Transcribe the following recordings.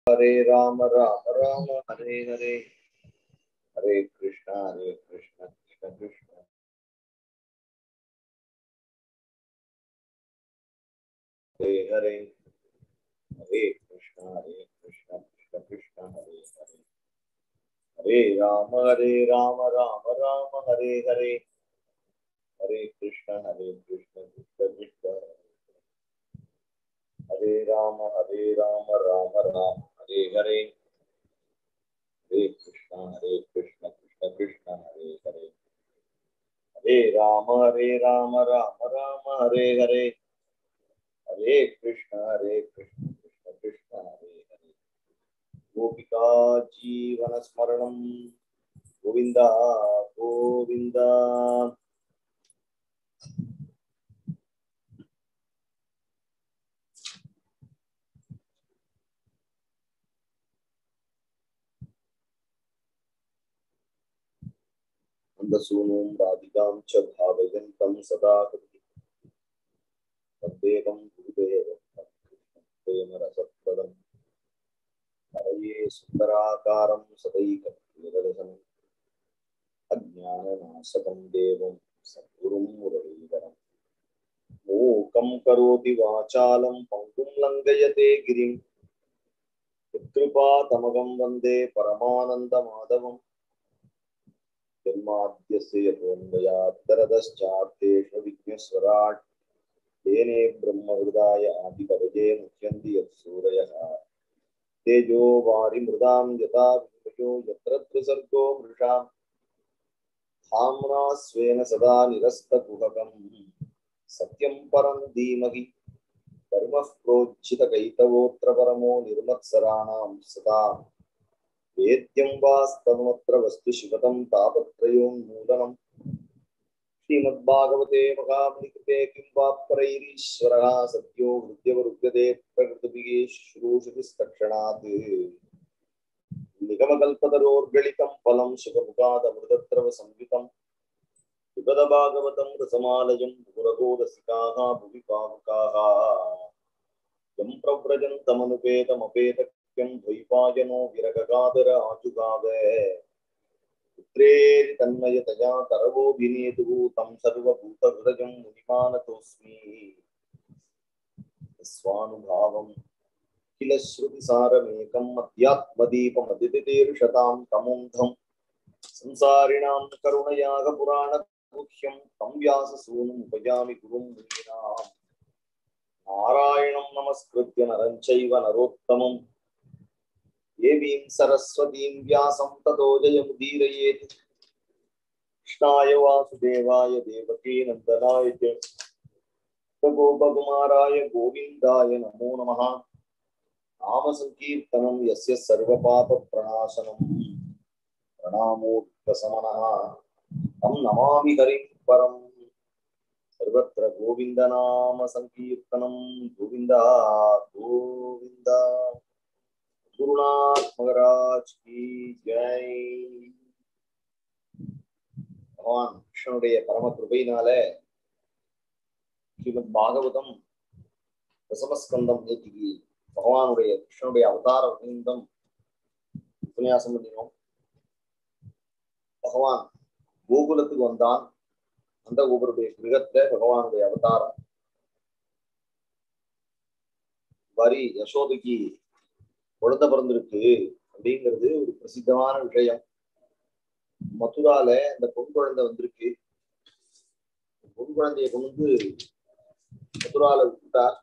हरे राम राम राम हरे हरे हरे कृष्णा हरे कृष्ण कृष्ण कृष्ण हरे हरे हरे कृष्णा हरे कृष्ण कृष्ण कृष्ण हरे हरे हरे राम हरे राम राम राम हरे हरे हरे कृष्ण हरे कृष्ण कृष्ण कृष्ण हरे राम हरे राम राम राम हरे हरे हरे कृष्ण हरे कृष्ण कृष्ण कृष्ण हरे हरे हरे राम हरे राम राम राम हरे हरे हरे कृष्ण हरे कृष्ण कृष्ण कृष्ण हरे हरे गोपिका जीवन स्मरणं गोविन्द गोविन्द नन्दसूनुं राधिकां च भावयन्तं सदा कृति तद्देवं गुरुदेवं प्रेमरसप्रदम् हरये सुन्दराकारं सदैकदर्शनम् अज्ञाननाशकं देवं सद्गुरुं मुरलीधरम् मूकं करोति वाचालं पङ्कुं लङ्घयते गिरिं यत्कृपातमगं वन्दे परमानन्दमाधवम् जन्माद्यस्य यतोऽन्वयात्तरतश्चार्थेषु विघ्नेश्वराट् तेने ब्रह्महृदाय आदिकवये मुह्यन्ति यत्सूरयः तेजो वारिमृदां यथा विनिमयो यत्र त्रिसर्गो मृषा धाम्ना स्वेन सदा निरस्तकुहकम् सत्यं परं धीमहि धर्मः प्रोज्झितकैतवोऽत्र परमो निर्मत्सराणां सदा वेद्यं वास्तवमत्र वस्तु शिवतं तापत्रयोन्मूलनम् श्रीमद्भागवते महामुनिकृते किं वा परैरीश्वरः सत्यो हृद्यवरुध्यते प्रकृतिभिः शुश्रूषतिस्तक्षणात् निगमकल्पतरोर्गलितं फलं सुखमुखादमृतद्रवसंयुतं विपदभागवतं रसमालयं पुरगो रसिकाः भुवि पावकाः यं प्रव्रजन्तमनुपेतमपेतक्यं द्वैपायनो विरगगादर आजुगाव पुत्रेरि तन्मयतया तरवोऽभिनेतुः तं सर्वभूतहृदयं मुनिमानतोऽस्मि स्वानुभावं किल श्रुतिसारमेकम् अध्यात्मदीपमदितितीर्षतां तमुन्धं संसारिणां करुणयागपुराणगुह्यं तं व्याससूनुमुपयामि गुरुं मुनीनाम् नारायणं नमस्कृत्य नरं चैव नरोत्तमम् देवीं सरस्वतीं व्यासं ततो जयमुदीरयेत् कृष्णाय वासुदेवाय देवकी नन्दनाय च गोपकुमाराय गोविन्दाय नमो नमः नामसङ्कीर्तनं यस्य सर्वपापप्रणाशनं प्रणामो विश्वसमनः तं नमामि हरिं परम् सर्वत्र गोविन्दनाम सङ्कीर्तनं गोविन्द गोविन्द गुरुनाथ महाराज की जय பகவான் கிருஷ்ணனுடைய பரம கிருபையினால ஸ்ரீமத் பாகவதம் தசமஸ்கந்தம் நேற்றுக்கு பகவானுடைய கிருஷ்ணனுடைய அவதார விருந்தம் உபன்யாசம் பண்ணினோம் பகவான் கோகுலத்துக்கு வந்தான் அந்த கோபுரத்துடைய கிரகத்துல பகவானுடைய அவதாரம் வரி யசோதைக்கு குழந்தை பிறந்திருக்கு அப்படிங்கிறது ஒரு பிரசித்தமான விஷயம் மதுரால இந்த பொன் குழந்தை வந்திருக்கு பொன் குழந்தைய கொண்டு வந்து மதுரால விட்டுட்டார்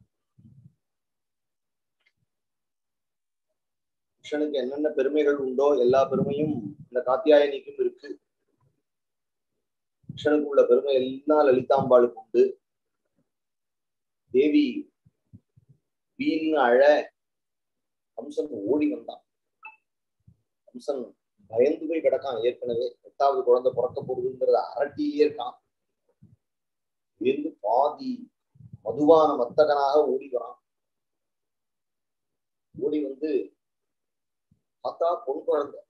கிருஷ்ணனுக்கு என்னென்ன பெருமைகள் உண்டோ எல்லா பெருமையும் இந்த காத்தியாயனிக்கும் இருக்கு கிருஷ்ணனுக்கு உள்ள பெருமை எல்லாம் லலிதாம்பாளுக்கு உண்டு தேவி வீண் அழ கம்சன் ஓடி வந்தான் கம்சன் பயந்து போய் கிடக்கான் ஏற்கனவே எட்டாவது குழந்தை பிறக்க போகுதுங்கிறத அரட்டியே இருக்கான் இருந்து பாதி மதுவான மத்தகனாக ஓடி வரான் ஓடி வந்து பார்த்தா பொன் குழந்தை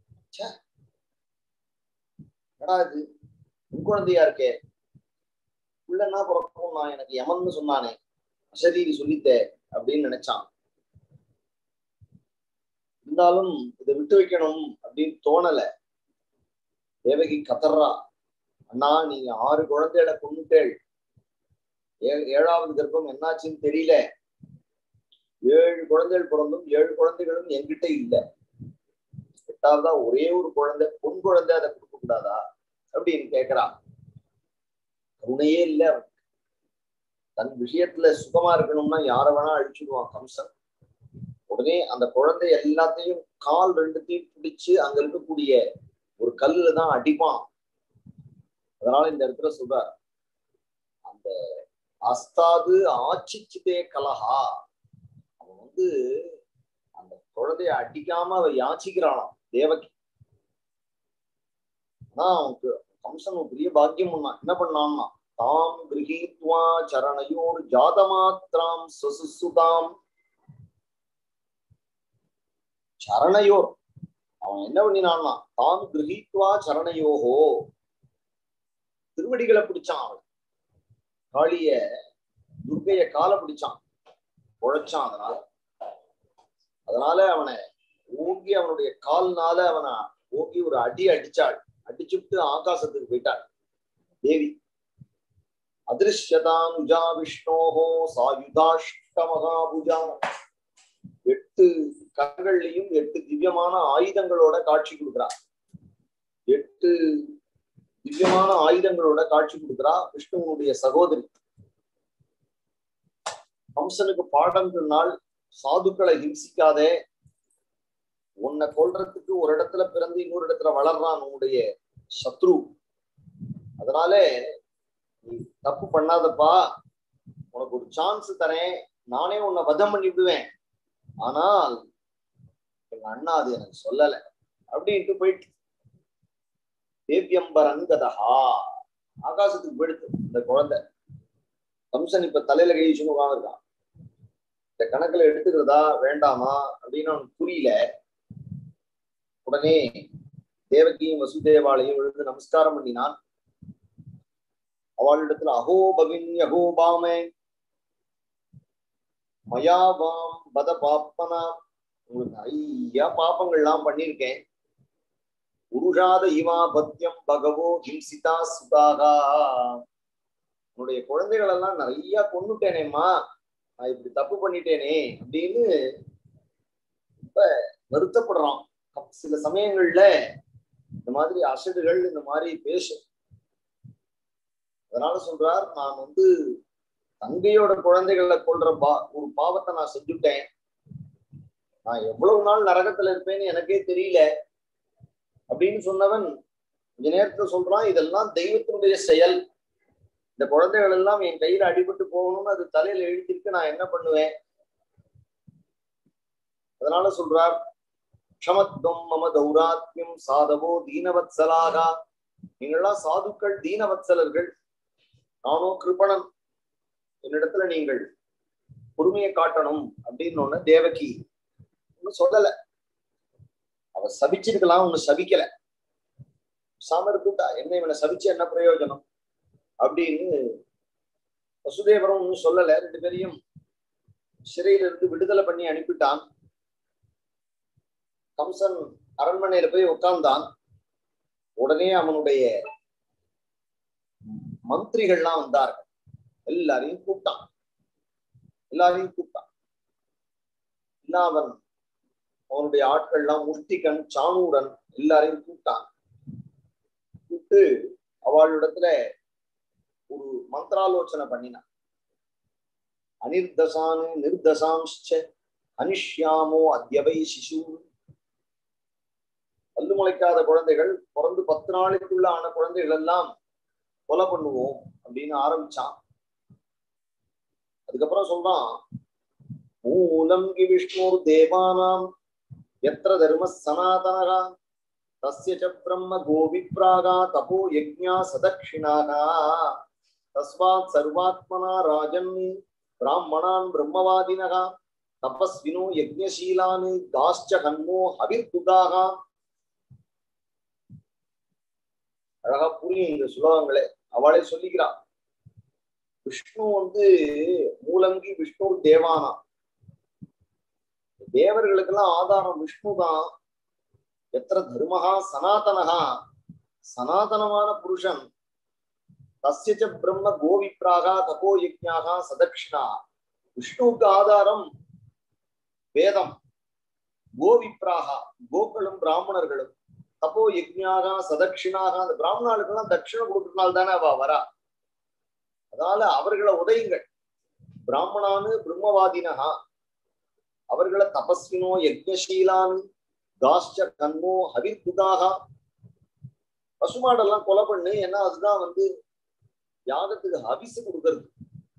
என்னடா இது பொன் குழந்தையா இருக்கே பிள்ளைன்னா பிறக்கும் நான் எனக்கு யமன்னு சொன்னானே அசரீரி சொல்லித்தே அப்படின்னு நினைச்சான் இருந்தாலும் இதை விட்டு வைக்கணும் அப்படின்னு தோணல தேவகி கதறா அண்ணா நீங்க ஆறு குழந்தைகளை கொண்டுட்டேள் ஏ- ஏழாவது கர்ப்பம் என்னாச்சுன்னு தெரியல ஏழு குழந்தைகள் பிறந்தும் ஏழு குழந்தைகளும் என்கிட்ட இல்ல எட்டாவதா ஒரே ஒரு குழந்தை பொன் குழந்தை அதை கொடுக்க கூடாதா அப்படின்னு கேக்குறா கருணையே இல்ல அவனுக்கு. தன் விஷயத்துல சுகமா இருக்கணும்னா யார வேணா அழிச்சுடுவான் கம்சன் உடனே அந்த குழந்தை எல்லாத்தையும் கால் ரெண்டுத்தையும் பிடிச்சு அங்க இருக்கக்கூடிய ஒரு கல்லுல தான் அடிப்பான் அதனால இந்த இடத்துல சொல்றார் அந்த அஸ்தாது ஆட்சிச்சுதே கலஹா அவன் வந்து அந்த குழந்தைய அடிக்காம அவ யாச்சிக்கிறானாம் தேவகி ஆனா அவனுக்கு கம்சன் ஒரு பெரிய பாக்கியம் பண்ணான் என்ன பண்ணான்னா தாம் கிரகீத்வா சரணையோர் ஜாதமாத்திராம் சுசுசுதாம் சரணையோர் அவன் என்ன பண்ணினான்னா தாம் கிரகீத்வா சரணையோகோ திருவடிகளை பிடிச்சான் அவன் காளிய துர்கைய காலை பிடிச்சான் உழைச்சான் அதனால அதனால அவனை ஓங்கி அவனுடைய கால்னால அவனை ஓங்கி ஒரு அடி அடிச்சாள் அடிச்சுட்டு ஆகாசத்துக்கு போயிட்டாள் தேவி அதிருஷ்யதானுஜா விஷ்ணோஹோ சாயுதாஷ்ட மகாபுஜா எட்டு கண்கள்லையும் எட்டு திவ்யமான ஆயுதங்களோட காட்சி கொடுக்குறா எட்டு திவ்யமான ஆயுதங்களோட காட்சி கொடுக்குறா விஷ்ணுவனுடைய சகோதரி கம்சனுக்கு பாடம் சொன்னால் சாதுக்களை ஹிம்சிக்காதே உன்னை கொல்றதுக்கு ஒரு இடத்துல பிறந்து இன்னொரு இடத்துல வளர்றான் உன்னுடைய சத்ரு அதனால நீ தப்பு பண்ணாதப்பா உனக்கு ஒரு சான்ஸ் தரேன் நானே உன்னை வதம் பண்ணி விடுவேன் ஆனால் எங்க அண்ணா அது எனக்கு சொல்லல அப்படின்ட்டு போயிட்டு தேவியம்பரங்கதஹா ஆகாசத்துக்கு போயிடுது இந்த குழந்தை கம்சன் இப்ப தலையில கை வச்சுன்னு உட்காந்துருக்கான் இந்த கணக்குல எடுத்துக்கிறதா வேண்டாமா அப்படின்னு அவனுக்கு புரியல உடனே தேவகியும் வசுதேவாலையும் விழுந்து நமஸ்காரம் பண்ணினான் அவளிடத்துல அஹோ பவின் யகோ பாமே மயாவாம் பத பாப்பனா உங்களுக்கு நிறைய பாப்பங்கள்லாம் பண்ணியிருக்கேன் புருஷாத இவா பத்தியம் பகவோ ஹிம்சிதா சுதாகா உன்னுடைய குழந்தைகள் எல்லாம் நிறைய கொண்டுட்டேனேம்மா நான் இப்படி தப்பு பண்ணிட்டேனே அப்படின்னு ரொம்ப வருத்தப்படுறான் சில சமயங்கள்ல இந்த மாதிரி அசடுகள் இந்த மாதிரி பேசும் அதனால சொல்றார் நான் வந்து தங்கையோட குழந்தைகளை கொள்ற பா ஒரு பாவத்தை நான் செஞ்சுட்டேன் நான் எவ்வளவு நாள் நரகத்துல இருப்பேன்னு எனக்கே தெரியல அப்படின்னு சொன்னவன் கொஞ்ச நேரத்துல சொல்றான் இதெல்லாம் தெய்வத்தினுடைய செயல் இந்த குழந்தைகள் எல்லாம் என் கையில அடிபட்டு போகணும்னு அது தலையில எழுதிருக்கு நான் என்ன பண்ணுவேன் அதனால சொல்றார் க்ஷமத்வம் மம தௌராத்மியம் சாதவோ தீனவத்சலாகா நீங்கள்லாம் சாதுக்கள் தீனவத்சலர்கள் நானோ கிருபணன் என்னிடத்துல நீங்கள் பொறுமையை காட்டணும் அப்படின்னு ஒண்ணு தேவகி ஒன்னும் சொல்லல அவ சபிச்சிருக்கலாம் ஒண்ணு சபிக்கல சாம இருந்துட்டா என்ன இவனை சபிச்சு என்ன பிரயோஜனம் அப்படின்னு வசுதேவரம் ஒன்னும் சொல்லல ரெண்டு பேரையும் சிறையில இருந்து விடுதலை பண்ணி அனுப்பிட்டான் கம்சன் அரண்மனையில போய் உட்கார்ந்தான் உடனே அவனுடைய மந்திரிகள்லாம் வந்தார்கள் எல்லாரையும் கூப்பிட்டான் எல்லாரையும் கூப்பிட்டான் இல்லாதவன் அவனுடைய ஆட்கள்லாம் முஷ்டிகன் சாணூரன் எல்லாரையும் கூப்பிட்டான் கூப்பிட்டு அவளிடத்துல ஒரு மந்திராலோசனை பண்ணினான் அனிர்தசானு நிர்தசாம்ச்ச அனிஷ்யாமோ அத்யவை சிசு பல்லு முளைக்காத குழந்தைகள் பிறந்து பத்து நாளைக்குள்ள ஆன குழந்தைகள் எல்லாம் கொலை பண்ணுவோம் அப்படின்னு ஆரம்பிச்சான் அதுக்கப்புறம் சொல்றான் மூலம் கி விஷ்ணு தேவானாம் எத்திர தர்ம சனாதனகா தஸ்ய ச பிரம்ம கோவிப்ராகா தபோ யஜ்ஞா சதக்ஷிணாகா தஸ்மாத் சர்வாத்மனா ராஜன் பிராமணான் பிரம்மவாதினகா தபஸ்வினோ யஜ்ஞசீலான் தாஸ்ச கன்மோ ஹவிர்புகாகா அழகா புரியும் இந்த சுலோகங்களே அவளே சொல்லிக்கிறான் விஷ்ணு வந்து மூலங்கி விஷ்ணு தேவானா தேவர்களுக்கெல்லாம் ஆதாரம் விஷ்ணு தான் எத்திர தர்மஹா சனாதனஹா சனாதனமான புருஷன் தஸ்யச்ச பிரம்ம கோவிப்ராகா தபோ யஜ்ஞாகா சதக்ஷிணா விஷ்ணுவுக்கு ஆதாரம் வேதம் கோவிப்ராகா கோக்களும் பிராமணர்களும் தப்போ யஜ்ஞாகா சதக்ஷிணாக அந்த பிராமணர்களுக்கெல்லாம் தட்சிணம் கொடுக்கறதுனால தானே அவ வரா அதனால அவர்களை உதயுங்கள் பிராமணானு பிரம்மவாதினஹா அவர்களை தபஸ்வினோ யஜ்ஞசீலானு தாஷ்ட கண்மோ ஹவிர்புதாக பசுமாடெல்லாம் கொலை பண்ணு ஏன்னா அதுதான் வந்து யாகத்துக்கு ஹவிசு கொடுக்கறது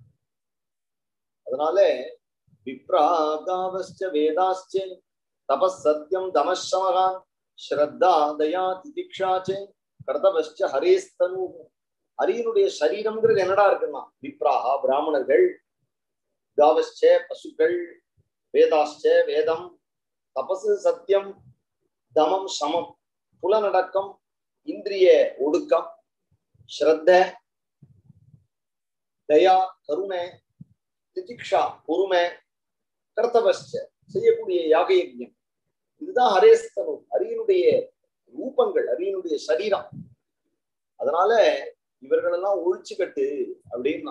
அதனால விப்ராகாவஸ்ச வேதாஸ்ச தபஸ் சத்தியம் தமசமகா ஸ்ரத்தா தயா திதிக்ஷாச்சே கர்த்தவஸ்ச ஹரேஸ்தனு ஹரியனுடைய சரீரம்ங்கிறது என்னடா இருக்குன்னா விப்ராகா பிராமணர்கள் காவஸ்ச பசுக்கள் வேதாஸ்ச வேதம் தபசு சத்தியம் தமம் சமம் புலநடக்கம் இந்திரிய ஒடுக்கம் ஸ்ரத்த தயா கருணை திதிக்ஷா பொறுமை கர்த்தவஸ்ச செய்யக்கூடிய யாக யஜ்யம் இதுதான் ஹரேஸ்தனு அரியனுடைய ரூபங்கள் அரியனுடைய சரீரம் அதனால இவர்களெல்லாம் ஒழிச்சுக்கட்டு அப்படின்னா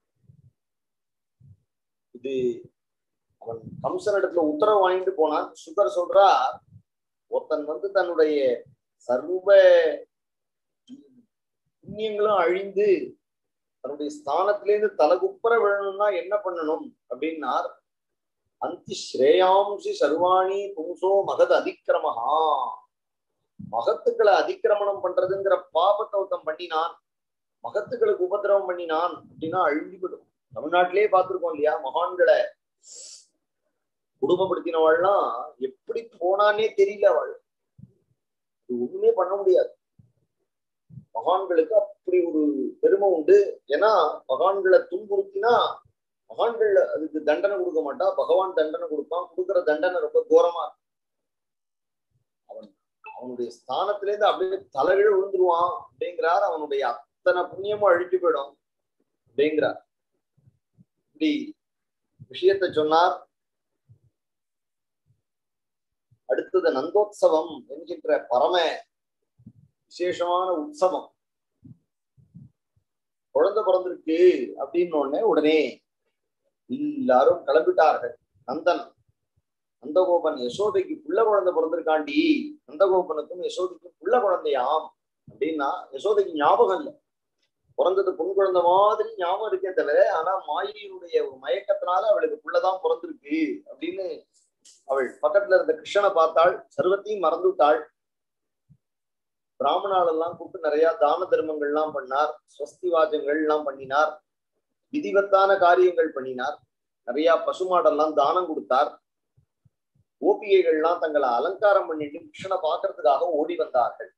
இது அவன் கம்சன் இடத்துல உத்தரவு வாங்கிட்டு போனான் சுகர் சொல்றா ஒருத்தன் வந்து தன்னுடைய சர்வ புண்ணியங்களும் அழிந்து தன்னுடைய ஸ்தானத்திலேருந்து தலகுப்புற விழணும்னா என்ன பண்ணணும் அப்படின்னார் அந்தி ஸ்ரேயாம்சி சர்வாணி பும்சோ மகத் அதிக்கிரமஹா மகத்துக்களை அதிக்கிரமணம் பண்றதுங்கிற பாபத்தை ஒருத்தன் பண்ணினான் மகத்துக்களுக்கு உபதிரவம் பண்ணினான் அப்படின்னா அழிஞ்சுவிடும் தமிழ்நாட்டிலேயே பார்த்திருக்கோம் இல்லையா மகான்களை குடும்பப்படுத்தினவாள்லாம் எப்படி போனானே தெரியல அவள் இது ஒண்ணுமே பண்ண முடியாது மகான்களுக்கு அப்படி ஒரு பெருமை உண்டு ஏன்னா மகான்களை துன்புறுத்தினா மகான்கள் அதுக்கு தண்டனை கொடுக்க மாட்டா பகவான் தண்டனை கொடுப்பான் கொடுக்குற தண்டனை ரொம்ப கோரமா இருக்கும் அவன் அவனுடைய ஸ்தானத்திலேருந்து அப்படியே தலைகீழ விழுந்துருவான் அப்படிங்கிறார் அவனுடைய அத்தனை புண்ணியமும் அழிஞ்சு போயிடும் அப்படிங்கிறார் இப்படி விஷயத்த சொன்னார் அடுத்தது நந்தோத்சவம் என்கின்ற பரம விசேஷமான உற்சவம் குழந்தை பிறந்திருக்கு அப்படின்னு உடனே உடனே எல்லாரும் கிளம்பிட்டார்கள் நந்தன் நந்தகோபன் யசோதைக்கு புள்ள குழந்தை பிறந்திருக்காண்டி நந்தகோபனுக்கும் யசோதைக்கும் புள்ள குழந்தையாம் அப்படின்னா யசோதைக்கு ஞாபகம் இல்லை பிறந்தது பொன் குழந்தை மாதிரி ஞாபகம் இருக்கே தவிர ஆனா மாயினுடைய ஒரு மயக்கத்தினால அவளுக்கு புள்ளதான் பிறந்திருக்கு அப்படின்னு அவள் பக்கத்துல இருந்த கிருஷ்ணனை பார்த்தாள் சர்வத்தையும் மறந்துட்டாள் பிராமணால் எல்லாம் கூப்பிட்டு நிறைய தான தர்மங்கள் எல்லாம் பண்ணார் ஸ்வஸ்தி வாஜங்கள் எல்லாம் பண்ணினார் விதிவத்தான காரியங்கள் பண்ணினார் நிறைய பசுமாடெல்லாம் தானம் கொடுத்தார் கோபிகைகள்லாம் தங்களை அலங்காரம் பண்ணிட்டு கிருஷ்ணனை பார்க்கறதுக்காக ஓடி வந்தார்கள்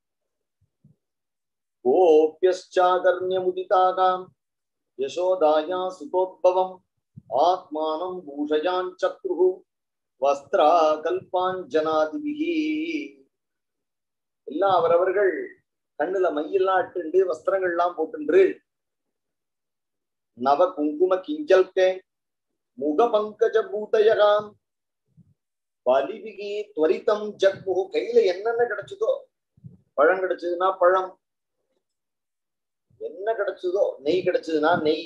கோபியச்சாகர்ணியமுதிதாகாம் யசோதாயா சுதோத்பவம் ஆத்மானம் பூஷயான் சத்ரு வஸ்திரா கல்பாஞ்சனாதிபிகி எல்லாம் அவரவர்கள் கண்ணுல மையெல்லாம் இட்டுண்டு வஸ்திரங்கள் எல்லாம் போட்டுன்று நவ குங்கும கிஞ்சல்கே முக பங்கஜ பூதயகாம் பலிபிகி துவரிதம் ஜக்முகு கையில என்னென்ன கிடைச்சதோ பழம் கிடைச்சதுன்னா பழம் என்ன கிடைச்சதோ நெய் கிடைச்சதுன்னா நெய்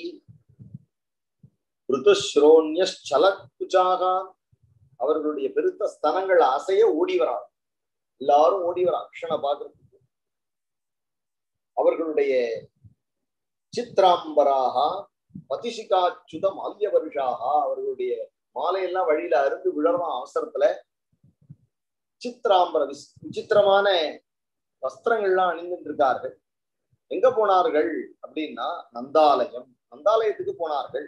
ருதுஸ்ரோன்யலக்குஜாக அவர்களுடைய பெருத்த ஸ்தனங்கள் அசைய ஓடி வரா எல்லாரும் ஓடி வரா கிருஷ்ணனை பார்க்கறதுக்கு அவர்களுடைய சித்ராம்பராக பதிசிகாச்சுத மால்ய வருஷாக அவர்களுடைய மாலையெல்லாம் வழியில அருந்து விழறான் அவசரத்துல சித்ராம்பர விஸ் விசித்திரமான வஸ்திரங்கள்லாம் அணிந்துட்டு இருக்கார்கள் எங்க போனார்கள் அப்படின்னா நந்தாலயம் நந்தாலயத்துக்கு போனார்கள்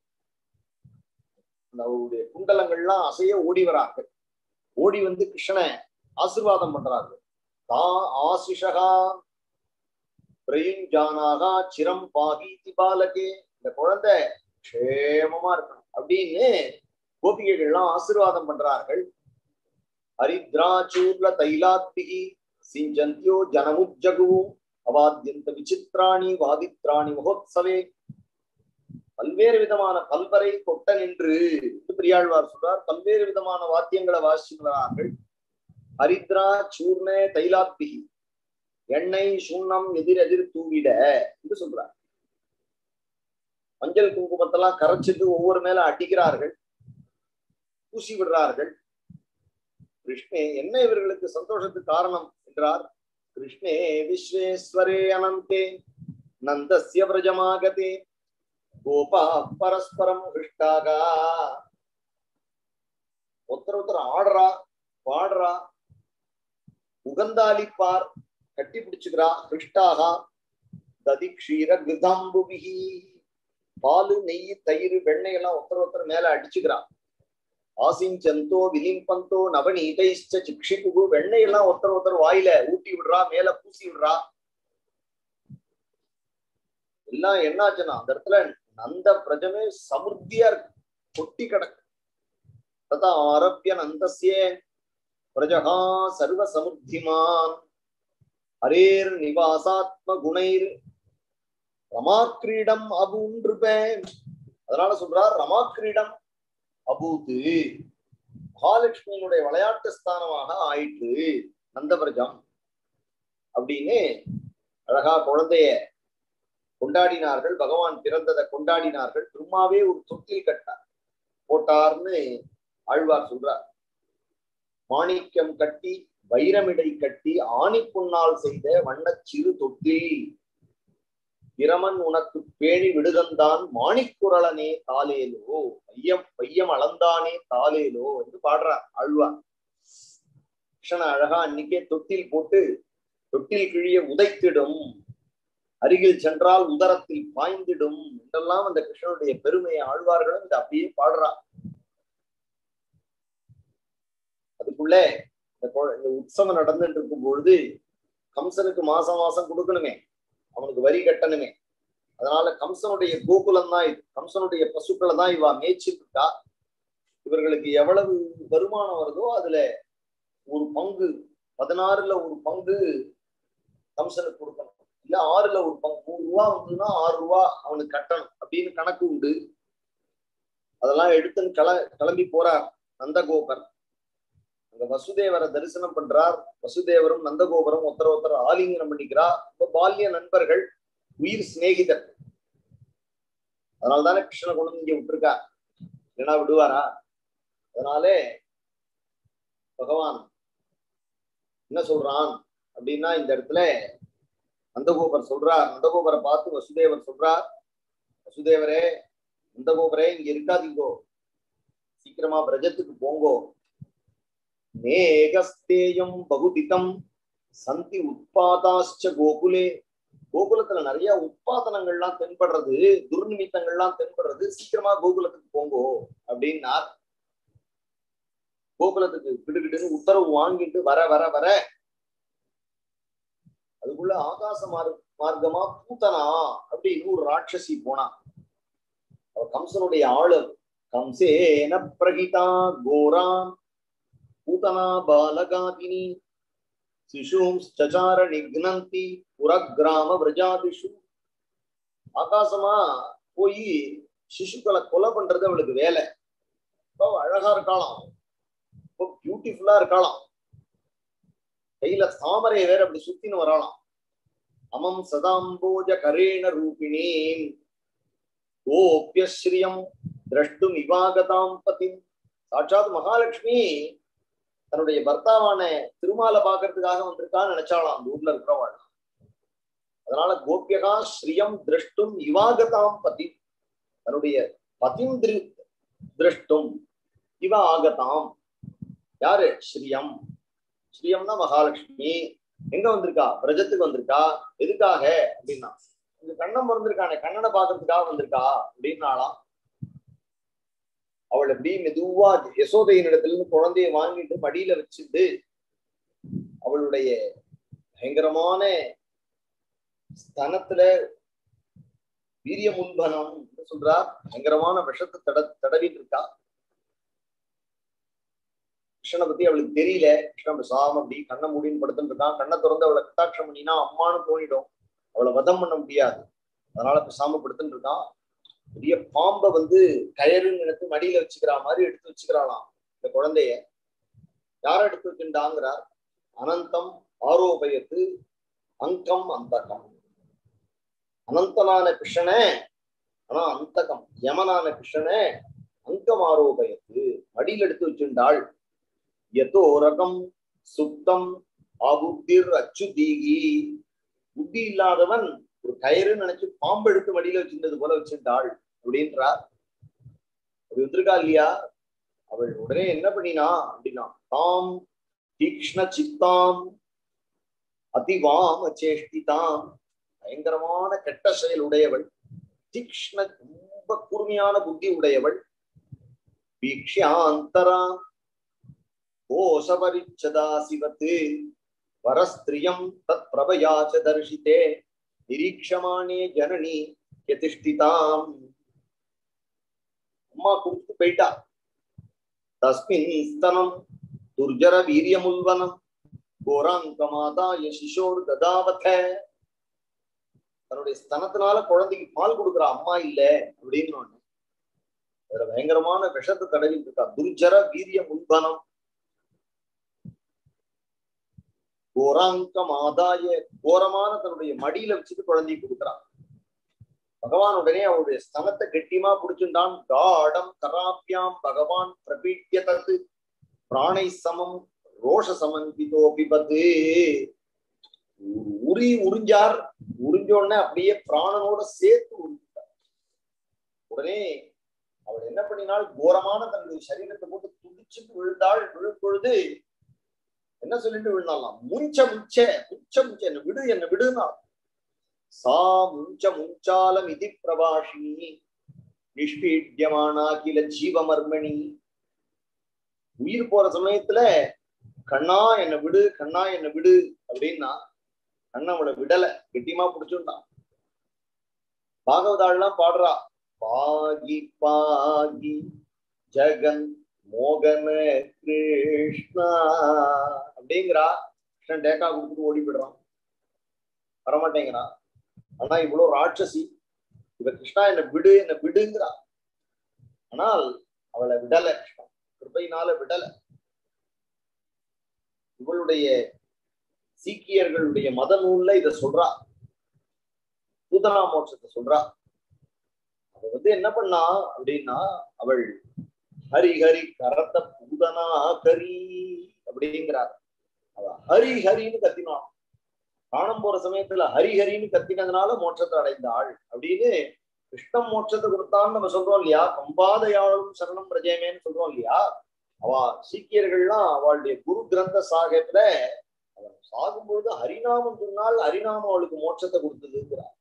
அவருடைய குண்டலங்கள்லாம் அசைய ஓடி வரார்கள் ஓடி வந்து கிருஷ்ணனை ஆசிர்வாதம் பண்றார்கள் தா ஆசிஷகா பிரயுஞ்சானாகா சிரம் பாகீதி பாலகே இந்த குழந்தை க்ஷேமமா இருக்கணும் அப்படின்னு கோபிகைகள்லாம் ஆசிர்வாதம் பண்றார்கள் ஹரித்ராச்சூர்ல தைலாத்பிகி சிஞ்சந்தியோ ஜனமுஜகு அவாத்யந்த விசித்ராணி வாதித்ராணி மகோத்சவே பல்வேறு விதமான பல்வரை கொட்ட நின்று என்று பெரியாழ்வார் சொல்றார் பல்வேறு விதமான வாத்தியங்களை வாசிக்கிறார்கள் ஹரித்ரா சூர்ண தைலாத்திகி எண்ணெய் சுண்ணம் எதிர் எதிர் தூவிட என்று சொல்றார் மஞ்சள் குங்குமத்தெல்லாம் கரைச்சிட்டு ஒவ்வொரு மேல அடிக்கிறார்கள் பூசி விடுறார்கள் கிருஷ்ணே என்ன இவர்களுக்கு சந்தோஷத்துக்கு காரணம் என்றார் கிருஷ்ணே விஸ்வேஸ்வரே அனந்தே நந்தஸ்ய பிரஜமாகதே கோபா பரஸ்பரம் ஹிருஷ்டாக ஒருத்தர் ஒருத்தர் ஆடுறா பாடுறா உகந்தாலிப்பார் கட்டி பிடிச்சுக்கிறா ஹிருஷ்டாகா ததி க்ஷீர கிருதாம்புபிகி பாலு நெய் தயிர் வெண்ணெய் எல்லாம் ஒருத்தர் ஒருத்தர் மேல அடிச்சுக்கிறா ஆசிஞ்சந்தோ விலிம்பந்தோ நவநீதைஷ்ட சிக்ஷிபுகு வெண்ணெய் எல்லாம் ஒருத்தர் ஒருத்தர் வாயில ஊட்டி விடுறா மேல பூசி விடுறா எல்லாம் என்னாச்சுன்னா அந்த இடத்துல நந்த பிரஜமே சமுர்த்தியா இருக்கு கொட்டி கிடக்கு ததா ஆரப்பிய நந்தசிய பிரஜகா சர்வ சமுர்த்திமான் ஹரேர் நிவாசாத்ம குணைர் ரமாக்கிரீடம் அபூன்றுபேன் அதனால சொல்றார் ரமாக்கிரீடம் அபூத்து மகாலட்சுமியினுடைய விளையாட்டு ஸ்தானமாக ஆயிற்று நந்தபிரஜம் அப்படின்னு அழகா குழந்தைய கொண்டாடினார்கள் பகவான் பிறந்ததை கொண்டாடினார்கள் திரும்மாவே ஒரு தொட்டில் கட்டார் போட்டார்னு ஆழ்வார் சொல்றார் மாணிக்கம் கட்டி வைரமிடை கட்டி ஆணி பொன்னால் செய்த வண்ணச் சிறு தொட்டில் பிரமன் உனக்கு பேணி விடுதந்தான் மாணிக்குரலனே தாலேலோ பையம் பையம் அளந்தானே தாலேலோ என்று பாடுறார் ஆழ்வார் கிருஷ்ணன் அழகா அன்னைக்கே தொட்டில் போட்டு தொட்டில் கிழிய உதைத்திடும் அருகில் சென்றால் உதரத்தில் பாய்ந்திடும் என்றெல்லாம் அந்த கிருஷ்ணனுடைய பெருமையை ஆழ்வார்களும் இந்த அப்படியே பாடுறா அதுக்குள்ள இந்த கொ- இந்த உற்சவம் நடந்துட்டு இருக்கும் பொழுது கம்சனுக்கு மாசம் மாசம் கொடுக்கணுமே அவனுக்கு வரி கட்டணுமே அதனால கம்சனுடைய கோகுலம் தான் இது கம்சனுடைய பசுக்களை தான் இவா மேய்ச்சிட்டு இருக்கா இவர்களுக்கு எவ்வளவு வருமானம் வருதோ அதுல ஒரு பங்கு பதினாறுல ஒரு பங்கு கம்சனுக்கு கொடுக்கணும் இல்ல ஆறுல ஒரு பங்கு நூறு ரூபா வந்ததுன்னா ஆறு ரூபா அவனுக்கு கட்டணும் அப்படின்னு கணக்கு உண்டு அதெல்லாம் எடுத்துன்னு கிள கிளம்பி போறார் நந்தகோபர் அங்க வசுதேவரை தரிசனம் பண்றார் வசுதேவரும் நந்தகோபுரம் ஒருத்தர் ஒருத்தர் ஆலிங்கனம் பண்ணிக்கிறா ரொம்ப பால்ய நண்பர்கள் உயிர் சிநேகிதர் அதனாலதானே கிருஷ்ணனை கொண்டு வந்து இங்க விட்டுருக்கா இல்லைன்னா விடுவாரா அதனாலே பகவான் என்ன சொல்றான் அப்படின்னா இந்த இடத்துல நந்தகோபர் சொல்றார் நந்தகோபரை பார்த்து வசுதேவர் சொல்றார் வசுதேவரே நந்தகோபரே இங்க இருக்காதீங்கோ சீக்கிரமா பிரஜத்துக்கு போங்கோ மேகஸ்தேயம் பகுதிதம் சந்தி உட்பாதாச்ச கோகுலே கோகுலத்துல நிறைய உட்பாதனங்கள்லாம் தென்படுறது துர்நிமித்தங்கள்லாம் தென்படுறது சீக்கிரமா கோகுலத்துக்கு போங்கோ அப்படின்னார் கோகுலத்துக்கு கிடுகிடுன்னு உத்தரவு வாங்கிட்டு வர வர வர அதுக்குள்ள ஆகாச மார்க் மார்க்கமா பூத்தனா அப்படின்னு ஒரு ராட்சசி போனா அவ கம்சனுடைய ஆளு கம்சேன பிரகிதா கோரா பூதனா பாலகாதினி சிசும் சச்சார நிக்னந்தி புறக்கிராம விரஜாதிஷு ஆகாசமா போய் சிசுக்களை கொலை பண்றது அவளுக்கு வேலை இப்போ அழகா இருக்காளாம் இப்போ பியூட்டிஃபுல்லா இருக்காளாம் கையில தாமரையை வேற அப்படி சுத்தின்னு வராளாம் அமம் சதாம்போஜ கரேண ரூபிணீம் கோபியஸ்ரீயம் திரஷ்டும் இவாகதாம் பதி சாட்சாத் மகாலட்சுமி தன்னுடைய பர்த்தாவான திருமாலை பாக்குறதுக்காக வந்திருக்கான்னு நினைச்சாளாம் அந்த ஊர்ல இருக்கிறவாள் அதனால கோபியகா ஸ்ரீயம் திரஷ்டும் இவாகதாம் பதி தன்னுடைய பதிம் திரு- திரஷ்டும் இவ ஆகதாம் யாரு ஸ்ரீயம் ஸ்ரீயம்னா மகாலட்சுமி எங்க வந்திருக்கா பிரஜத்துக்கு வந்திருக்கா எதுக்காக அப்படின்னா இந்த கண்ணன் பிறந்திருக்கானே கண்ணனை பாக்குறதுக்காக வந்திருக்கா அப்படின்னாலாம் அவள் எப்படி மெதுவா யசோதையின் இடத்துல இருந்து குழந்தைய வாங்கிட்டு மடியில வச்சுட்டு அவளுடைய பயங்கரமான ஸ்தனத்துல வீரிய முன்பனம் சொல்றா பயங்கரமான விஷத்தை தட தடவிட்டு இருக்கா கிருஷ்ணனை பத்தி அவளுக்கு தெரியல கிருஷ்ணன் பேசாம அப்படி கண்ணை மூடின்னு படுத்துட்டு இருக்கான் கண்ணை திறந்து அவளை கட்டாட்சம் பண்ணினா அம்மானு தோணிடும் அவளை வதம் பண்ண முடியாது அதனால பேசாம படுத்துட்டு இருக்கான் பெரிய பாம்பை வந்து கயறுன்னு நினைத்து மடியில வச்சுக்கிற மாதிரி எடுத்து வச்சுக்கிறாளாம் இந்த குழந்தைய யார் எடுத்து வச்சுட்டாங்கிறார் அனந்தம் ஆரோபயத்து அங்கம் அந்தகம் அனந்தனான கிருஷ்ணனே ஆனா அந்தகம் யமனான கிருஷ்ணனே அங்கம் ஆரோபயத்து மடியில் எடுத்து வச்சுண்டாள் எதோ ரகம் சுத்தம் ஆபுத்திர் அச்சுதீகி புத்தி இல்லாதவன் ஒரு கயிறு நினைச்சு பாம்பு எடுத்து மடியில வச்சிருந்தது போல வச்சிருந்தாள் அப்படின்றார் அப்படி வந்திருக்கா இல்லையா அவள் உடனே என்ன பண்ணினா அப்படின்னா தாம் தீக்ஷ்ண சித்தாம் அதிவாம சேஷ்டிதாம் பயங்கரமான கெட்ட செயல் உடையவள் தீக்ஷ்ண ரொம்ப கூர்மையான புத்தி உடையவள் வீக்ஷாந்தராம் கோசபரிச்சதா சிவத்து வரஸ்திரியம் தத் பிரபயாச்ச தர்ஷிதே நிரீட்சமானே ஜனனி யதிஷ்டிதாம் அம்மா கொடுத்து போயிட்டா தஸ்மின் ஸ்தனம் துர்ஜர வீரியமுல்வனம் கோராங்கமாதாய சிசோர் ததாவத தன்னுடைய ஸ்தனத்தினால குழந்தைக்கு பால் கொடுக்குற அம்மா இல்ல அப்படின்னு ஒண்ணு அதுல பயங்கரமான விஷத்தை தடவிட்டு இருக்கா துர்ஜர வீரிய முல்வனம் கோராங்கம் ஆதாய கோரமான தன்னுடைய மடியில வச்சுட்டு குழந்தைக்கு கொடுக்குறான் பகவான் உடனே அவருடைய ஸ்தனத்தை கெட்டியமா பிடிச்சுட்டான் காடம் கராபியாம் பகவான் பிரபீட்டிய தத்து பிராணை சமம் ரோஷ சமன்பிதோ பிபத்து உரி உறிஞ்சார் உறிஞ்ச உடனே அப்படியே பிராணனோட சேர்த்து உறிஞ்சிட்டார் உடனே அவள் என்ன பண்ணினாள் கோரமான தன்னுடைய சரீரத்தை போட்டு துடிச்சுட்டு விழுந்தாள் விழும் பொழுது என்ன சொல்லிட்டு விழுந்தாலாம் முஞ்ச முச்ச முச்ச முச்ச என்ன விடு என்ன விடுனா சா முஞ்ச முஞ்சாலம் இதி பிரபாஷினி நிஷ்பீட்யமானா கில ஜீவமர்மணி உயிர் போற சமயத்துல கண்ணா என்ன விடு கண்ணா என்ன விடு அப்படின்னா கண்ணை அவளை விடல கெட்டியமா பிடிச்சுட்டான் பாகவதாள்லாம் பாடுறா பாகி பாகி ஜெகன் மோகன கிருஷ்ணா அப்படிங்கிறா கிருஷ்ணன் டேக்கா கொடுத்துட்டு ஓடி போயிடுறான் வரமாட்டேங்கிறான் ஆனா இவ்வளவு ராட்சசி இவ கிருஷ்ணா என்ன விடு என்ன விடுங்கிறா ஆனால் அவளை விடல கிருஷ்ணன் கிருபையினால விடல இவளுடைய சீக்கியர்களுடைய மத நூல்ல இத சொல்றா பூதனா மோட்சத்தை சொல்றா அவ வந்து என்ன பண்ணா அப்படின்னா அவள் ஹரி ஹரி கரத்த பூதனா கரி அப்படிங்கிறார் அவ ஹரி ஹரின்னு கத்தினான் காணம் போற சமயத்துல ஹரி ஹரின்னு கத்தினதுனால மோட்சத்தை அடைந்தாள் அப்படின்னு கிருஷ்ணம் மோட்சத்தை கொடுத்தான்னு நம்ம சொல்றோம் இல்லையா கம்பாதையாளும் சரணம் பிரஜயமேன்னு சொல்றோம் இல்லையா அவ சீக்கியர்கள்லாம் அவளுடைய குரு கிரந்த சாகத்துல அவன் சாகும்பொழுது ஹரிநாமம் சொன்னால் ஹரிநாமம் அவளுக்கு மோட்சத்தை கொடுத்ததுங்கிறார்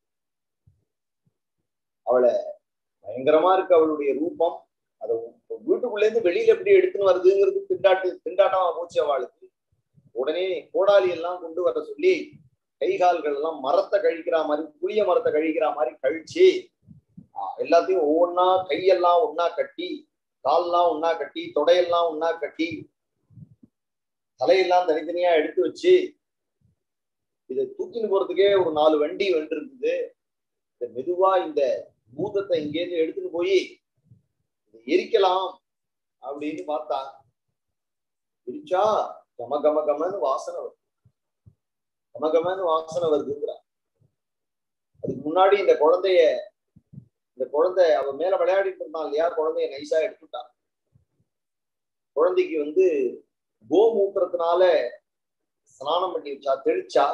அவளை பயங்கரமா இருக்கு அவளுடைய ரூபம் அதை வீட்டுக்குள்ள இருந்து வெளியில எப்படி எடுத்துன்னு வருதுங்கிறது திண்டாட்டு திண்டாட்டமா போச்சு அவளுக்கு உடனே கோடாலி எல்லாம் கொண்டு வர சொல்லி கை கால்கள் எல்லாம் மரத்தை கழிக்கிற மாதிரி புளிய மரத்தை கழிக்கிற மாதிரி கழிச்சு எல்லாத்தையும் ஒவ்வொன்னா கையெல்லாம் ஒன்னா கட்டி கால்லாம் ஒன்னா கட்டி தொடையெல்லாம் ஒன்னா கட்டி தலையெல்லாம் தனித்தனியா எடுத்து வச்சு இதை தூக்கின்னு போறதுக்கே ஒரு நாலு வண்டி வந்து இருக்குது இந்த மெதுவா இந்த பூதத்தை இங்கேருந்து எடுத்துன்னு போய் எரிக்கலாம் அப்படின்னு பார்த்தா எரிச்சா கம கம கமன்னு வாசனை வருது கம கமன்னு வாசனை வருதுங்கிறா அதுக்கு முன்னாடி இந்த குழந்தைய இந்த குழந்தை அவ மேல விளையாடிட்டு இருந்தான் இல்லையா குழந்தைய நைஸா எடுத்துட்டான் குழந்தைக்கு வந்து கோமூத்திரத்தினால ஸ்நானம் பண்ணி வச்சா தெளிச்சா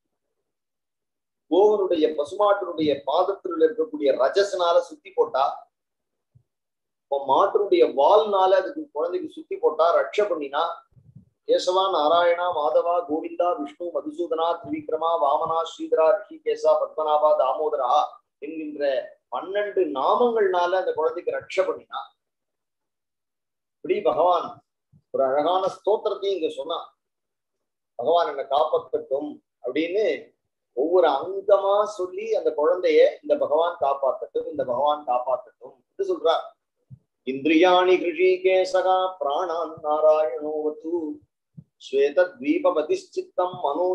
கோவனுடைய பசுமாட்டினுடைய பாதத்தில் இருக்கக்கூடிய ரஜசனால சுத்தி போட்டா இப்போ மாட்டினுடைய வால்னால அதுக்கு குழந்தைக்கு சுத்தி போட்டா ரட்ச பண்ணினா கேசவா நாராயணா மாதவா கோவிந்தா விஷ்ணு மதுசூதனா திரிவிக்ரமா வாமனா ஸ்ரீதரா ரிஷிகேசா பத்மநாபா தாமோதரா என்கின்ற பன்னெண்டு நாமங்கள்னால அந்த குழந்தைக்கு ரட்ச பண்ணினா இப்படி பகவான் ஒரு அழகான ஸ்தோத்திரத்தையும் இங்க சொன்னான் பகவான் என்னை காப்பாற்றட்டும் அப்படின்னு ஒவ்வொரு அங்கமா சொல்லி அந்த குழந்தைய இந்த பகவான் காப்பாற்றட்டும் இந்த பகவான் காப்பாற்றட்டும் என்று சொல்றார் இந்திரியாணி கிருஷிகேசகா பிராணான் நாராயணோவத்து ஸ்வேதத்வீபதிஷ்சித்தம் மனோ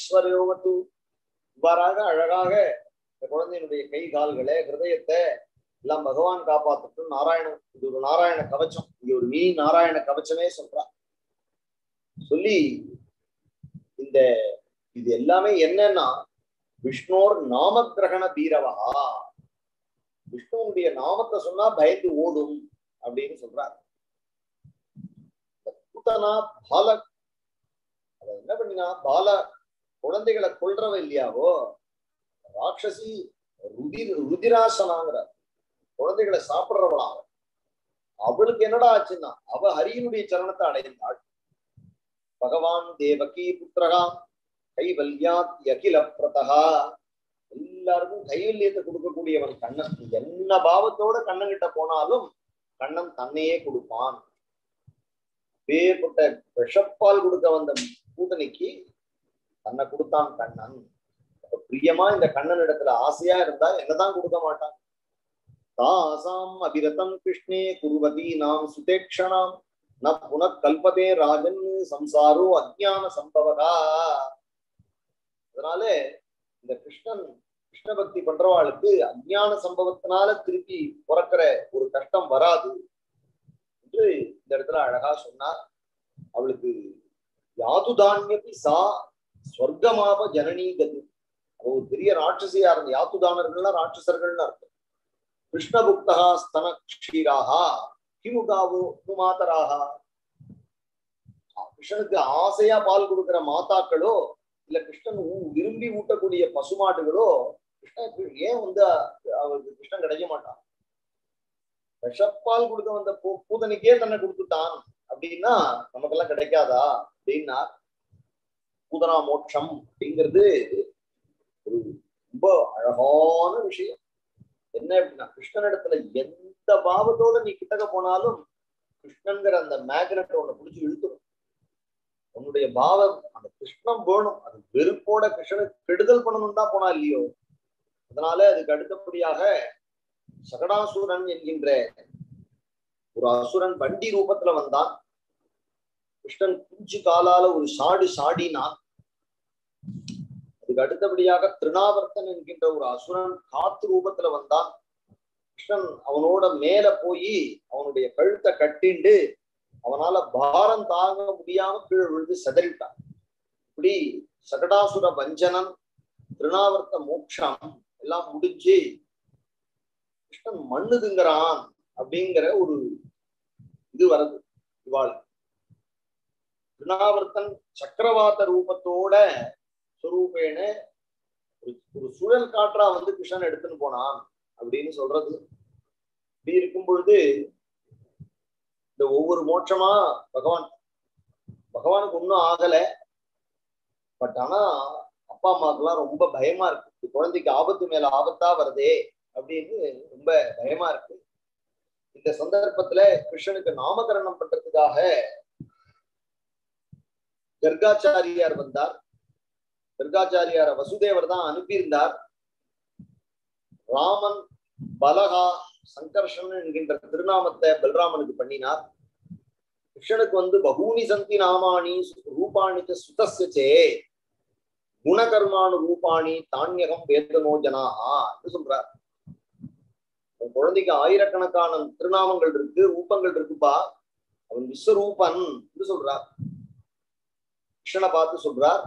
யோகேஸ்வரோவத்து இவ்வாறாக அழகாக இந்த குழந்தையினுடைய கை கால்களை ஹிருதயத்தை எல்லாம் பகவான் காப்பாற்றட்டும் நாராயணன் இது ஒரு நாராயண கவச்சம் இங்க ஒரு மீ நாராயண கவச்சமே சொல்றா சொல்லி இந்த இது எல்லாமே என்னன்னா விஷ்ணோர் நாம கிரகண பீரவா விஷ்ணுவுடைய நாமத்தை சொன்னா பயந்து ஓடும் அப்படின்னு சொல்றார் பூத்தனா பால அத என்ன பண்ணினா பால குழந்தைகளை கொல்றவ இல்லையாவோ ராட்சசி ருதிர் ருதிராசனாங்கிறார் குழந்தைகளை சாப்பிடுறவளாக அவளுக்கு என்னடா ஆச்சுன்னா அவ ஹரியனுடைய சரணத்தை அடைந்தாள் பகவான் தேவகி புத்திரகா கைவல்யாத் யகில பிரதகா எல்லாருக்கும் கைவல்யத்தை கொடுக்கக்கூடியவன் கண்ணன் என்ன பாவத்தோட கண்ணன் கிட்ட போனாலும் கண்ணன் தன்னையே கொடுப்பான் பேர்பட்ட விஷப்பால் கொடுக்க வந்த கூட்டணிக்கு தன்னை கொடுத்தான் கண்ணன் அப்ப பிரியமா இந்த கண்ணன் இடத்துல ஆசையா இருந்தா என்னதான் கொடுக்க மாட்டான் தாசாம் அபிரதம் கிருஷ்ணே குருவதி நாம் சுதேக்ஷணாம் ந புனக் கல்பதே ராஜன் சம்சாரோ அஜ்ஞான சம்பவகா அதனால இந்த கிருஷ்ணன் கிருஷ்ண பக்தி பண்றவாளுக்கு அஜ்ஞான சம்பவத்தினால திருப்பி பிறக்கிற ஒரு கஷ்டம் வராது என்று இந்த இடத்துல அழகா சொன்னார் அவளுக்கு யாதுதான்யபி சா ஸ்வர்க்கமாப ஜனனி கதி அவ ஒரு பெரிய ராட்சசியா இருந்த யாத்துதானர்கள்னா ராட்சசர்கள்னு அர்த்தம் கிருஷ்ணபுக்தகா ஸ்தன க்ஷீராகா கிமுகாவோ மாதராகா கிருஷ்ணனுக்கு ஆசையா பால் கொடுக்கிற மாதாக்களோ இல்ல கிருஷ்ணன் ஊ- விரும்பி ஊட்டக்கூடிய பசுமாடுகளோ கிருஷ்ணன் ஏன் வந்து அவருக்கு கிருஷ்ணன் கிடைக்க மாட்டான் விஷப்பால் கொடுக்க வந்த பூ- பூதனுக்கே தன்னை கொடுத்துட்டான் அப்படின்னா நமக்கெல்லாம் கிடைக்காதா அப்படின்னா பூதனா மோட்சம் அப்படிங்கிறது ஒரு ரொம்ப அழகான விஷயம் என்ன அப்படின்னா கிருஷ்ணனிடத்துல எந்த பாவத்தோட நீ கிட்டக்க போனாலும் கிருஷ்ணன்கிற அந்த மேக்னெட் உன்னை பிடிச்சி இழுத்துடும் உன்னுடைய பாவம் அந்த கிருஷ்ணம் வேணும் அது வெறுப்போட கிருஷ்ணனுக்கு கெடுதல் பண்ணணும் தான் போனா இல்லையோ அதனால அதுக்கு அடுத்தபடியாக சகடாசுரன் என்கின்ற ஒரு அசுரன் வண்டி ரூபத்துல வந்தான் கிருஷ்ணன் குஞ்சு காலால ஒரு சாடு சாடினான் அதுக்கு அடுத்தபடியாக திருநாவர்த்தன் என்கின்ற ஒரு அசுரன் காத்து ரூபத்துல வந்தான் கிருஷ்ணன் அவனோட மேல போய் அவனுடைய கழுத்தை கட்டிண்டு அவனால பாரம் தாங்க முடியாம கீழே விழுந்து செதறிட்டான் இப்படி சகடாசுர வஞ்சனன் திருநாவர்த்த மோட்சம் எல்லாம் முடிஞ்சு கிருஷ்ணன் மண்ணுதுங்கிறான் அப்படிங்கிற ஒரு இது வருது இவாள் திருநாவர்த்தன் சக்கரவாத்த ரூபத்தோட சுரூபேன ஒரு ஒரு சுழல் காற்றா வந்து கிருஷ்ணன் எடுத்துன்னு போனான் அப்படின்னு சொல்றது இப்படி இருக்கும் பொழுது இந்த ஒவ்வொரு மோட்சமா பகவான் பகவானுக்கு ஒன்றும் ஆகல பட் ஆனா அப்பா அம்மாவுக்குலாம் ரொம்ப பயமா இருக்கு இந்த குழந்தைக்கு ஆபத்து மேல ஆபத்தா வருதே அப்படின்னு ரொம்ப பயமா இருக்கு இந்த சந்தர்ப்பத்துல கிருஷ்ணனுக்கு நாமகரணம் பண்றதுக்காக கர்காச்சாரியார் வந்தார் கர்காச்சாரியார வசுதேவர் தான் அனுப்பியிருந்தார் ராமன் பலகா சங்கர்ஷன் என்கின்ற திருநாமத்தை பலராமனுக்கு பண்ணினார் கிருஷ்ணனுக்கு வந்து பகூனி சந்தி நாமானி ரூபாணி ச சுதஸ்ய சே குணகர்மானு ரூபாணி தானியகம் வேதனோ ஜனாஹா என்று சொல்றார் உன் குழந்தைக்கு ஆயிரக்கணக்கான திருநாமங்கள் இருக்கு ரூபங்கள் இருக்குப்பா அவன் விஸ்வரூபன் என்று சொல்றார் கிருஷ்ணனை பார்த்து சொல்றார்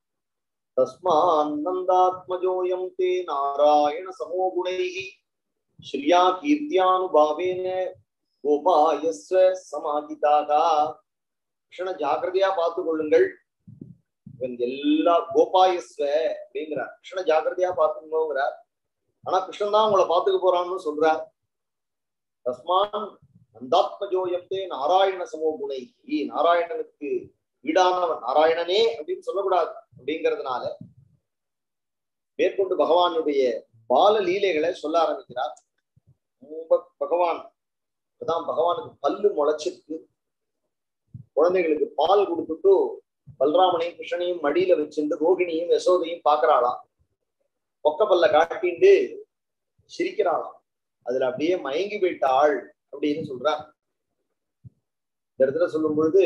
தஸ்மானந்தாத்மஜோயம் தே நாராயண சமோ குணைஹி ஸ்ரீயா கீர்த்தியானுபாவேன கோபாயஸ்வ சமாதிதாக கிருஷ்ண ஜாக்கிரதையா பார்த்து கொள்ளுங்கள் இவன் எல்லா கோபாயஸ்வ அப்படிங்கிறார் கிருஷ்ண ஜாக்கிரதையா பார்த்துக்கோங்கிறார் ஆனா கிருஷ்ணன் தான் உங்களை பார்த்துக்க போறான்னு சொல்றார் தஸ்மான் நந்தாத்மஜோயத்தே நாராயண சமோ குணை நாராயணனுக்கு ஈடானவன் நாராயணனே அப்படின்னு சொல்லக்கூடாது அப்படிங்கிறதுனால மேற்கொண்டு பகவானுடைய பால லீலைகளை சொல்ல ஆரம்பிக்கிறார் ரொம்ப பகவான் இப்பதான் பகவானுக்கு பல்லு முளைச்சிருக்கு குழந்தைகளுக்கு பால் கொடுத்துட்டு பல்ராமனையும் கிருஷ்ணனையும் மடியில வச்சிருந்து ரோகிணியும் யசோதையும் பாக்குறாளாம் பொக்க பல்ல காட்டிண்டு சிரிக்கிறாளாம் அதுல அப்படியே மயங்கி போயிட்டாள் அப்படின்னு சொல்றார் இந்த இடத்துல சொல்லும் பொழுது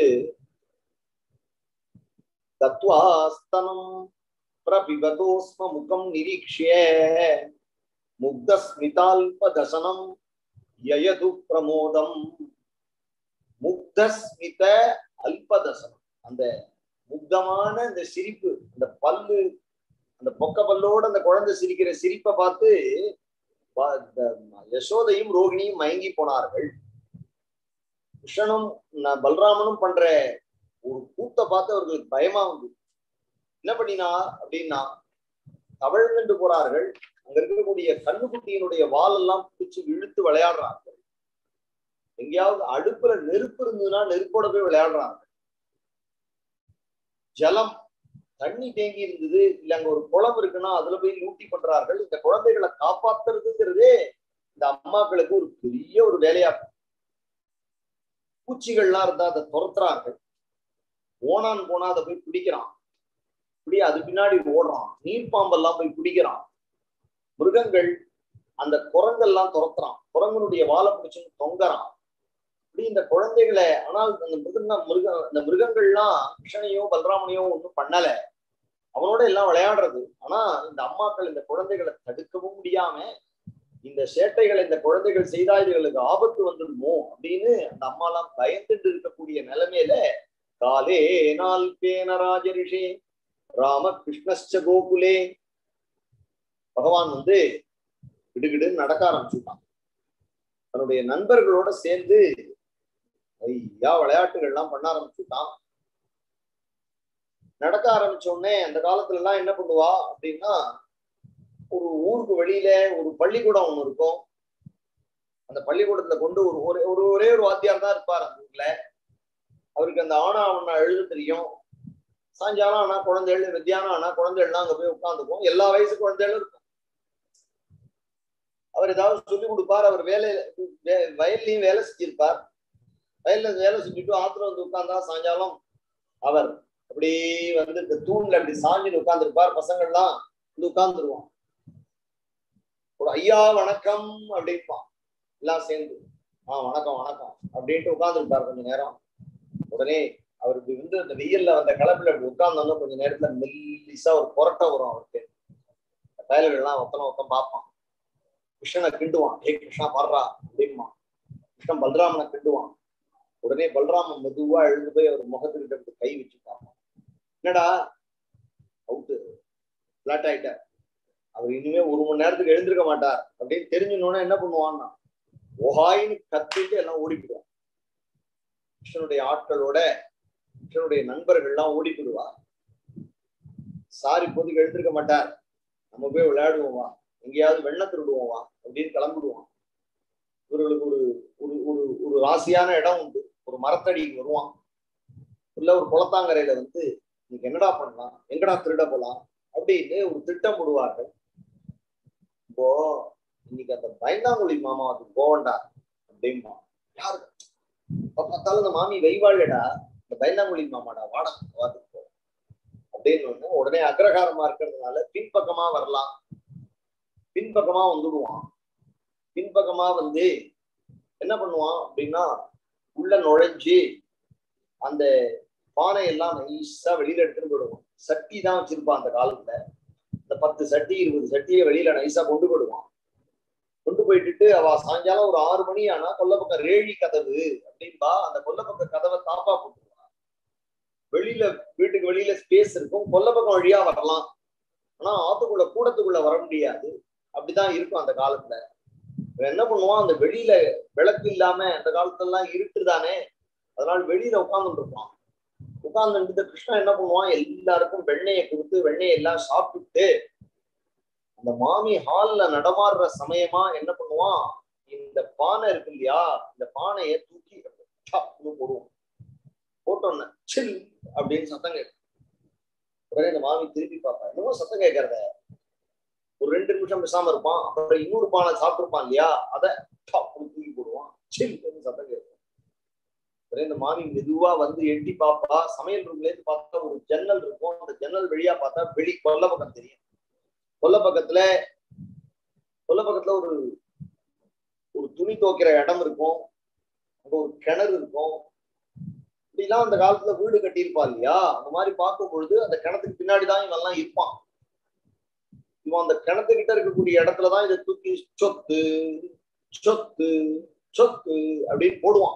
தத்வாஸ்தனம் பிரபிபதோஸ்ம முகம் நிரீக்ஷிய முக்தஸ்மிதால்பதசனம் யயது பிரமோதம் முக்தஸ்மித அல்பதசனம் அந்த முக்தமான இந்த சிரிப்பு அந்த பல்லு அந்த பொக்க பல்லோட அந்த குழந்தை சிரிக்கிற சிரிப்பை பார்த்து ப- இந்த யசோதையும் ரோகிணியும் மயங்கி போனார்கள் கிருஷ்ணனும் ந- பலராமனும் பண்ற ஒரு கூத்தை பார்த்து அவர்களுக்கு பயமா வந்து என்ன பண்ணினா அப்படின்னா தவழ்ந்துட்டு போறார்கள் அங்க இருக்கக்கூடிய கண்ணுக்குட்டியினுடைய வால் எல்லாம் பிடிச்சு இழுத்து விளையாடுறார்கள் எங்கேயாவது அடுப்புல நெருப்பு இருந்ததுன்னா நெருப்போட போய் விளையாடுறாங்க ஜலம் தண்ணி தேங்கி இருந்தது இல்ல அங்க ஒரு குளம் இருக்குன்னா அதுல போய் லூட்டி பண்றார்கள் இந்த குழந்தைகளை காப்பாத்துறதுங்கிறதே இந்த அம்மாக்களுக்கு ஒரு பெரிய ஒரு வேலையா இருக்கு. பூச்சிகள்லாம் இருந்தா அதை துரத்துறார்கள் ஓனான் போனா அதை போய் பிடிக்கிறான் இப்படி அது பின்னாடி ஓடுறான் நீர்ப்பாம்பெல்லாம் போய் பிடிக்கிறான் மிருகங்கள் அந்த குரங்கெல்லாம் துரத்துறான் குரங்கனுடைய வாழை பிடிச்சுன்னு தொங்குறான் இப்படி இந்த குழந்தைகளை ஆனால் அந்த மிருக மிருக இந்த மிருகங்கள்லாம் கிருஷ்ணனையோ பலராமனையோ ஒன்றும் பண்ணல அவனோட எல்லாம் விளையாடுறது ஆனா இந்த அம்மாக்கள் இந்த குழந்தைகளை தடுக்கவும் முடியாம இந்த சேட்டைகளை இந்த குழந்தைகள் செய்தா இதுகளுக்கு ஆபத்து வந்துடுமோ அப்படின்னு அந்த அம்மாலாம் பயந்துட்டு இருக்கக்கூடிய நிலைமையில காலே நாள் பேன ராஜரிஷே ராம கிருஷ்ணஸ்ச கோகுலே பகவான் வந்து கிடுகிடுன்னு நடக்க ஆரம்பிச்சுட்டான் தன்னுடைய நண்பர்களோட சேர்ந்து ஐயா விளையாட்டுகள்லாம் பண்ண ஆரம்பிச்சுட்டான் நடக்க ஆரம்பிச்ச உடனே அந்த காலத்துல எல்லாம் என்ன பண்ணுவா அப்படின்னா ஒரு ஊருக்கு வெளியில ஒரு பள்ளிக்கூடம் ஒண்ணு இருக்கும் அந்த பள்ளிக்கூடத்துல கொண்டு ஒரு ஒரே ஒரு ஒரே ஒரு வாத்தியார் தான் இருப்பார் அந்த ஊர்ல அவருக்கு அந்த ஆனா அவனை எழுத தெரியும் சாயங்காலம் ஆனா குழந்தைகள் வித்தியானம் ஆனா குழந்தைகள்லாம் அங்க போய் உட்காந்துக்கும் எல்லா வயசு குழந்தைகளும் இருக்கும் அவர் ஏதாவது சொல்லி கொடுப்பார் அவர் வேலையில வே- வயல்லயும் வேலை செஞ்சிருப்பார் வயல்ல வேலை செஞ்சுட்டு ஆத்துல வந்து உட்கார்ந்தா சாயங்காலம் அவர் அப்படி வந்து இந்த தூண்ல அப்படி சாஞ்சிட்டு உட்கார்ந்துருப்பார் பசங்கள்லாம் வந்து உட்கார்ந்துருவான் ஒரு ஐயா வணக்கம் அப்படின்பான் எல்லாம் சேர்ந்து ஆ வணக்கம் வணக்கம் அப்படின்ட்டு உட்கார்ந்துருப்பார் கொஞ்ச நேரம் உடனே அவருக்கு வந்து அந்த வெயில்ல வந்த கலப்பில் அப்படி உட்கார்ந்தோம்னா கொஞ்ச நேரத்துல மெல்லிசா ஒரு புரட்டை வரும் அவருக்கு பயல்கள்லாம் ஒத்தனை ஒத்தம் பார்ப்பான் கிருஷ்ணனை கிண்டுவான் ஏ கிருஷ்ணா பாடுறா அப்படின்பான் கிருஷ்ணன் பலராமனை கிண்டுவான் உடனே பலராமன் மெதுவா எழுந்து போய் அவர் முகத்துக்கிட்ட இப்படி கை வச்சு பார்ப்பான் என்னடா அவுட்டு பிளாட் ஆயிட்டார் அவர் இனிமே ஒரு மணி நேரத்துக்கு எழுந்திருக்க மாட்டார் அப்படின்னு தெரிஞ்சுனோன்னா என்ன பண்ணுவான்னா ஓஹாயின்னு கத்திட்டு எல்லாம் ஓடி போயிடுவான் கிருஷ்ணனுடைய ஆட்களோட கிருஷ்ணனுடைய நண்பர்கள்லாம் ஓடி போயிடுவா சார் இப்போதைக்கு எழுந்திருக்க மாட்டார் நம்ம போய் விளையாடுவோமா எங்கேயாவது வெண்ண திருடுவோமா அப்படின்னு கிளம்பிடுவான் இவர்களுக்கு ஒரு ஒரு ஒரு ஒரு ராசியான இடம் உண்டு ஒரு மரத்தடிக்கு வருவான் இல்ல ஒரு குளத்தாங்கரையில வந்து இன்னைக்கு என்னடா பண்ணலாம் எங்கடா திருட போலாம் அப்படின்னு ஒரு திட்டம் போடுவார்கள் இப்போ இன்னைக்கு அந்த பயந்தாங்குழி மாமா அது போவண்டா அப்படிம்பா யாரு இப்ப பார்த்தாலும் இந்த மாமி வைவாழடா இந்த பயந்தாங்குழி மாமாடா வாடா வாதுக்கு போ அப்படின்னு ஒண்ணு உடனே அக்ரகாரமா இருக்கிறதுனால பின்பக்கமா வரலாம் பின்பக்கமா வந்துடுவான் பின்பக்கமா வந்து என்ன பண்ணுவான் அப்படின்னா உள்ள நுழைஞ்சு அந்த பானை எல்லாம் நைஸா வெளியில எடுத்துட்டு போயிடுவான் சட்டி தான் வச்சிருப்பான் அந்த காலத்துல இந்த பத்து சட்டி இருபது சட்டியை வெளியில நைஸா கொண்டு போயிடுவான் கொண்டு போயிட்டுட்டு அவ சாயங்காலம் ஒரு ஆறு மணி ஆனா கொல்லப்பக்கம் ரேழி கதவு அப்படின்பா அந்த கொல்லப்பக்க கதவை தாப்பா போட்டுருவா வெளியில வீட்டுக்கு வெளியில ஸ்பேஸ் இருக்கும் கொல்லப்பக்கம் வழியா வரலாம் ஆனா ஆத்துக்குள்ள கூடத்துக்குள்ள வர முடியாது அப்படிதான் இருக்கும் அந்த காலத்துல இவன் என்ன பண்ணுவான் அந்த வெளியில விளக்கு இல்லாம அந்த காலத்துல எல்லாம் இருட்டுதானே அதனால வெளியில உட்கார்ந்துட்டு இருப்பான் உட்கார்ந்துட்டு கிருஷ்ணன் என்ன பண்ணுவான் எல்லாருக்கும் வெண்ணெயை கொடுத்து வெண்ணெயை எல்லாம் சாப்பிட்டுட்டு அந்த மாமி ஹால்ல நடமாடுற சமயமா என்ன பண்ணுவான் இந்த பானை இருக்கு இல்லையா இந்த பானையை தூக்கி டப்புன்னு போடுவான் போட்டோன்னு சில் அப்படின்னு சத்தம் கேட்கும் உடனே இந்த மாமி திருப்பி பார்ப்பா என்னமோ சத்தம் கேட்கறத ஒரு ரெண்டு நிமிஷம் பேசாம இருப்பான் அப்புறம் இன்னொரு பானை சாப்பிட்டுருப்பான் இல்லையா அதை டப்புன்னு தூக்கி போடுவான் சில் சத்தம் கேட்கும் உடனே இந்த மாமி மெதுவா வந்து எட்டி பாப்பா சமையல் ரூம்ல இருந்து பார்த்தா ஒரு ஜன்னல் இருக்கும் அந்த ஜன்னல் வழியா பார்த்தா வெளி கொல்ல பக்கம் தெரியும் கொல்ல பக்கத்துல கொல்ல பக்கத்துல ஒரு ஒரு துணி துவைக்கிற இடம் இருக்கும் அங்க ஒரு கிணறு இருக்கும் இப்படிலாம் அந்த காலத்துல வீடு கட்டியிருப்பா இல்லையா அந்த மாதிரி பார்க்கும் பொழுது அந்த கிணத்துக்கு பின்னாடி தான் இவெல்லாம் இருப்பான் இவன் அந்த கிணத்துக்கிட்ட இருக்கக்கூடிய இடத்துலதான் இதை தூக்கி சொத்து சொத்து சொத்து அப்படின்னு போடுவான்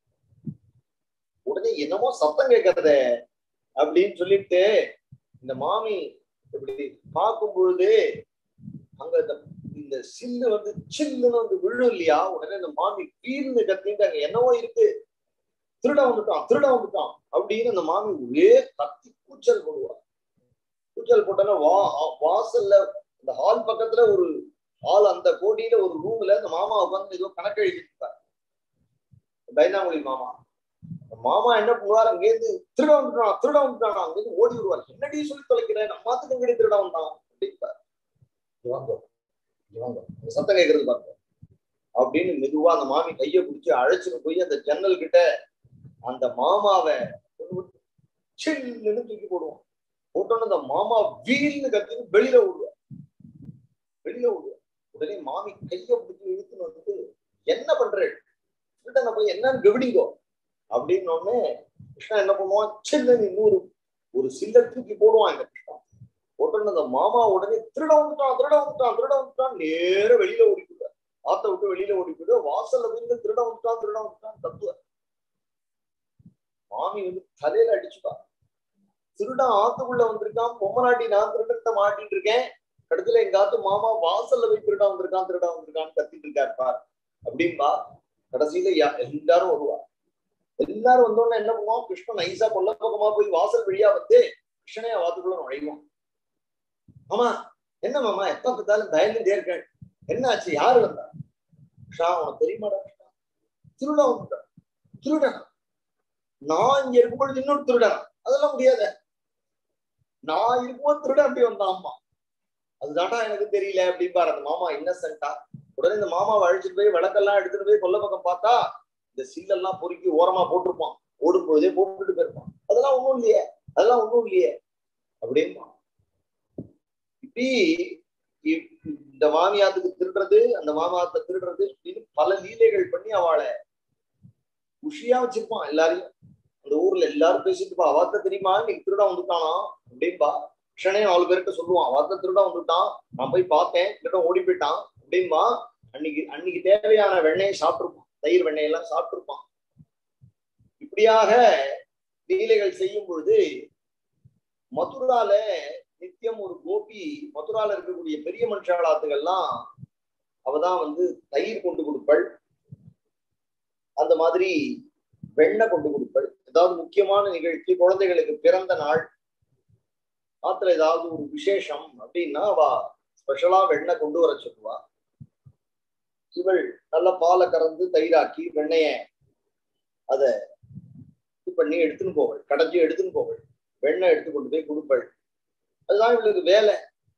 உடனே என்னமோ சத்தம் கேட்கறதே அப்படின்னு சொல்லிட்டு இந்த மாமி இப்படி பார்க்கும் பொழுது அங்க இந்த இந்த சில்லு வந்து சில்லுன்னு வந்து விழும் இல்லையா உடனே இந்த மாமி வீர்னு கத்திட்டு அங்க என்னவோ இருக்கு திருட வந்துட்டான் திருட வந்துட்டான் அப்படின்னு அந்த மாமி ஒரே கத்தி கூச்சல் போடுவா கூச்சல் போட்டோன்னா வா வாசல்ல இந்த ஹால் பக்கத்துல ஒரு ஹால் அந்த கோடியில ஒரு ரூம்ல இந்த மாமா உட்காந்து ஏதோ கணக்கு எழுதிட்டு இருப்பார் டைனாமொழி மாமா மாமா என்ன பண்ணுவார் அங்கேருந்து திருட வந்துட்டான் திருட வந்துட்டான் அங்கேருந்து ஓடி வருவார் என்னடி சொல்லி தொலைக்கிறேன் நம்மாத்துக்கு எங்கடி திருட வந்தான் அப்படிப்பார் இங்க வாங்க இங்க வாங்க இந்த சத்தம் கேட்கறது பாருங்க அப்படின்னு மெதுவா அந்த மாமி கையை பிடிச்சி அழைச்சிட்டு போய் அந்த ஜன்னல் கிட்ட அந்த மாமாவை சில்லுன்னு தூக்கி போடுவான் போட்டோன்னு அந்த மாமா வீல்னு கத்தின்னு வெளியில விடுவார் வெளியில விடுவார் உடனே மாமி கையை பிடிச்சி இழுத்துன்னு வந்துட்டு என்ன பண்றேன் கிருஷ்ணனை போய் என்னன்னு கவனிங்கோ அப்படின்னு உடனே கிருஷ்ணன் என்ன பண்ணுவான் சில்லுன்னு இன்னொரு ஒரு சில்ல தூக்கி போடுவான் இந்த கிருஷ்ணன் போட்டோன்னு அந்த மாமா உடனே திருட வந்துட்டான் திருட வந்துட்டான் திருட வந்துட்டான் நேர வெளியில ஓடி போயிடுவார் ஆத்த விட்டு வெளியில ஓடி போயிடுவார் வாசல்ல போய் திருட வந்துட்டான் திருட வந்துட்டான் தத்துவார் மாமி வந்து தலையில அடிச்சுப்பா திருடன் ஆத்துக்குள்ள வந்திருக்கான் பொம்மநாட்டி நான் திருடத்தை மாட்டிட்டு இருக்கேன் கடைசியில எங்க ஆத்து மாமா வாசல்ல போய் திருடா வந்திருக்கான் திருடா வந்திருக்கான்னு கத்திட்டு இருக்காரு பார் அப்படின்பா கடைசியில யா- எல்லாரும் வருவா எல்லாரும் வந்தோடனே என்ன பண்ணுவோம் கிருஷ்ணன் நைசா கொல்ல பக்கமா போய் வாசல் வழியா வந்து கிருஷ்ணனையா வாத்துக்குள்ள நுழைவோம் ஆமா என்ன மாமா எப்ப பார்த்தாலும் பயந்துட்டே இருக்கேன் என்ன ஆச்சு யாரு வந்தா கிருஷ்ணா உனக்கு தெரியுமாடா கிருஷ்ணா திருடன் வந்துட்டான் திருடன் நான் இங்க இருக்கும் பொழுது இன்னொரு திருடன் அதெல்லாம் முடியாது நான் இருக்கும்போது திருடன் அப்படி வந்தான் அம்மா அதுதான்டா எனக்கு தெரியல அப்படின்பாரு அந்த மாமா இன்னசென்ட்டா உடனே இந்த மாமாவை அழைச்சிட்டு போய் விளக்கெல்லாம் எடுத்துட்டு போய் கொல்ல பக்கம் பார்த்தா இந்த சில்லெல்லாம் பொறுக்கி ஓரமா போட்டிருப்பான் ஓடும் பொழுதே போட்டுட்டு போயிருப்பான் அதெல்லாம் ஒண்ணும் இல்லையே அதெல்லாம் ஒண்ணும் இல்லையே அப்படின்பா இப்படி இ- இந்த மாமியாத்துக்கு திருடுறது அந்த மாமாத்தை திருடுறது இப்படின்னு பல லீலைகள் பண்ணி அவளை குஷியா வச்சிருப்பான் எல்லாரையும் அந்த ஊர்ல எல்லாரும் பேசிட்டு இருப்பா வார்த்தை தெரியுமா நீங்க திருட வந்துட்டானா அப்படின்பா கிருஷ்ணனே நாலு பேர்கிட்ட சொல்லுவான் வார்த்தை திருட வந்துட்டான் நான் போய் பார்த்தேன் திருடன் ஓடி போயிட்டான் அப்படின்பா அன்னைக்கு அன்னைக்கு தேவையான வெண்ணெயை சாப்பிட்டுருப்பான் தயிர் வெண்ணெயெல்லாம் சாப்பிட்டுருப்பான் இப்படியாக லீலைகள் செய்யும் பொழுது மதுரால நித்தியம் ஒரு கோபி மதுரால இருக்கக்கூடிய பெரிய மனுஷாலாத்துகள்லாம் அவதான் வந்து தயிர் கொண்டு கொடுப்பள் அந்த மாதிரி வெண்ணெய் கொண்டு கொடுப்பள் ஏதாவது முக்கியமான நிகழ்ச்சி குழந்தைகளுக்கு பிறந்த நாள் ஆத்துல ஏதாவது ஒரு விசேஷம் அப்படின்னா அவ ஸ்பெஷலா வெண்ணெய் கொண்டு வர சொல்லுவா இவள் நல்ல பாலை கறந்து தயிராக்கி வெண்ணெய அத இது பண்ணி எடுத்துன்னு போவள் கடைஞ்சி எடுத்துன்னு போவள் வெண்ணெய் எடுத்து கொண்டு போய் கொடுப்பள் அதுதான் இவளுக்கு வேலை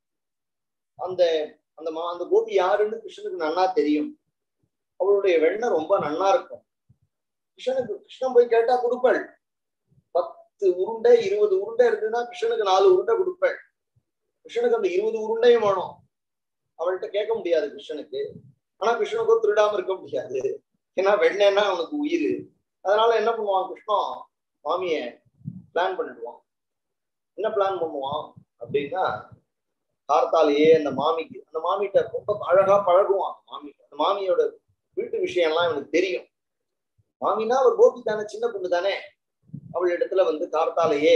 அந்த அந்த மா அந்த கோபி யாருன்னு கிருஷ்ணனுக்கு நன்னா தெரியும் அவளுடைய வெண்ணெய் ரொம்ப நன்னா இருக்கும் கிருஷ்ணனுக்கு கிருஷ்ணன் போய் கேட்டா கொடுப்பள் பத்து உருண்டை இருபது உருண்டை இருந்ததுன்னா கிருஷ்ணனுக்கு நாலு உருண்டை கொடுப்பள் கிருஷ்ணனுக்கு அந்த இருபது உருண்டையும் வேணும் அவள்கிட்ட கேட்க முடியாது கிருஷ்ணனுக்கு ஆனா கிருஷ்ணனுக்கும் திருடாம இருக்க முடியாது ஏன்னா வெண்ணெய்னா அவனுக்கு உயிர் அதனால என்ன பண்ணுவான் கிருஷ்ணன் மாமிய பிளான் பண்ணிடுவான் என்ன பிளான் பண்ணுவான் அப்படின்னா கார்த்தாலேயே அந்த மாமிக்கு அந்த மாமிகிட்ட ரொம்ப அழகா பழகுவான் மாமி அந்த மாமியோட வீட்டு விஷயம்லாம் இவனுக்கு தெரியும் மாமினா ஒரு கோபி தானே சின்ன பொண்ணு தானே அவள் இடத்துல வந்து கார்த்தாலேயே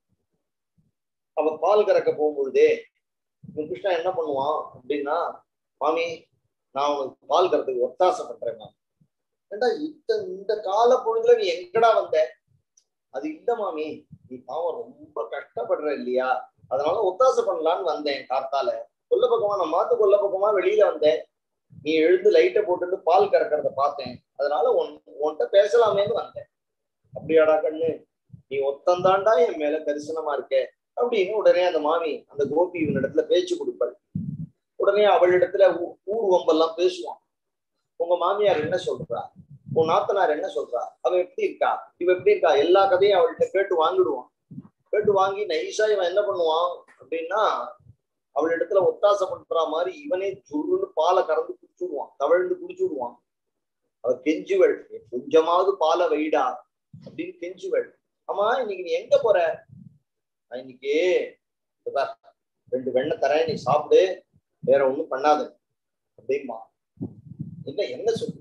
அவ பால் கறக்க போகும்பொழுதே இவன் கிருஷ்ணன் என்ன பண்ணுவான் அப்படின்னா மாமி நான் உனக்கு பால் கறதுக்கு ஒத்தாசை பண்றேன் மாமி ஏண்டா இந்த இந்த கால பொழுதுல நீ எங்கடா வந்த அது இல்ல மாமி நீ பாவம் ரொம்ப கஷ்டப்படுற இல்லையா அதனால ஒத்தாசை பண்ணலான்னு வந்தேன் கார்த்தால கொல்ல பக்கமா நான் மாத்து கொல்ல பக்கமா வெளியில வந்தேன் நீ எழுந்து லைட்டை போட்டுட்டு பால் கறக்கிறத பார்த்தேன் அதனால உன் உன்கிட்ட பேசலாமேன்னு வந்தேன் அப்படியாடா கண்ணு நீ ஒத்தந்தாண்டா என் மேல தரிசனமா இருக்க அப்படின்னு உடனே அந்த மாமி அந்த கோபி இவனிடத்துல பேச்சு கொடுப்பாள் உடனே அவளிடத்துல ஊ- ஊர் வம்பெல்லாம் பேசுவான் உங்க மாமியார் என்ன சொல்றா உன் நாத்தனார் என்ன சொல்றா அவ எப்படி இருக்கா இவ எப்படி இருக்கா எல்லா கதையும் அவள்கிட்ட கேட்டு வாங்கிடுவான் கேட்டு வாங்கி நைஸா இவன் என்ன பண்ணுவான் அப்படின்னா அவளிடத்துல ஒத்தாசை பண்ற மாதிரி இவனே சுருன்னு பாலை கறந்து குடிச்சுடுவான் தவழ்ந்து குடிச்சுடுவான் அவ கெஞ்சுவள் கொஞ்சமாவது பாலை வைடா அப்படின்னு கெஞ்சுவள் ஆமா இன்னைக்கு நீ எங்க போற நான் இன்னைக்கு இதோ பார், ரெண்டு வெண்ணெய் தரேன் நீ சாப்பிடு வேற ஒண்ணும் பண்ணாத அப்படிமா என்ன என்ன சொல்லு இன்னைக்கு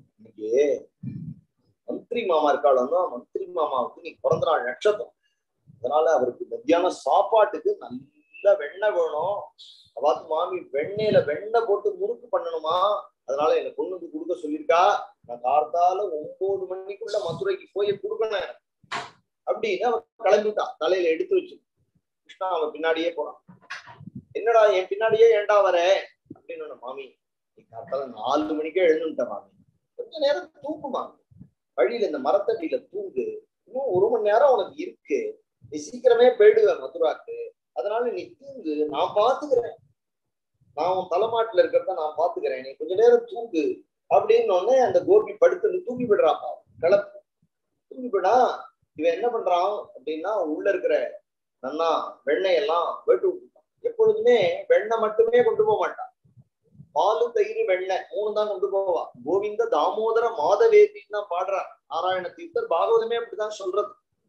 இல்லையே மந்திரி மாமா இருக்காளன்னா மந்திரி மாமாவுக்கு நீ பிறந்த நாள் நட்சத்திரம் அதனால அவருக்கு மத்தியானம் சாப்பாட்டுக்கு நல்ல வெண்ணெய் வேணும் அவாத்து மாமி வெண்ணெயில வெண்ணெய் போட்டு முறுக்கு பண்ணணுமா அதனால எனக்கு கொண்டு வந்து கொடுக்க சொல்லியிருக்கா நான் கார்த்தால ஒன்பது மணிக்குள்ள மதுரைக்கு போய் கொடுக்கணும் எனக்கு அப்படின்னு அவன் கிளம்பிட்டான் தலையில எடுத்து வச்சு கிருஷ்ணா அவன் பின்னாடியே போறான் என்னடா என் பின்னாடியே ஏன்டா வர அப்படின்னு மாமி நீ கார்த்தால நாலு மணிக்கே எழுந்துட்ட மாமி கொஞ்ச நேரம் தூக்கு மாமி வழியில இந்த மரத்தடியில தூங்கு இன்னும் ஒரு மணி நேரம் உனக்கு இருக்கு நீ சீக்கிரமே போயிடுவேன் மதுராக்கு அதனால நீ தூங்கு நான் பாத்துக்கிறேன் நான் உன் தலைமாட்டுல இருக்கிறத நான் பாத்துக்கிறேன் நீ கொஞ்ச நேரம் தூங்கு அப்படின்னு உடனே அந்த கோபி படுத்து தூக்கி விடுறாப்பா கிளப்பு தூக்கி விடா இவன் என்ன பண்றான் அப்படின்னா உள்ள இருக்கிற நன்னா வெண்ணெய் எல்லாம் வேட்டு விட்டுட்டான் எப்பொழுதுமே வெண்ணெய் மட்டுமே கொண்டு போக மாட்டான் பாலு தயிர் வெண்ணெய் மூணு தான் கொண்டு போவா கோவிந்த தாமோதர மாதவேதின்னு தான் பாடுறார் நாராயண தீர்த்தர் பாகவதமே அப்படிதான் சொல்றது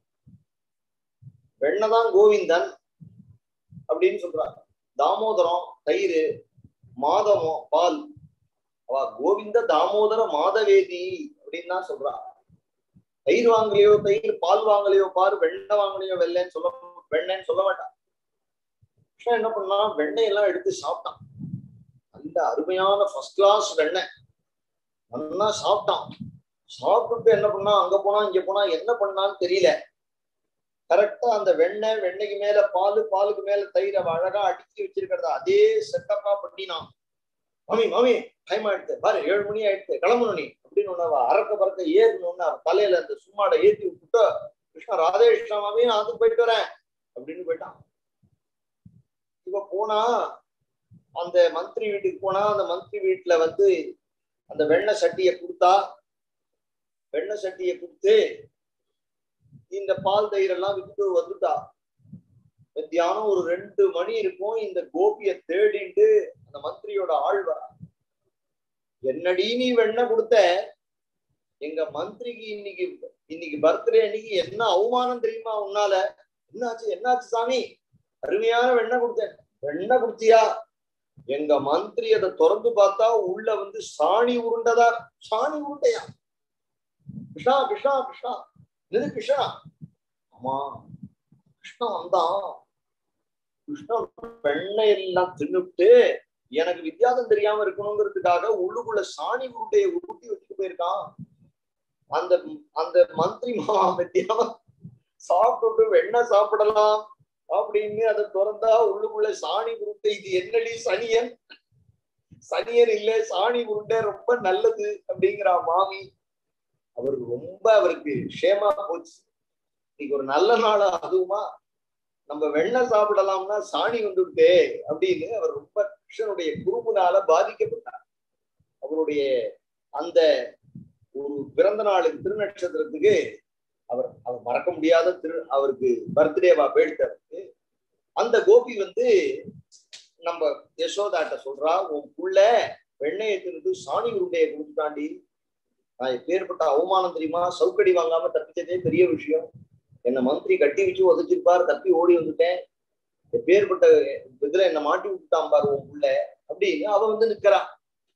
வெண்ணெய் தான் கோவிந்தன் அப்படின்னு சொல்றாங்க தாமோதரம் தயிர் மாதமோ பால் அவ கோவிந்த தாமோதர மாதவேதி அப்படின்னு தான் சொல்றா தயிர் வாங்கலையோ தயிர் பால் வாங்கலையோ பாரு வெண்ணெய் வாங்கலையோ வெள்ளைன்னு சொல்ல வெண்ணெய்ன்னு சொல்ல மாட்டான் கிருஷ்ணன் என்ன பண்ணா வெண்ணெய் எல்லாம் எடுத்து சாப்பிட்டான் நல்ல அருமையான ஃபர்ஸ்ட் கிளாஸ் வெண்ணெய் நல்லா சாப்பிட்டான் சாப்பிட்டுட்டு என்ன பண்ணா அங்க போனா இங்க போனா என்ன பண்ணான்னு தெரியல கரெக்டா அந்த வெண்ணெய் வெண்ணெய்க்கு மேல பால் பாலுக்கு மேல தயிரை அழகா அடுக்கி வச்சிருக்கிறத அதே செட்டப்பா பண்ணினான் மாமி மாமி டைம் ஆயிடுத்து பாரு ஏழு மணி ஆயிடுத்து கிளம்பணும் நீ அப்படின்னு ஒண்ணு அவ அறக்க பறக்க ஏறணும்னு அவ தலையில அந்த சும்மாட ஏத்தி விட்டுட்டு கிருஷ்ணா ராதே கிருஷ்ணா மாமி நான் அதுக்கு போயிட்டு வரேன் அப்படின்னு போயிட்டான் இவ போனா அந்த மந்திரி வீட்டுக்கு போனா அந்த மந்திரி வீட்டுல வந்து அந்த வெண்ணெய் சட்டியை கொடுத்தா வெண்ணெய் சட்டியை கொடுத்து இந்த பால் தயிர் எல்லாம் விட்டு வந்துட்டா மத்தியானம் ஒரு ரெண்டு மணி இருக்கும் இந்த கோபிய தேடிட்டு அந்த மந்திரியோட ஆள் வரா என்னடி நீ வெண்ணெய் கொடுத்த எங்க மந்திரிக்கு இன்னைக்கு இன்னைக்கு பர்த்டே அன்னைக்கு என்ன அவமானம் தெரியுமா உன்னால என்னாச்சு என்னாச்சு சாமி அருமையான வெண்ணெய் கொடுத்தேன் வெண்ணெய் கொடுத்தியா எங்க மந்திரி அதை திறந்து பார்த்தா உள்ள வந்து சாணி உருண்டதா சாணி உருண்டையா கிருஷ்ணா கிருஷ்ணா கிருஷ்ணா இது கிருஷ்ணா ஆமா கிருஷ்ணா வந்தான் கிருஷ்ணா வெண்ணெய் எல்லாம் தின்னுட்டு எனக்கு வித்தியாசம் தெரியாம இருக்கணுங்கிறதுக்காக உள்ளுக்குள்ள சாணி உருண்டையை ஊட்டி வச்சுட்டு போயிருக்கான் அந்த அந்த மந்திரி மாமா மத்தியானம் சாப்பிட்டுட்டு வெண்ணெய் சாப்பிடலாம் அப்படின்னு அதை திறந்தா உள்ளுக்குள்ள சாணி உருண்டை இது என்னடி சனியன் சனியன் இல்ல சாணி உருண்டை ரொம்ப நல்லது அப்படிங்கிறா மாமி அவருக்கு ரொம்ப அவருக்கு ஷேமா போச்சு இன்னைக்கு ஒரு நல்ல நாள் அதுவுமா நம்ம வெண்ணெய் சாப்பிடலாம்னா சாணி வந்துவிட்டே அப்படின்னு அவர் ரொம்ப கிருஷ்ணனுடைய குருமுனால பாதிக்கப்பட்டார் அவருடைய அந்த ஒரு பிறந்த நாளுக்கு திருநட்சத்திரத்துக்கு அவர் அவர் மறக்க முடியாத திரு அவருக்கு பர்த்டேவா போயிடுத்தவருக்கு அந்த கோபி வந்து நம்ம யசோதாட்ட சொல்றா உன் புள்ள வெண்ணையை திருந்து சாணி உருண்டையை கொடுத்துட்டாண்டி நான் எப்பேற்பட்ட அவமானம் தெரியுமா சவுக்கடி வாங்காம தப்பிச்சதே பெரிய விஷயம் என்ன மந்திரி கட்டி வச்சு உதச்சிருப்பார் தப்பி ஓடி வந்துட்டேன் எப்பேற்பட்ட இதுல என்ன மாட்டி விட்டுட்டான் பாரு உன் புள்ள அப்படின்னு அவ வந்து நிக்கிறா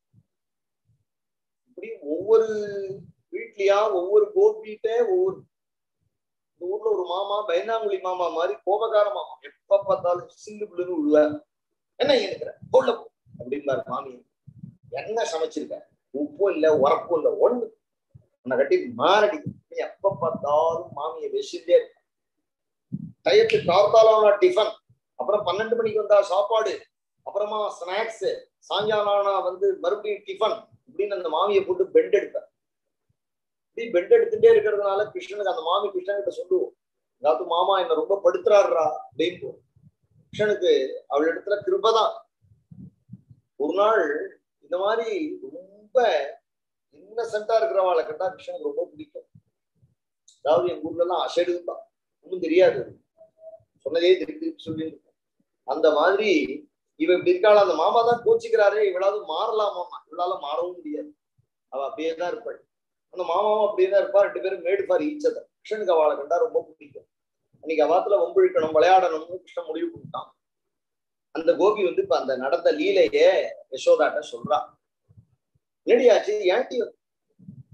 இப்படி ஒவ்வொரு வீட்லயா ஒவ்வொரு கோபிட்ட ஒவ்வொரு இந்த ஊர்ல ஒரு மாமா பயந்தாங்குழி மாமா மாதிரி கோபக்கார மாமா எப்ப பார்த்தாலும் சில்லு பிள்ளுன்னு விழுவார் என்ன இருக்கிற போடல அப்படிம்பாரு மாமி என்ன சமைச்சிருக்க உப்பும் இல்ல உரப்பும் இல்ல ஒண்ணு உன்னை கட்டி மாரடி எப்ப பார்த்தாலும் மாமியை வெசிலே டயத்து கார்த்தாலான டிஃபன் அப்புறம் பன்னெண்டு மணிக்கு வந்தா சாப்பாடு அப்புறமா ஸ்நாக்ஸ் சாயங்காலம் வந்து மறுபடியும் டிஃபன் இப்படின்னு அந்த மாமியை போட்டு பெண்ட் எடுப்பேன் இப்படி பெண்ட் எடுத்துட்டே இருக்கிறதுனால கிருஷ்ணனுக்கு அந்த மாமி கிருஷ்ணன்கிட்ட சொல்லுவோம் அதாவது மாமா என்ன ரொம்ப படுத்துறாருடா அப்படின்னு கிருஷ்ணனுக்கு அவள் இடத்துல கிருபதான் ஒரு நாள் இந்த மாதிரி ரொம்ப இன்னசென்டா இருக்கிறவாளை கண்டா கிருஷ்ணனுக்கு ரொம்ப பிடிக்கும் அதாவது எங்க ஊர்ல எல்லாம் அசைடு தான் ஒன்றும் தெரியாது சொன்னதே திருப்பி திருப்பி சொல்லி அந்த மாதிரி இவ இப்படி இருக்காள் அந்த மாமா தான் கோச்சிக்கிறாரே இவளாவது மாறலாமாமா இவளால மாறவும் முடியாது அவ அப்படியே தான் இருப்பாள் அந்த மாமாவும் அப்படியே தான் இருப்பா ரெண்டு பேரும் மேடு பாரு ஈச்சதை கிருஷ்ணனுக்கு அவளை கண்டா ரொம்ப பிடிக்கும் அன்னைக்கு அவாத்துல வம்பிழுக்கணும் விளையாடணும்னு கிருஷ்ணன் முடிவு பண்ணிட்டான் அந்த கோபி வந்து இப்ப அந்த நடந்த லீலையே யசோதாட்ட சொல்றா என்னடியாச்சு ஏன்டி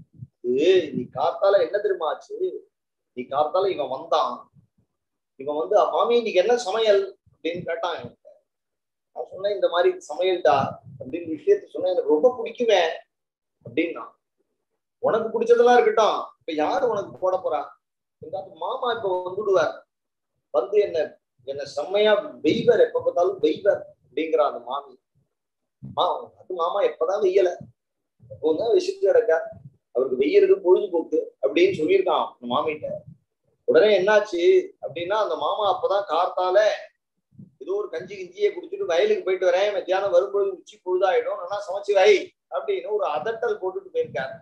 இது நீ காத்தால என்ன தெரியுமா ஆச்சு நீ காத்தால இவன் வந்தான் இவன் வந்து மாமி இன்னைக்கு என்ன சமையல் அப்படின்னு கேட்டான் என்கிட்ட நான் சொன்னேன் இந்த மாதிரி சமையல்டா அப்படின்னு விஷயத்த சொன்னேன் எனக்கு ரொம்ப பிடிக்குமே அப்படின்னா உனக்கு பிடிச்சதெல்லாம் இருக்கட்டும் இப்ப யாரு உனக்கு போட போறா எங்க மாமா இப்ப வந்துடுவார் வந்து என்ன என்ன செம்மையா வெய்வர் எப்ப பார்த்தாலும் வெய்வர் அப்படிங்கிற அந்த மாமி மா அது மாமா எப்பதான் வெய்யல எப்போதான் விசிட்டு கிடக்கா அவருக்கு வெய்யறது பொழுதுபோக்கு அப்படின்னு சொல்லியிருக்கான் அந்த மாமிட்ட உடனே என்னாச்சு அப்படின்னா அந்த மாமா அப்பதான் கார்த்தால ஏதோ ஒரு கஞ்சி கிஞ்சியை குடிச்சிட்டு வயலுக்கு போயிட்டு வரேன் மத்தியானம் வரும்பொழுது உச்சி பொழுதாயிடும் ஆனா சமைச்சு வை அப்படின்னு ஒரு அதட்டல் போட்டுட்டு போயிருக்காரு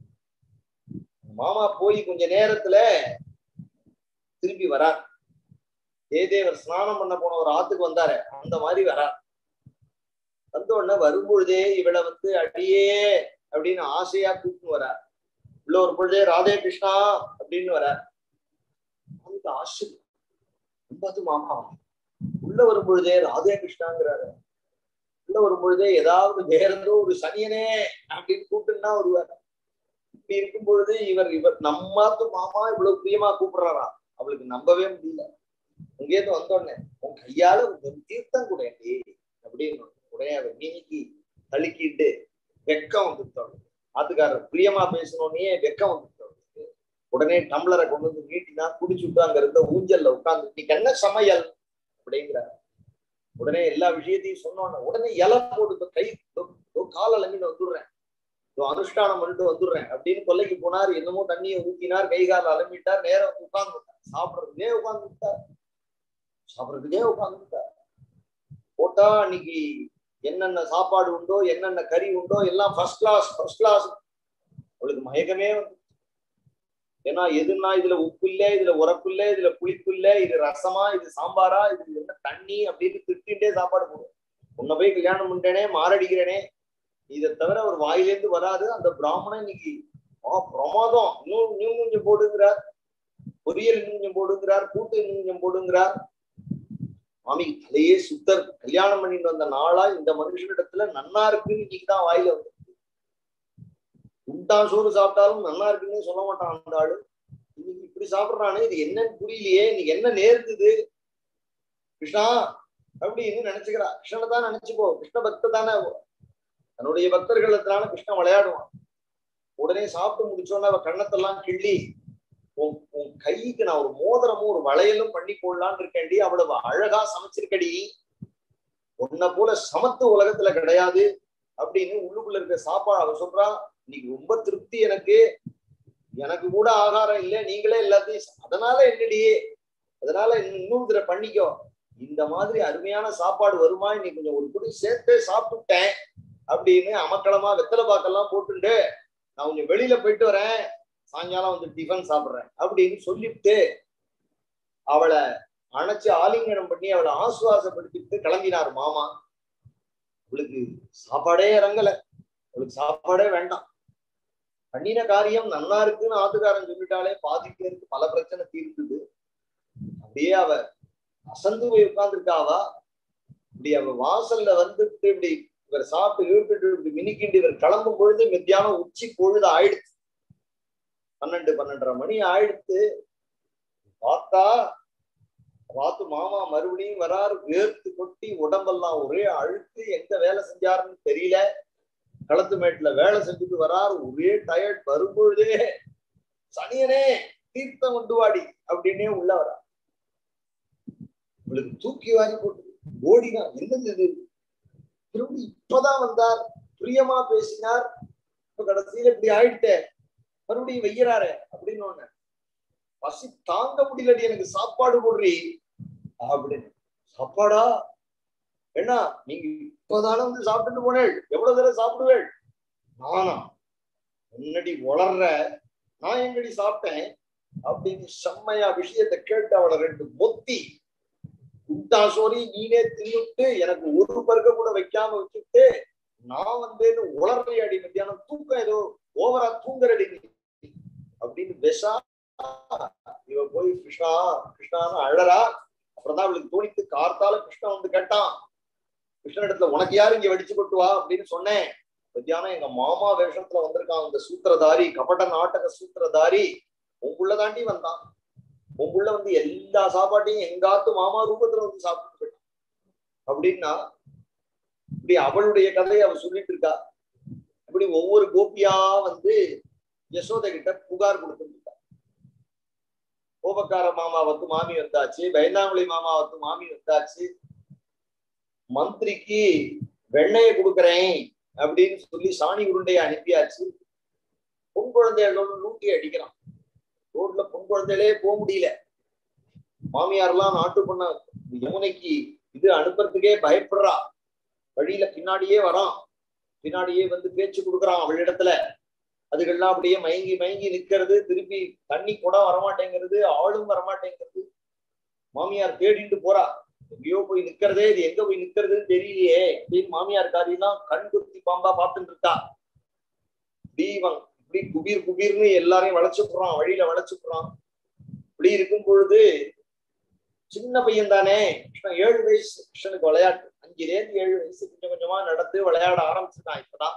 மாமா போய் கொஞ்ச நேரத்துல திரும்பி வரார் ஜெயதேவர் ஸ்நானம் பண்ண போன ஒரு ஆத்துக்கு வந்தாரு அந்த மாதிரி வரார் வந்த உடனே வரும்பொழுதே இவளை வந்து அடியே அப்படின்னு ஆசையா கூப்பிட்டு வரார் உள்ள ஒரு பொழுதே ராதே கிருஷ்ணா அப்படின்னு வரார் அவனுக்கு ஆச்சரியம் பார்த்து மாமா உள்ள வரும் பொழுதே ராதே கிருஷ்ணாங்கிறாரு உள்ள வரும் பொழுதே ஏதாவது வேற ஏதோ ஒரு சனியனே அப்படின்னு கூப்பிட்டுன்னா வருவார் இப்படி இருக்கும் பொழுது இவர் இவர் நம்மாத்து மாமா இவ்வளவு பிரியமா கூப்பிடுறாரா அவளுக்கு நம்பவே முடியல இங்கேருந்து வந்தோடனே உன் கையால கொஞ்சம் தீர்த்தம் கூடண்டி அப்படின்னு உடனே அவ நீக்கி தழுக்கிட்டு வெக்கம் வந்துட்டோம் ஆத்துக்காரர் பிரியமா பேசணுன்னே வெக்கம் வந்துட்டோம் உடனே டம்ளரை கொண்டு வந்து நீட்டினா குடிச்சுட்டு அங்க இருந்த ஊஞ்சல்ல உட்கார்ந்து இன்னைக்கு என்ன சமையல் அப்படிங்கிறார் உடனே எல்லா விஷயத்தையும் சொன்னோன்னு உடனே இலை போட்டு கை கால அலங்கிட்டு வந்துடுறேன் அனுஷ்டானம் பண்ணிட்டு வந்துடுறேன் அப்படின்னு கொல்லைக்கு போனார் என்னமோ தண்ணியை ஊத்தினார் கை கால அலம்பிட்டார் நேரம் வந்து உட்கார்ந்து சாப்பிடுறதுக்கே உட்கார்ந்து விட்டார் சாப்பிடுறதுக்கே உட்கார்ந்து விட்டார் போட்டா இன்னைக்கு என்னென்ன சாப்பாடு உண்டோ என்னென்ன கறி உண்டோ எல்லாம் ஃபர்ஸ்ட் கிளாஸ் ஃபர்ஸ்ட் கிளாஸ் அவளுக்கு மயக்கமே வந்து ஏன்னா எதுனா இதுல உப்பு இல்ல இதுல உரப்பு இல்ல இதுல புளிப்பு இல்ல இது ரசமா இது சாம்பாரா இது என்ன தண்ணி அப்படின்னு திட்டின்டே சாப்பாடு போடும் உன்னை போய் கல்யாணம் பண்ணிட்டேனே மாரடிக்கிறேனே இதை தவிர அவர் வாயிலேருந்து வராது அந்த பிராமணன் இன்னைக்கு ஆ பிரமாதம் இன்னும் இன்னும் கொஞ்சம் போடுங்கிறார் பொரியல் இன்னும் கொஞ்சம் போடுங்கிறார் கூட்டு இன்னும் கொஞ்சம் போடுங்கிறார் மாமி தலையே சுத்தர் கல்யாணம் பண்ணிட்டு வந்த நாளா இந்த மனுஷனிடத்துல நன்னா இருக்குன்னு இன்னைக்கு தான் வாயில வந்து உண்டா சோறு சாப்பிட்டாலும் நல்லா இருக்குன்னு சொல்ல மாட்டான் அந்த ஆளு இன்னைக்கு இப்படி சாப்பிடுறானே இது என்னன்னு புரியலையே இன்னைக்கு என்ன நேர்ந்தது கிருஷ்ணா அப்படின்னு நினைச்சுக்கிறா கிருஷ்ணனை தான் நினைச்சுக்கோ கிருஷ்ண பக்த தானே தன்னுடைய பக்தர்களத்தினால கிருஷ்ணன் விளையாடுவான் உடனே சாப்பிட்டு முடிச்சோன்னா அவ கண்ணத்தெல்லாம் கிள்ளி உன் உன் கைக்கு நான் ஒரு மோதிரமும் ஒரு வளையலும் பண்ணி போடலான்னு இருக்கேன்டி அவ்வளவு அழகா சமைச்சிருக்கடி உன்னை போல சமத்து உலகத்துல கிடையாது அப்படின்னு உள்ளுக்குள்ள இருக்க சாப்பாடு அவ சொல்றா இன்னைக்கு ரொம்ப திருப்தி எனக்கு எனக்கு கூட ஆகாரம் இல்லை நீங்களே எல்லாத்தையும் அதனால என்னடி அதனால இன்னும் இதுல பண்ணிக்கோ இந்த மாதிரி அருமையான சாப்பாடு வருமா இன்னைக்கு கொஞ்சம் ஒரு குடி சேர்த்தே சாப்பிட்டுட்டேன் அப்படின்னு அமக்களமா வெத்தலை பாக்கெல்லாம் போட்டுட்டு நான் கொஞ்சம் வெளியில போயிட்டு வரேன் சாயங்காலம் வந்து டிஃபன் சாப்பிடுறேன் அப்படின்னு சொல்லிவிட்டு அவளை அணைச்சு ஆலிங்கனம் பண்ணி அவளை ஆசுவாசப்படுத்திட்டு கிளம்பினார் மாமா அவளுக்கு சாப்பாடே இறங்கல அவளுக்கு சாப்பாடே வேண்டாம் பண்ணின காரியம் நல்லா இருக்குன்னு ஆத்துக்காரன் சொல்லிட்டாலே பாதி பேருக்கு பல பிரச்சனை தீர்த்துது அப்படியே அவ அசந்து போய் உட்கார்ந்துருக்காவா இப்படி அவ வாசல்ல வந்துட்டு இப்படி இவர் சாப்பிட்டு இழுத்துட்டு இப்படி மினிக்கிண்டு இவர் கிளம்பும் பொழுது மத்தியானம் உச்சி பொழுது ஆயிடுச்சு பன்னெண்டு பன்னெண்டரை மணி ஆயிடுத்து பார்த்தா பார்த்து மாமா மறுபடியும் வராரு வேர்த்து கொட்டி உடம்பெல்லாம் ஒரே அழுத்து எங்க வேலை செஞ்சாருன்னு தெரியல களத்து மேட்டுல வேலை செஞ்சுட்டு வராரு ஒரே டயர்ட் வரும்பொழுதே சனியனே தீர்த்தம் கொண்டு வாடி அப்படின்னே உள்ள வரா இவளுக்கு தூக்கி வாரி போட்டு ஓடினா என்னது இது திரும்பி இப்பதான் வந்தார் பிரியமா பேசினார் இப்ப கடைசியில இப்படி ஆயிட்டே மறுபடியும் வெய்யறாரு அப்படின்னு பசி தாங்க முடியலடி எனக்கு சாப்பாடு போடுறி அப்படின்னு சாப்பாடா என்ன நீங்க இப்பதானே வந்து சாப்பிட்டுட்டு போனேள் எவ்வளவு தடவை சாப்பிடுவேள் நானா முன்னாடி வளர்ற நான் எங்கடி சாப்பிட்டேன் அப்படின்னு செம்மையா விஷயத்தை கேட்டு அவளை ரெண்டு மொத்தி உண்டா சோரி நீனே தின்னுட்டு எனக்கு ஒரு பருக்க கூட வைக்காம வச்சுட்டு நான் வந்து உளர்றி அடி மத்தியானம் தூக்கம் ஏதோ ஓவரா தூங்குறடி அப்படின்னு விஷா இவ போய் கிருஷ்ணா கிருஷ்ணான்னு அழறா அப்புறம் தான் அவளுக்கு தோணித்து கார்த்தால கிருஷ்ணன் வந்து கேட்டான் கிருஷ்ணன் இடத்துல உனக்கு யாரு இங்க வெடிச்சு கொட்டு வா அப்படின்னு சொன்னேன் மத்தியானம் எங்க மாமா வேஷத்துல வந்திருக்கான் இந்த சூத்திரதாரி கபட நாடக சூத்திரதாரி உங்குள்ள தாண்டி வந்தான் உங்குள்ள வந்து எல்லா சாப்பாட்டையும் எங்காத்து மாமா ரூபத்துல வந்து சாப்பிட்டு போயிட்டான் அப்படின்னா இப்படி அவளுடைய கதையை அவ சொல்லிட்டு இருக்கா இப்படி ஒவ்வொரு கோபியா வந்து யசோதை கிட்ட புகார் கொடுத்துட்டு இருக்கா கோபக்கார மாமா வந்து மாமி வந்தாச்சு பயந்தாங்குழி மாமா வந்து மாமி வந்தாச்சு மந்திரிக்கு வெண்ணையை கொடுக்குறேன் அப்படின்னு சொல்லி சாணி உருண்டையை அனுப்பியாச்சு பொன் குழந்தைகளோட லூட்டி அடிக்கிறான் ரோட்ல பொன் குழந்தைகளே போக முடியல மாமியார்லாம் நாட்டு பண்ண யமுனைக்கு இது அனுப்புறதுக்கே பயப்படுறா வழியில பின்னாடியே வரான் பின்னாடியே வந்து பேச்சு கொடுக்குறான் அவளிடத்துல அதுகள்லாம் அப்படியே மயங்கி மயங்கி நிக்கிறது திருப்பி தண்ணி கூட வரமாட்டேங்கிறது ஆளும் வரமாட்டேங்கிறது மாமியார் தேடிட்டு போறா எங்கேயோ போய் நிக்கிறதே இது எங்க போய் நிக்கிறதுன்னு தெரியலையே அப்படின்னு மாமியார் காரியெல்லாம் கண் குத்தி பாம்பா பார்த்துட்டு இருக்கா இப்படி இவன் இப்படி குபீர் குபீர்னு எல்லாரையும் வளைச்சு போடுறான் வழியில வளைச்சு போடுறான் இப்படி இருக்கும் பொழுது சின்ன பையன் தானே கிருஷ்ணன் ஏழு வயசு கிருஷ்ணனுக்கு விளையாட்டு அஞ்சுலேருந்து ஏழு வயசு கொஞ்சம் கொஞ்சமா நடந்து விளையாட ஆரம்பிச்சுட்டான் இப்பதான்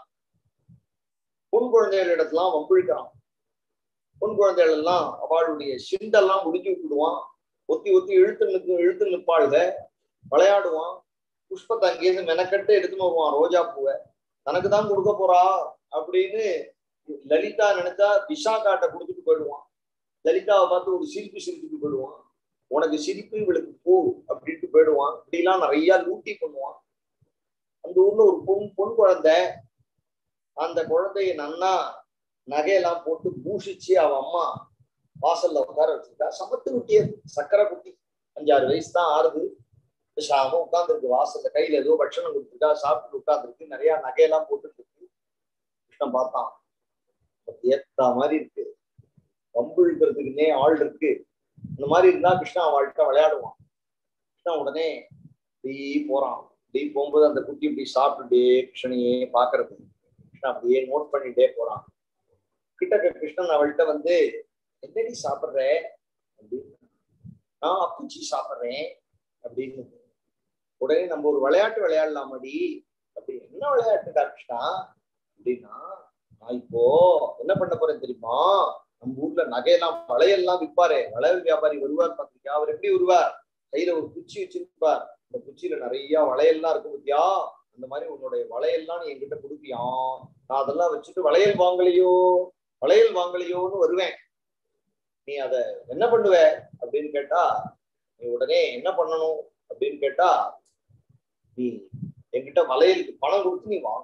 பொன் குழந்தைகள் இடத்துலாம் வம்பிழுக்கிறான் பொன் குழந்தைகள் எல்லாம் அவளுடைய சிண்டெல்லாம் முடிஞ்சு விட்டுடுவான் ஒத்தி ஒத்தி இழுத்து நிற்கு இழுத்து நிற்பாளுக விளையாடுவான் புஷ்பத்தை அங்கேயிருந்து மெனக்கட்டு எடுத்துன்னு வருவான் ரோஜா பூவை தனக்கு தான் கொடுக்க போறா அப்படின்னு லலிதா நினைச்சா விஷாகாட்ட கொடுத்துட்டு போயிடுவான் லலிதாவை பார்த்து ஒரு சிரிப்பு சிரிச்சுட்டு போயிடுவான் உனக்கு சிரிப்பு இவளுக்கு போ அப்படின்ட்டு போயிடுவான் இப்படிலாம் நிறைய லூட்டி பண்ணுவான் அந்த ஊர்ல ஒரு பொன் பொன் குழந்தை அந்த குழந்தைய நன்னா நகையெல்லாம் போட்டு பூஷிச்சு அவ அம்மா வாசல்ல உட்கார வச்சிருக்கா சமத்து குட்டிய சக்கரை குட்டி அஞ்சாறு வயசு தான் ஆறுது பேசாம உட்கார்ந்துருக்கு வாசல்ல கையில ஏதோ பட்சணம் கொடுத்துருக்கா சாப்பிட்டு உட்கார்ந்துருக்கு நிறைய நகையெல்லாம் போட்டுட்டு இருக்கு கிருஷ்ணன் பார்த்தான் ஏத்தா மாதிரி இருக்கு வம்பு இழுக்கிறதுக்குன்னே ஆள் இருக்கு இந்த மாதிரி இருந்தா கிருஷ்ணா அவள்கிட்ட விளையாடுவான் கிருஷ்ணா உடனே இப்படி போறான் இப்படி போகும்போது அந்த குட்டி இப்படி சாப்பிட்டுட்டே கிருஷ்ணனையே பாக்குறது கிருஷ்ணன் அப்படியே நோட் பண்ணிட்டே போறான் கிட்டக்க கிருஷ்ணன் அவள்கிட்ட வந்து என்னடி சாப்பிடுற அப்படின்னு நான் அப்புச்சி சாப்பிடுறேன் அப்படின்னு உடனே நம்ம ஒரு விளையாட்டு விளையாடலாமடி அப்படி என்ன விளையாட்டுடா கிருஷ்ணா அப்படின்னா நான் இப்போ என்ன பண்ண போறேன் தெரியுமா நம்ம ஊர்ல நகையெல்லாம் வளையெல்லாம் விற்பாரு வளையல் வியாபாரி வருவார் பாத்திருக்கியா அவர் எப்படி வருவார் கையில ஒரு குச்சி வச்சிருப்பார் அந்த குச்சியில நிறைய வளையல்லாம் இருக்கும் பத்தியா அந்த மாதிரி உன்னுடைய வளையல்லாம் நீ என்கிட்ட கொடுப்பியா நான் அதெல்லாம் வச்சுட்டு வளையல் வாங்கலையோ வளையல் வாங்கலையோன்னு வருவேன் நீ அத என்ன பண்ணுவ அப்படின்னு கேட்டா நீ உடனே என்ன பண்ணணும் அப்படின்னு கேட்டா நீ என்கிட்ட வளையலுக்கு பணம் கொடுத்து நீ வாங்க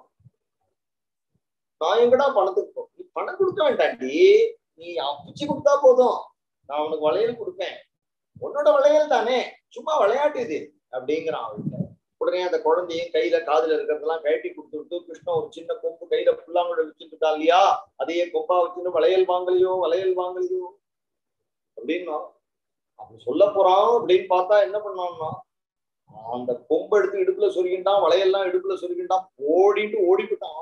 நான் எங்கடா பணத்துக்கு போ நீ பணம் கொடுக்க வேண்டாண்டி நீ அப்பிச்சு கொடுத்தா போதும் நான் உனக்கு வளையல் கொடுப்பேன் உன்னோட வளையல் தானே சும்மா விளையாட்டு இது அப்படிங்கிறான் அவள்கிட்ட உடனே அந்த குழந்தையும் கையில காதுல இருக்கிறதெல்லாம் கழட்டி கொடுத்து விட்டு கிருஷ்ணன் ஒரு சின்ன கொம்பு கையில புல்லாங்குழ வச்சுட்டு இருக்கா இல்லையா அதையே கொம்பா வச்சுன்னு வளையல் வாங்கலையோ வளையல் வாங்கலையோ அப்படின்னா அப்படி சொல்ல போறான் அப்படின்னு பார்த்தா என்ன பண்ணான்னா அந்த கொம்பு எடுத்து இடுப்புல சொருகின்றான் வளையெல்லாம் இடுப்புல சொருகின்றான் ஓடிட்டு ஓடிவிட்டான்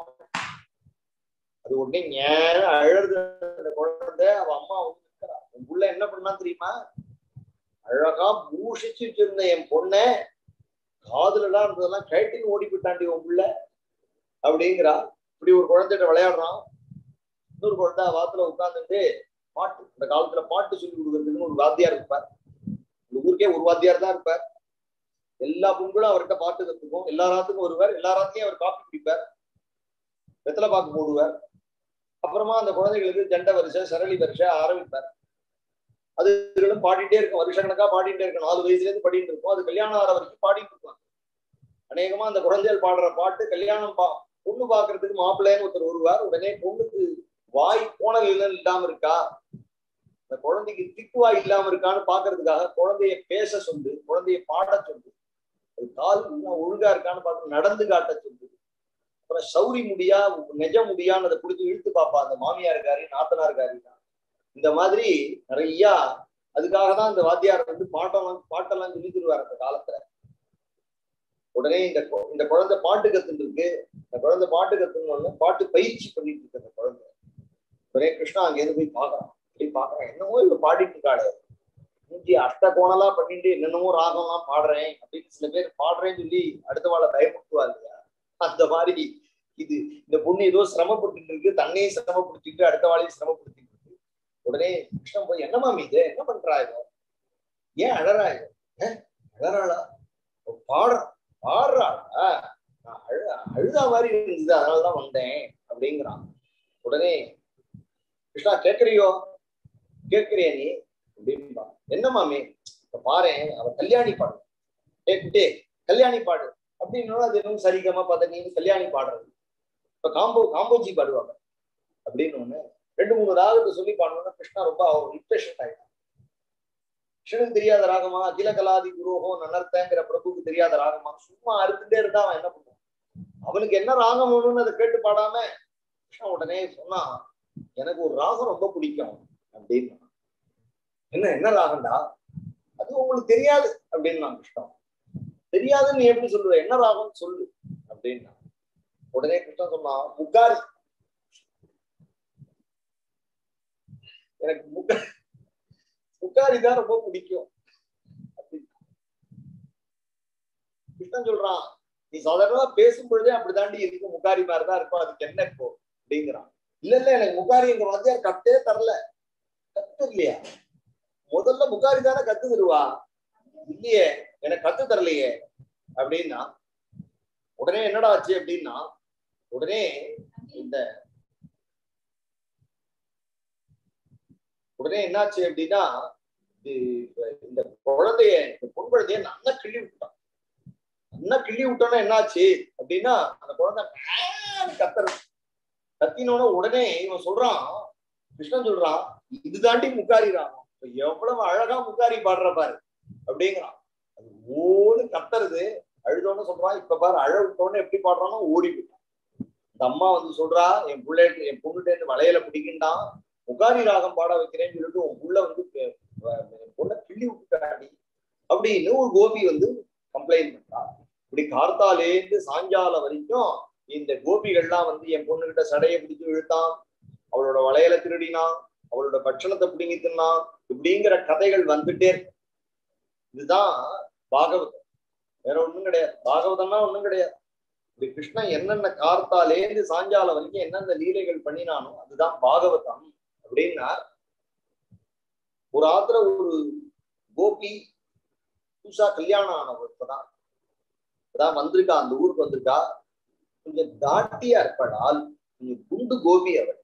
அது உடனே ஏன் அழறது அந்த குழந்தை அவ அம்மா வந்து நிற்கிறா உன் புள்ள என்ன பண்ணா தெரியுமா அழகா பூஷிச்சு வச்சிருந்த என் பொண்ண காதுலலாம் இருந்ததெல்லாம் கழட்டின்னு ஓடி போயிட்டாண்டி உன் புள்ள அப்படிங்கிறா இப்படி ஒரு குழந்தைகிட்ட விளையாடுறான் இன்னொரு குழந்தை வாத்துல உட்கார்ந்துட்டு பாட்டு இந்த காலத்துல பாட்டு சொல்லி கொடுக்கறதுக்குன்னு ஒரு வாத்தியார் இருப்பார் இந்த ஊருக்கே ஒரு வாத்தியார் தான் இருப்பார் எல்லா பொண்களும் அவர்கிட்ட பாட்டு கத்துக்கும் எல்லா ராத்துக்கும் வருவார் எல்லா ராத்தையும் அவர் காப்பி குடிப்பார் வெத்தலை பாக்கு போடுவார் அப்புறமா அந்த குழந்தைகளுக்கு ஜண்ட வரிசை சரளி வரிசை ஆரம்பிப்பார் அதுகளும் பாடிட்டே இருக்கும் வருஷ கணக்கா பாடிட்டே இருக்கும் நாலு வயசுல இருந்து பாடிட்டு இருக்கும் அது கல்யாணம் ஆகிற வரைக்கும் பாடிட்டு இருப்பாங்க அநேகமா அந்த குழந்தைகள் பாடுற பாட்டு கல்யாணம் பா பொண்ணு பாக்குறதுக்கு மாப்பிள்ளைன்னு ஒருத்தர் வருவார் உடனே பொண்ணுக்கு வாய் கோணல் இல்லாம இருக்கா அந்த குழந்தைக்கு திக்குவாய் இல்லாம இருக்கான்னு பாக்குறதுக்காக குழந்தைய பேச சொல்லு குழந்தைய பாட சொல்லு அது கால் இன்னும் ஒழுங்கா இருக்கான்னு பார்த்து நடந்து காட்ட சொல்லு அப்புறம் சௌரி முடியா நெஜ முடியான்னு அதை பிடிச்சி இழுத்து பார்ப்பா அந்த மாமியாருக்காரி நாத்தனாருக்காரி தான் இந்த மாதிரி நிறைய அதுக்காக தான் இந்த வாத்தியார் வந்து பாட்டெல்லாம் பாட்டெல்லாம் சொல்லி தருவார் அந்த காலத்துல உடனே இந்த இந்த குழந்தை பாட்டு கத்துட்டு இருக்கு இந்த குழந்தை பாட்டு கத்துனோடனே பாட்டு பயிற்சி பண்ணிட்டு இருக்கு அந்த குழந்தை ஒரே கிருஷ்ணா அங்கேருந்து போய் பாக்குறான் போய் பாக்குறான் என்னமோ இவ பாடிட்டு இருக்காளே மூஞ்சி அஷ்ட கோணலா பண்ணிட்டு என்னென்னமோ ராகம்லாம் பாடுறேன் அப்படின்னு சில பேர் பாடுறேன்னு சொல்லி அடுத்த வாழை பயமுறுத்துவா இல்லையா அந்த மாதிரி இது இந்த பொண்ணு ஏதோ சிரமப்பட்டு இருக்கு தன்னையும் சிரமப்படுத்திட்டு அடுத்த வாழையும் சிரமப்படுத்திட்டு இருக்கு உடனே கிருஷ்ணன் போய் என்ன மாமி இது என்ன பண்றா இவ ஏன் அழறா இவ ஏன் அழறாளா அவ பாடுறா பாடுறாளா நான் அழ அழுதா மாதிரி இருந்தது அதனாலதான் வந்தேன் அப்படிங்கிறான் உடனே கிருஷ்ணா கேக்குறியோ கேக்குறியா நீ அப்படின்பா என்ன மாமி இப்ப பாரு அவ கல்யாணி பாடு ஏ குட்டே கல்யாணி பாடு அப்படின்னு அது இன்னும் சரிகமா பார்த்த நீ கல்யாணி பாடுறது இப்ப காம்போ காம்போஜி பாடுவாங்க அப்படின்னு ஒண்ணு ரெண்டு மூணு ராகத்தை சொல்லி பாடணும்னா கிருஷ்ணா ரொம்ப இம்ப்ரெஷன் ஆயிட்டான் கிருஷ்ணனுக்கு தெரியாத ராகமா அகில கலாதி குருஹோ நன்னர்த்தங்கிற பிரபுக்கு தெரியாத ராகமா சும்மா அறுத்துட்டே இருந்தா அவன் என்ன பண்ணுவான் அவனுக்கு என்ன ராகம் வேணும்னு அதை கேட்டு பாடாம கிருஷ்ணன் உடனே சொன்னா எனக்கு ஒரு ராகம் ரொம்ப பிடிக்கும் அப்படின்னு என்ன என்ன ராகம்டா அது உங்களுக்கு தெரியாது அப்படின்னு நான் கிருஷ்ணன் தெரியாதுன்னு நீ எப்படி சொல்லுவ என்ன ராகம் சொல்லு அப்படின்னா உடனே கிருஷ்ணன் சொன்னா முக்காரி எனக்கு முக்க முக்காரி தான் ரொம்ப பிடிக்கும் அப்படின்னு. கிருஷ்ணன் சொல்றான் நீ சாதாரணமா பேசும் பொழுதே அப்படிதாண்டி இருக்கும் முக்காரி மாதிரி தான் இருக்கும் அதுக்கு என்ன இப்போ அப்படிங்கிறான் இல்ல இல்ல எனக்கு முக்காரி எங்க வாத்தியார் கத்தே தரல கத்து இல்லையா முதல்ல முக்காரி தானே கத்து தருவா இல்லையே எனக்கு கத்து தரலையே அப்படின்னா உடனே என்னடா ஆச்சு அப்படின்னா உடனே இந்த உடனே என்னாச்சு அப்படின்னா இது இந்த குழந்தைய இந்த பொன் குழந்தைய நல்லா கிள்ளி விட்டான் நல்லா கிள்ளி விட்டோன்னா என்னாச்சு அப்படின்னா அந்த குழந்தை மேன்னு கத்துறது கத்தினோட உடனே இவன் சொல்றான் கிருஷ்ணன் சொல்றான் இதுதாண்டி முக்காரி ராமம் இப்ப எவ்வளவு அழகா முக்காரி பாடுற பாரு அப்படிங்கிறான் அது ஓடு கத்துறது அழுதோன்னு சொல்றான் இப்ப பாரு அழ விட்டோன்னு எப்படி பாடுறானோ ஓடி போயிட்டான் இந்த அம்மா வந்து சொல்றா என் பிள்ளை என் பொண்ணுட்ட இருந்து வளையல பிடிக்கின்றான் முகாரி ராகம் பாட வைக்கிறேன்னு சொல்லிட்டு உன் புள்ள வந்து பெ- வ- என் பொண்ணை கிள்ளி விட்டுட்டாடி அப்படின்னு ஒரு கோபி வந்து கம்ப்ளைண்ட் பண்றா இப்படி கார்த்தாலேருந்து சாயங்காலம் வரைக்கும் இந்த கோபிகள்லாம் வந்து என் பொண்ணுகிட்ட சடையை பிடிச்சு இழுத்தான் அவளோட வளையல திருடினான் அவளோட பட்சணத்தை பிடுங்கி தின்னான் இப்படிங்கிற கதைகள் வந்துட்டே இருக்கு இதுதான் பாகவதம் வேற ஒண்ணும் கிடையாது பாகவதம்னா ஒண்ணும் கிடையாது இப்படி கிருஷ்ணன் என்னென்ன கார்த்தாலேந்து சாயங்காலம் வரைக்கும் என்னென்ன லீலைகள் பண்ணினானோ அதுதான் பாகவதம் அப்படின்னா ஒரு ஆத்திர ஒரு கோபி புதுசா கல்யாணம் ஆனவர் இப்பதான் இப்பதான் வந்திருக்கா அந்த ஊருக்கு வந்திருக்கா கொஞ்சம் தாட்டியா இருப்படால் கொஞ்சம் குண்டு கோபி அவள்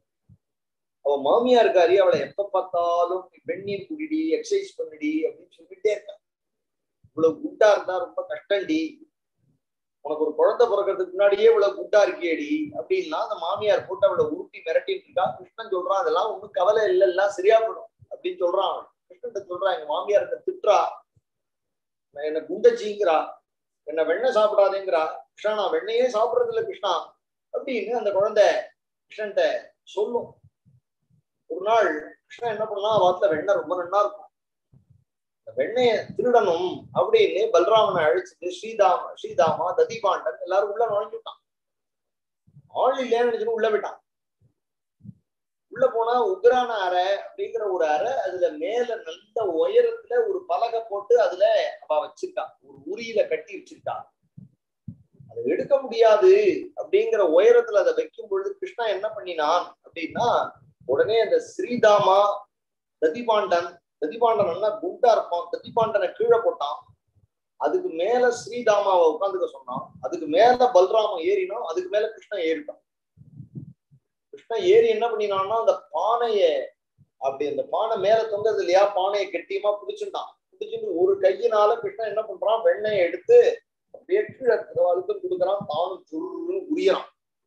அவ மாமியா இருக்காரி அவளை எப்ப பார்த்தாலும் நீ வெந்நீர் குடிடி எக்ஸசைஸ் பண்ணிடி அப்படின்னு சொல்லிட்டே இருக்கா இவ்வளவு குண்டா இருந்தா ரொம்ப கஷ்டம்டி உனக்கு ஒரு குழந்தை பிறக்கிறதுக்கு முன்னாடியே இவ்வளவு குண்டா இருக்கியேடி அப்படின்னா அந்த மாமியார் போட்டு அவளை உருட்டி மிரட்டிட்டு இருக்கா கிருஷ்ணன் சொல்றான் அதெல்லாம் ஒண்ணும் கவலை இல்ல எல்லாம் சரியா போடும் அப்படின்னு சொல்றான் அவன் கிருஷ்ணன் சொல்றான் எங்க மாமியார் என்ன திட்டுறா நான் என்ன குண்டச்சிங்கிறா என்ன வெண்ணெய் சாப்பிடாதேங்கிறா கிருஷ்ணா நான் வெண்ணையே சாப்பிடுறது இல்ல கிருஷ்ணா அப்படின்னு அந்த குழந்தை கிருஷ்ணன்ட்ட சொல்லும் ஒரு நாள் கிருஷ்ணன் என்ன பண்ணலாம் வாத்துல வெண்ணெய் ரொம்ப நன்னா இருக்கும் அந்த வெண்ணைய திருடணும் அப்படின்னு பல்ராமனை அழைச்சிட்டு ஸ்ரீதாம ஸ்ரீதாமா ததிபாண்டன் எல்லாரும் உள்ள நுழைஞ்சுட்டான் ஆள் இல்லைன்னு நினைச்சுட்டு உள்ள விட்டான் உள்ள போனா உக்ரான அறை அப்படிங்கிற ஒரு அறை அதுல மேல நல்ல உயரத்துல ஒரு பலகை போட்டு அதுல அவ வச்சிருக்கா ஒரு உரியில கட்டி வச்சிருக்கா அதை எடுக்க முடியாது அப்படிங்கிற உயரத்துல அதை வைக்கும் பொழுது கிருஷ்ணா என்ன பண்ணினான் அப்படின்னா உடனே அந்த ஸ்ரீதாமா ததிபாண்டன் ததிபாண்டன் என்ன குண்டா இருப்பான் ததிபாண்டனை கீழே போட்டான் அதுக்கு மேல ஸ்ரீதாமாவை உட்காந்துக்க சொன்னான் அதுக்கு மேல பல்ராமன் ஏறினான் அதுக்கு மேல கிருஷ்ணன் ஏறிட்டான் கிருஷ்ணன் ஏறி என்ன பண்ணினான்னா அந்த பானைய அப்படி அந்த பானை மேல தொங்குறது இல்லையா பானையை கெட்டியமா பிடிச்சுட்டான் பிடிச்சிட்டு ஒரு கையினால கிருஷ்ணன் என்ன பண்றான் வெண்ணெயை எடுத்து அப்படியே கீழே அழுத்தம் கொடுக்குறான் தானும் சுருன்னு உரியறான்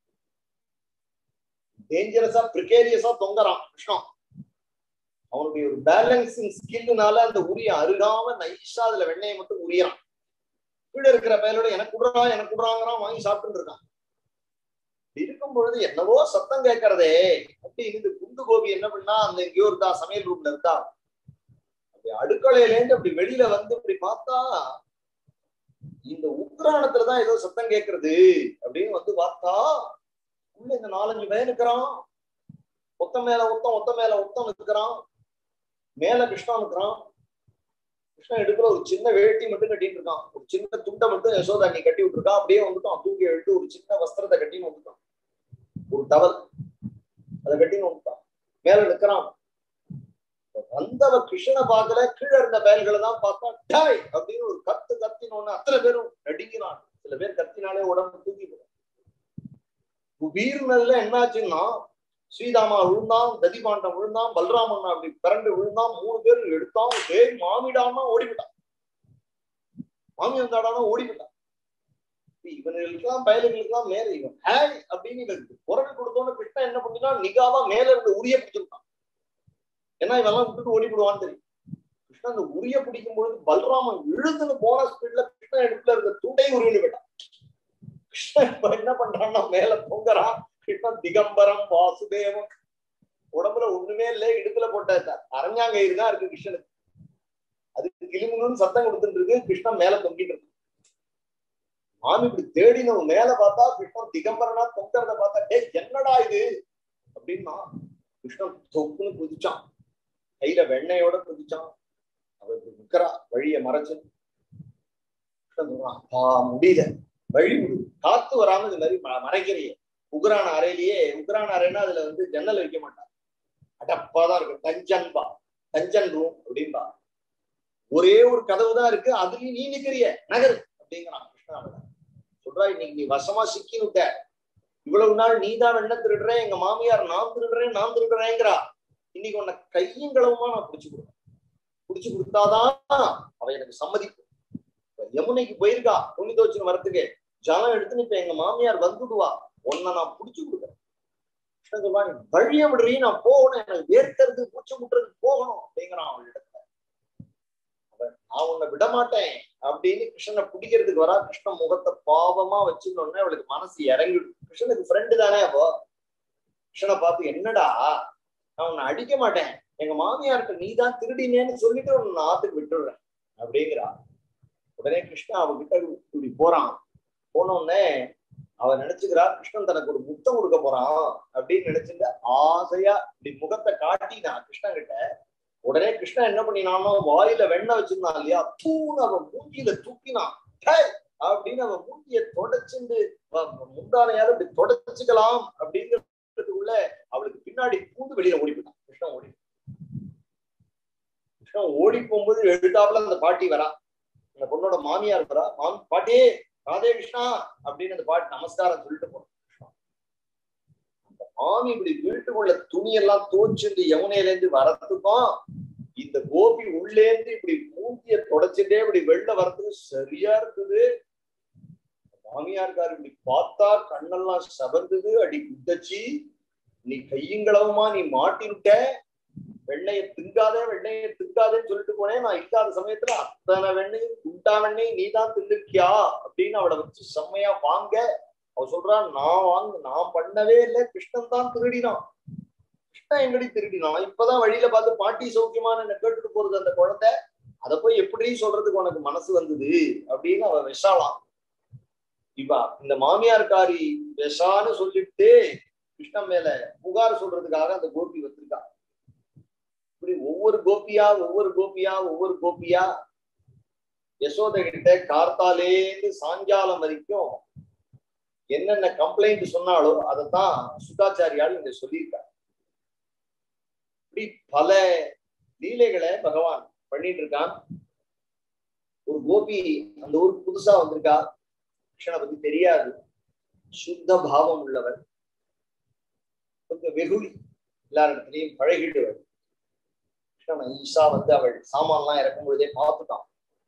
டேஞ்சரஸா ப்ரிகேரியஸா தொங்குறான் கிருஷ்ணன் அவனுடைய ஒரு பேலன்சிங் ஸ்கில்லுனால அந்த உரிய அருகாம நைஸா அதுல வெண்ணெயை மட்டும் உரியறான் கீழே இருக்கிற பயலோட எனக்கு குடுறா எனக்கு குடுறாங்கிறான் வாங்கி சாப்பிட்டு இருக்கான் இப்படி இருக்கும் பொழுது என்னவோ சத்தம் கேட்கறதே அப்படின்னு இந்த குண்டு கோபி என்ன பண்ணா அந்த எங்கேயோ இருந்தா சமையல் ரூம்ல இருந்தா அப்படி அடுக்கலையில இருந்து அப்படி வெளியில வந்து இப்படி பார்த்தா இந்த உக்ரானத்துலதான் ஏதோ சத்தம் கேட்கறது அப்படின்னு வந்து பார்த்தா உள்ள இந்த நாலஞ்சு பையன் இருக்கிறான் ஒத்த மேல ஒத்தம் ஒத்த மேல ஒத்தம் இருக்கிறான் மேல கிருஷ்ணா இருக்கிறான் கிருஷ்ணன் எடுக்கிற ஒரு சின்ன வேட்டி மட்டும் கட்டிட்டு இருக்கான் ஒரு சின்ன துண்டை மட்டும் யசோதா நீ கட்டி விட்டுருக்கான் அப்படியே வந்துட்டான் தூக்கி எடுத்து ஒரு சின்ன வஸ்திரத்தை கட்டின்னு வந்துட்டான் ஒரு டவல் அதை கட்டின்னு வந்துட்டான் மேல நிக்கிறான் வந்தவ கிருஷ்ணனை பார்க்கல கீழே இருந்த பயல்களை தான் பார்த்தா டாய் அப்படின்னு ஒரு கத்து கத்தினோன்னு அத்தனை பேரும் நடுங்கினான் சில பேர் கத்தினாலே உடம்பு தூக்கி வீர்னல்ல என்னாச்சுன்னா ஸ்ரீதாமா விழுந்தான் ததிபாண்டம் விழுந்தான் பல்ராமன் அப்படி பிறண்டு விழுந்தான் மூணு பேர் எடுத்தான் டேய் மாமிடான்னா ஓடிவிட்டான் மாமி வந்தாடானா ஓடிவிட்டான் இவனுங்களுக்கெல்லாம் பயலுங்களுக்கெல்லாம் மேல இவன் ஹேய் அப்படின்னு இவனுக்கு குரல் கொடுத்தோன்னு கிருஷ்ணன் என்ன பண்ணினா நிகாவா மேல இருந்து உரிய பிடிச்சிருக்கான் ஏன்னா இவெல்லாம் விட்டுட்டு ஓடி விடுவான்னு தெரியும் கிருஷ்ணன் அந்த உரிய பிடிக்கும் பொழுது பல்ராமன் இழுத்துன்னு போன ஸ்பீட்ல கிருஷ்ணன் எடுப்புல இருந்த துண்டை உருவின்னு போயிட்டான் கிருஷ்ணன் இப்ப என்ன பண்றான்னா மேல பொங்கறான் கிருஷ்ணன் திகம்பரம் வாசுதேவம் உடம்புல ஒண்ணுமே இல்ல இடுப்புல போட்ட அரஞ்சாங்கயிறு தான் இருக்கு கிருஷ்ணனுக்கு அது கிளிமுன்னு சத்தம் கொடுத்துட்டு இருக்கு கிருஷ்ணன் மேல தொங்கிட்டு இருக்கு மாமி இப்படி தேடினவன் மேல பார்த்தா கிருஷ்ணன் திகம்பரனா தொங்கறத பார்த்தா டே என்னடா இது அப்படின்னா கிருஷ்ணன் தொப்புன்னு குதிச்சான் கையில வெண்ணையோட குதிச்சான் அவ இப்படி நிக்கிறா வழிய மறைச்சு கிருஷ்ணன் சொல்றான் அப்பா முடியல வழி விடு காத்து வராம இந்த மாதிரி மறைக்கிறிய உக்ரான அறையிலேயே உக்ரான அறைன்னா அதுல வந்து ஜன்னல் வைக்க மாட்டான் அடப்பாதான் இருக்கு தஞ்சன்பா தஞ்சன் ரூம் அப்படின்பா ஒரே ஒரு கதவு தான் இருக்கு அதுலயும் நீ நிக்கிறிய நகர் அப்படிங்கிறான் கிருஷ்ணா சொல்றா இன்னைக்கு நீ வசமா சிக்கி விட்ட இவ்வளவு நாள் நீ தான் வெண்ண திருடுற எங்க மாமியார் நான் திருடுறேன் நான் திருடுறேங்கிறா இன்னைக்கு உன்னை கையும் களவுமா நான் பிடிச்சு கொடுப்பேன் பிடிச்சு கொடுத்தாதான் அவ எனக்கு சம்மதிப்பு யமுனைக்கு போயிருக்கா துணி துவச்சுன்னு வரத்துக்கு ஜலம் எடுத்துன்னு இப்ப எங்க மாமியார் வந்துடுவா உன்னை நான் புடிச்சு கொடுக்குறேன் வழிய விடுறீ நான் போகணும் எனக்கு வேர்க்கிறது பூச்சி முட்டுறது போகணும் அப்படிங்கிறான் அவள் இடத்துல நான் உன்னை விட மாட்டேன் அப்படின்னு கிருஷ்ணனை பிடிக்கிறதுக்கு வரா கிருஷ்ணன் முகத்தை பாவமா வச்சுன்னு அவளுக்கு மனசு இறங்கிடும் கிருஷ்ணனுக்கு ஃப்ரெண்டு தானே அப்போ கிருஷ்ணனை பார்த்து என்னடா நான் உன்னை அடிக்க மாட்டேன் எங்க மாமியார்கிட்ட நீ தான் திருடினேன்னு சொல்லிட்டு உன்னை ஆத்துக்கு விட்டுடுறேன் அப்படிங்கிறா உடனே கிருஷ்ணன் அவகிட்ட இப்படி போறான் போனோடனே அவ நினைச்சுக்கிறா கிருஷ்ணன் தனக்கு ஒரு முத்தம் கொடுக்க போறான் அப்படின்னு நினைச்சுட்டு ஆசையா இப்படி முகத்தை காட்டினா கிருஷ்ணன் கிட்ட உடனே கிருஷ்ணன் என்ன பண்ணினானோ வாயில வெண்ணெய் வச்சிருந்தான் இல்லையா தூண் அவன் மூஞ்சியில தூக்கினான் அப்படின்னு அவன் மூஞ்சிய தொடச்சுண்டு முந்தானையால இப்படி தொடச்சுக்கலாம் அப்படிங்கிறதுக்குள்ள அவளுக்கு பின்னாடி பூந்து வெளியில ஓடி போயிட்டான் கிருஷ்ணன் ஓடி கிருஷ்ணன் ஓடி போகும்போது எழுதாப்புல அந்த பாட்டி வரா அந்த பொண்ணோட மாமியார் வரா மாமி பாட்டி ராதே கிருஷ்ணா அப்படின்னு அந்த பாட்டு நமஸ்காரம் சொல்லிட்டு போறோம் அந்த மாமி இப்படி வீட்டுக்குள்ள துணியெல்லாம் தோச்சுட்டு யமுனையில இருந்து வரத்துக்கும் இந்த கோபி உள்ளேந்து இப்படி மூஞ்சிய தொடச்சிட்டே இப்படி வெளில வரதுக்கு சரியா இருக்குது மாமியார்கார் இப்படி பார்த்தா கண்ணெல்லாம் சபர்ந்தது அடி குத்தச்சி நீ கையுங்களவுமா நீ மாட்டிவிட்ட வெண்ணைய திங்காதே வெண்ணைய திங்காதேன்னு சொல்லிட்டு போனேன் நான் இல்லாத சமயத்துல அத்தனை வெண்ணையும் குண்டா வெண்ணெய் நீ தான் தின்னுக்கியா அப்படின்னு அவளை வச்சு செம்மையா வாங்க அவ சொல்றா நான் வாங்க நான் பண்ணவே இல்லை கிருஷ்ணன் தான் திருடினான் கிருஷ்ணன் எங்கடி திருடினான் இப்பதான் வழியில பார்த்து பாட்டி சௌக்கியமான என்ன கேட்டுட்டு போறது அந்த குழந்தை அதை போய் எப்படி சொல்றதுக்கு உனக்கு மனசு வந்தது அப்படின்னு அவ விஷாலாம் இவா இந்த மாமியார்காரி விஷான்னு சொல்லிட்டு கிருஷ்ணன் மேல புகார் சொல்றதுக்காக அந்த கோபி வச்சிருக்கா இப்படி ஒவ்வொரு கோபியா ஒவ்வொரு கோபியா ஒவ்வொரு கோபியா யசோத கிட்ட கார்த்தாலேந்து சாயங்காலம் வரைக்கும் என்னென்ன கம்ப்ளைண்ட் சொன்னாலோ அதைத்தான் சுதாச்சாரியால் இங்க சொல்லியிருக்காரு இப்படி பல லீலைகளை பகவான் பண்ணிட்டு இருக்கான் ஒரு கோபி அந்த ஊருக்கு புதுசா வந்திருக்கா கிருஷ்ணனை பத்தி தெரியாது சுத்த பாவம் உள்ளவர் கொஞ்சம் வெகுளி எல்லாரிடத்திலையும் பழகிடுவர் கிருஷ்ணன் ஈஷா வந்து அவள் சாமான்லாம் இறக்கும் பொழுதே பார்த்துட்டான்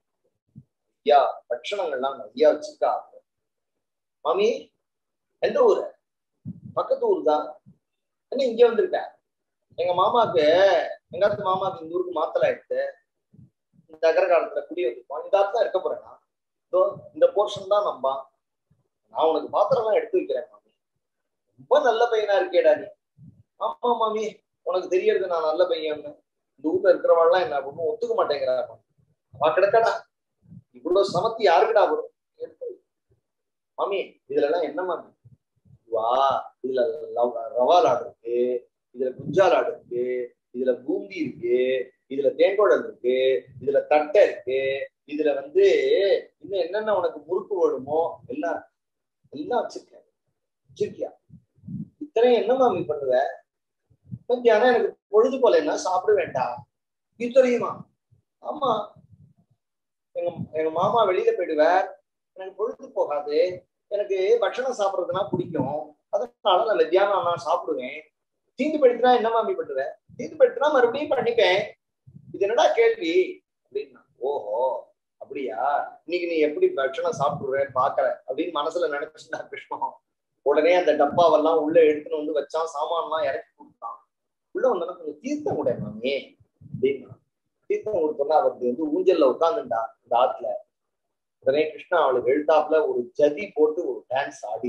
ஐயா பட்சணங்கள்லாம் நிறைய வச்சிருக்கா மாமி எந்த ஊரு பக்கத்து ஊர் தான் என்ன இங்க வந்திருக்க எங்க மாமாக்கு எங்காத்து மாமாக்கு இந்த ஊருக்கு மாத்தல ஆயிடுச்சு இந்த அகரகாலத்துல குடி வந்துருப்போம் இந்த தான் இருக்க போறேன்னா இதோ இந்த போர்ஷன் தான் நம்பா நான் உனக்கு பாத்திரம் எல்லாம் எடுத்து வைக்கிறேன் மாமி ரொம்ப நல்ல பையனா இருக்கேடா நீ ஆமா மாமி உனக்கு தெரியறது நான் நல்ல பையன்னு இந்த ஊர்ல இருக்கிறவாள்லாம் என்ன ஒன்றும் ஒத்துக்க மாட்டேங்கிறா அவ கிடக்கடா இவ்வளவு சமத்தி யாருக்குடா வரும் மாமி இதுல எல்லாம் என்ன மாமி வா இதுல ரவா லாடு இருக்கு இதுல குஞ்சா லாடு இருக்கு இதுல பூந்தி இருக்கு இதுல தேங்கோடல் இருக்கு இதுல தட்டை இருக்கு இதுல வந்து இன்னும் என்னென்ன உனக்கு முறுக்கு வேணுமோ எல்லாம் எல்லாம் வச்சிருக்கேன் வச்சிருக்கியா இத்தனையும் என்ன மாமி பண்ணுவ மத்தியானம் எனக்கு பொழுது போலன்னா சாப்பிட வேண்டாம் இது தெரியுமா ஆமா எங்க எங்க மாமா வெளியில போயிடுவார் எனக்கு பொழுது போகாது எனக்கு பட்சணம் சாப்பிடுறதுனா பிடிக்கும் அதனால நான் மத்தியானம் நான் சாப்பிடுவேன் தீந்து போயிடுச்சுனா என்ன மாமி பண்ணுவேன் தீந்து போயிடுச்சுனா மறுபடியும் பண்ணிப்பேன் இது என்னடா கேள்வி அப்படின்னா ஓஹோ அப்படியா இன்னைக்கு நீ எப்படி பட்சணம் சாப்பிடுவேன்னு பாக்குற அப்படின்னு மனசுல நினைச்சுட்டா கிருஷ்ணன் உடனே அந்த டப்பாவெல்லாம் உள்ள எடுத்துன்னு வந்து வச்சான் சாமான்லாம் இறக்கி கொடுத்தான் உள்ள வந்தோன்னா கொஞ்சம் தீர்த்தம் கூட மாமி அப்படின்னா தீர்த்தம் கொடுத்தோன்னா அவருக்கு வந்து ஊஞ்சல்ல உட்காந்துண்டா இந்த ஆத்துல உடனே கிருஷ்ணா அவளுக்கு எழுத்தாப்புல ஒரு ஜதி போட்டு ஒரு டான்ஸ் ஆடி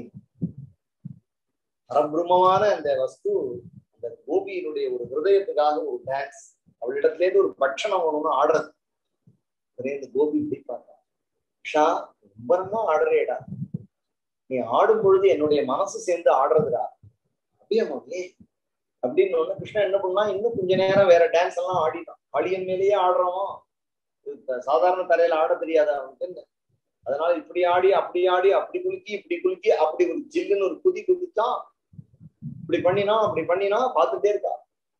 பரபிரமமான அந்த வஸ்து அந்த கோபியினுடைய ஒரு ஹிருதயத்துக்காக ஒரு டான்ஸ் அவளிடத்துல இருந்து ஒரு பட்சணம் ஒண்ணு ஆடுறது உடனே இந்த கோபி இப்படி பார்த்தா உஷா ரொம்ப நல்லா ஆடுறேடா நீ ஆடும் பொழுது என்னுடைய மனசு சேர்ந்து ஆடுறதுடா அப்படியே மாமி அப்படின்னு ஒண்ணு கிருஷ்ணன் என்ன பண்ணா இன்னும் கொஞ்ச நேரம் வேற டான்ஸ் எல்லாம் ஆடிட்டான் ஆடியன் மேலேயே ஆடுறோம் சாதாரண தரையில ஆட தெரியாத அவனுக்கு அதனால இப்படி ஆடி அப்படி ஆடி அப்படி குலுக்கி இப்படி குலுக்கி அப்படி ஒரு ஜில்லுன்னு ஒரு குதி குதிச்சான் இப்படி பண்ணினா அப்படி பண்ணினா பார்த்துட்டே இருக்கா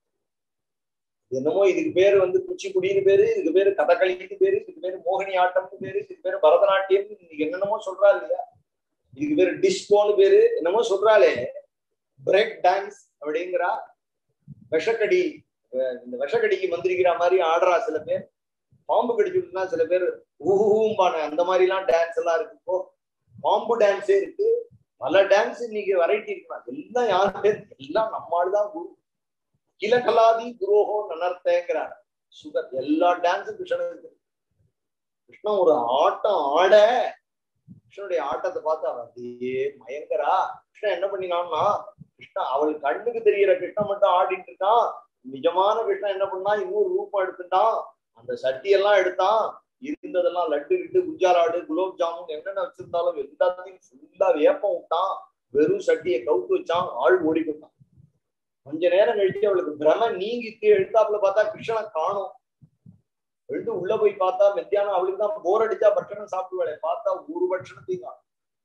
என்னமோ இதுக்கு பேரு வந்து குச்சிப்புடின்னு பேரு இதுக்கு பேரு கதகளின்னு பேரு இதுக்கு பேரு மோகினி ஆட்டம்னு பேரு இதுக்கு பேரு பரதநாட்டியம் என்னென்னமோ சொல்றா இல்லையா இதுக்கு பேரு டிஸ்கோன்னு பேரு என்னமோ சொல்றாளே பிரேக் டான்ஸ் அப்படிங்கிறா விஷக்கடி இந்த விஷக்கடிக்கு மந்திரிக்கிற மாதிரி ஆடுறா சில பேர் பாம்பு கடிச்சுட்டுனா சில பேர் ஊஹூம்பான அந்த மாதிரி எல்லாம் டான்ஸ் எல்லாம் இருக்கு இப்போ பாம்பு டான்ஸே இருக்கு பல டான்ஸ் இன்னைக்கு வெரைட்டி இருக்கு எல்லாம் யாரு பேர் எல்லாம் நம்மால்தான் குரு கிலகலாதி குரோஹோ நனர்த்தேங்கிறார் சுகர் எல்லா டான்ஸும் கிருஷ்ணனுக்கு கிருஷ்ணன் ஒரு ஆட்டம் ஆட கிருஷ்ணனுடைய ஆட்டத்தை பார்த்து அவன் அப்படியே மயங்கரா கிருஷ்ணன் என்ன பண்ணினான்னா கிருஷ்ணன் அவள் கண்ணுக்கு தெரியற கிருஷ்ணன் மட்டும் ஆடிட்டு இருக்கான் நிஜமான கிருஷ்ணன் என்ன பண்ணா இன்னொரு ரூபம் எடுத்துட்டான் அந்த சட்டி எல்லாம் எடுத்தான் இருந்ததெல்லாம் லட்டு கிட்டு குஞ்சாலாடு குலோப் ஜாமுன் என்னென்ன வச்சிருந்தாலும் எல்லாத்தையும் ஃபுல்லா வேப்பம் விட்டான் வெறும் சட்டியை கவுத்து வச்சான் ஆள் ஓடி போட்டான் கொஞ்ச நேரம் கழிச்சு அவளுக்கு பிரம நீங்கிட்டு எழுத்தாப்புல பார்த்தா கிருஷ்ணனை காணும் எழுந்து உள்ள போய் பார்த்தா மத்தியானம் அவளுக்கு தான் போர் அடிச்சா பட்சணம் சாப்பிடுவாளே பார்த்தா ஒரு பட்சணத்தையும் காணும்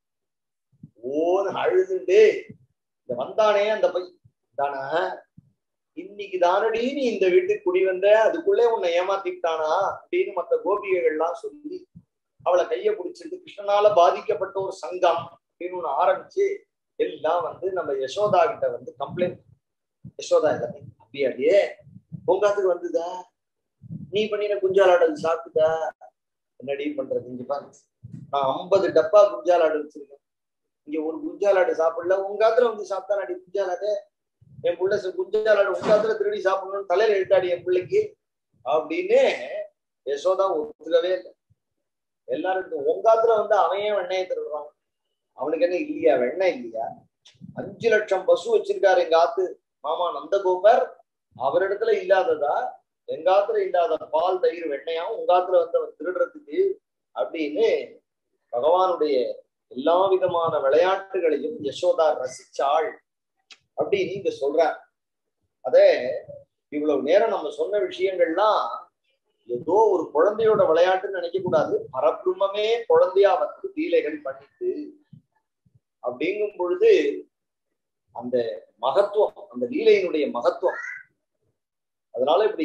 ஓன்னு அழுதுண்டு இந்த வந்தானே அந்த பை தானே இன்னைக்கு தானடி நீ இந்த வீட்டுக்கு குடி வந்த அதுக்குள்ளே உன்னை ஏமாத்திட்டானா அப்படின்னு மத்த கோபிகைகள்லாம் சொல்லி அவளை கைய பிடிச்சிட்டு கிருஷ்ணனால பாதிக்கப்பட்ட ஒரு சங்கம் அப்படின்னு ஒண்ணு ஆரம்பிச்சு எல்லாம் வந்து நம்ம யசோதா கிட்ட வந்து கம்ப்ளைண்ட் யசோதா இல்லை அப்படியே அப்படியே பொங்காத்துக்கு வந்துதா நீ பண்ணின குஞ்சாலாடல் சாப்பிட்டுதா என்னடி பண்றது இங்க பாரு நான் ஐம்பது டப்பா குஞ்சாலாடு வச்சிருக்கேன் இங்க ஒரு குஞ்சாலாடு சாப்பிடல உங்க ஆத்துல வந்து சாப்பிட்டா நடி குஞ்சாலாடு என் பிள்ளை குஞ்சாலாடு உங்க ஆத்துல திருடி சாப்பிடணும்னு தலையில எழுத்தாடி என் பிள்ளைக்கு அப்படின்னு யசோதா ஒத்துக்கவே இல்லை எல்லாரும் உங்க ஆத்துல வந்து அவன் ஏன் வெண்ணையை திருடுறான் அவனுக்கு என்ன இல்லையா வெண்ணெய் இல்லையா அஞ்சு லட்சம் பசு வச்சிருக்காரு எங்க ஆத்து மாமா நந்தகோபர் அவரிடத்துல இல்லாததா எங்க ஆத்துல இல்லாத பால் தயிர் வெண்ணையா உங்க ஆத்துல வந்து அவன் திருடுறதுக்கு அப்படின்னு பகவானுடைய எல்லா விதமான விளையாட்டுகளையும் யசோதா ரசிச்சாள் அப்படின்னு இங்க சொல்ற அதே இவ்வளவு நேரம் நம்ம சொன்ன விஷயங்கள்லாம் ஏதோ ஒரு குழந்தையோட விளையாட்டுன்னு நினைக்க கூடாது பரபிரமே குழந்தையா வந்து லீலைகள் பண்ணிட்டு அப்படிங்கும் பொழுது அந்த மகத்துவம் அந்த லீலையினுடைய மகத்துவம் அதனால இப்படி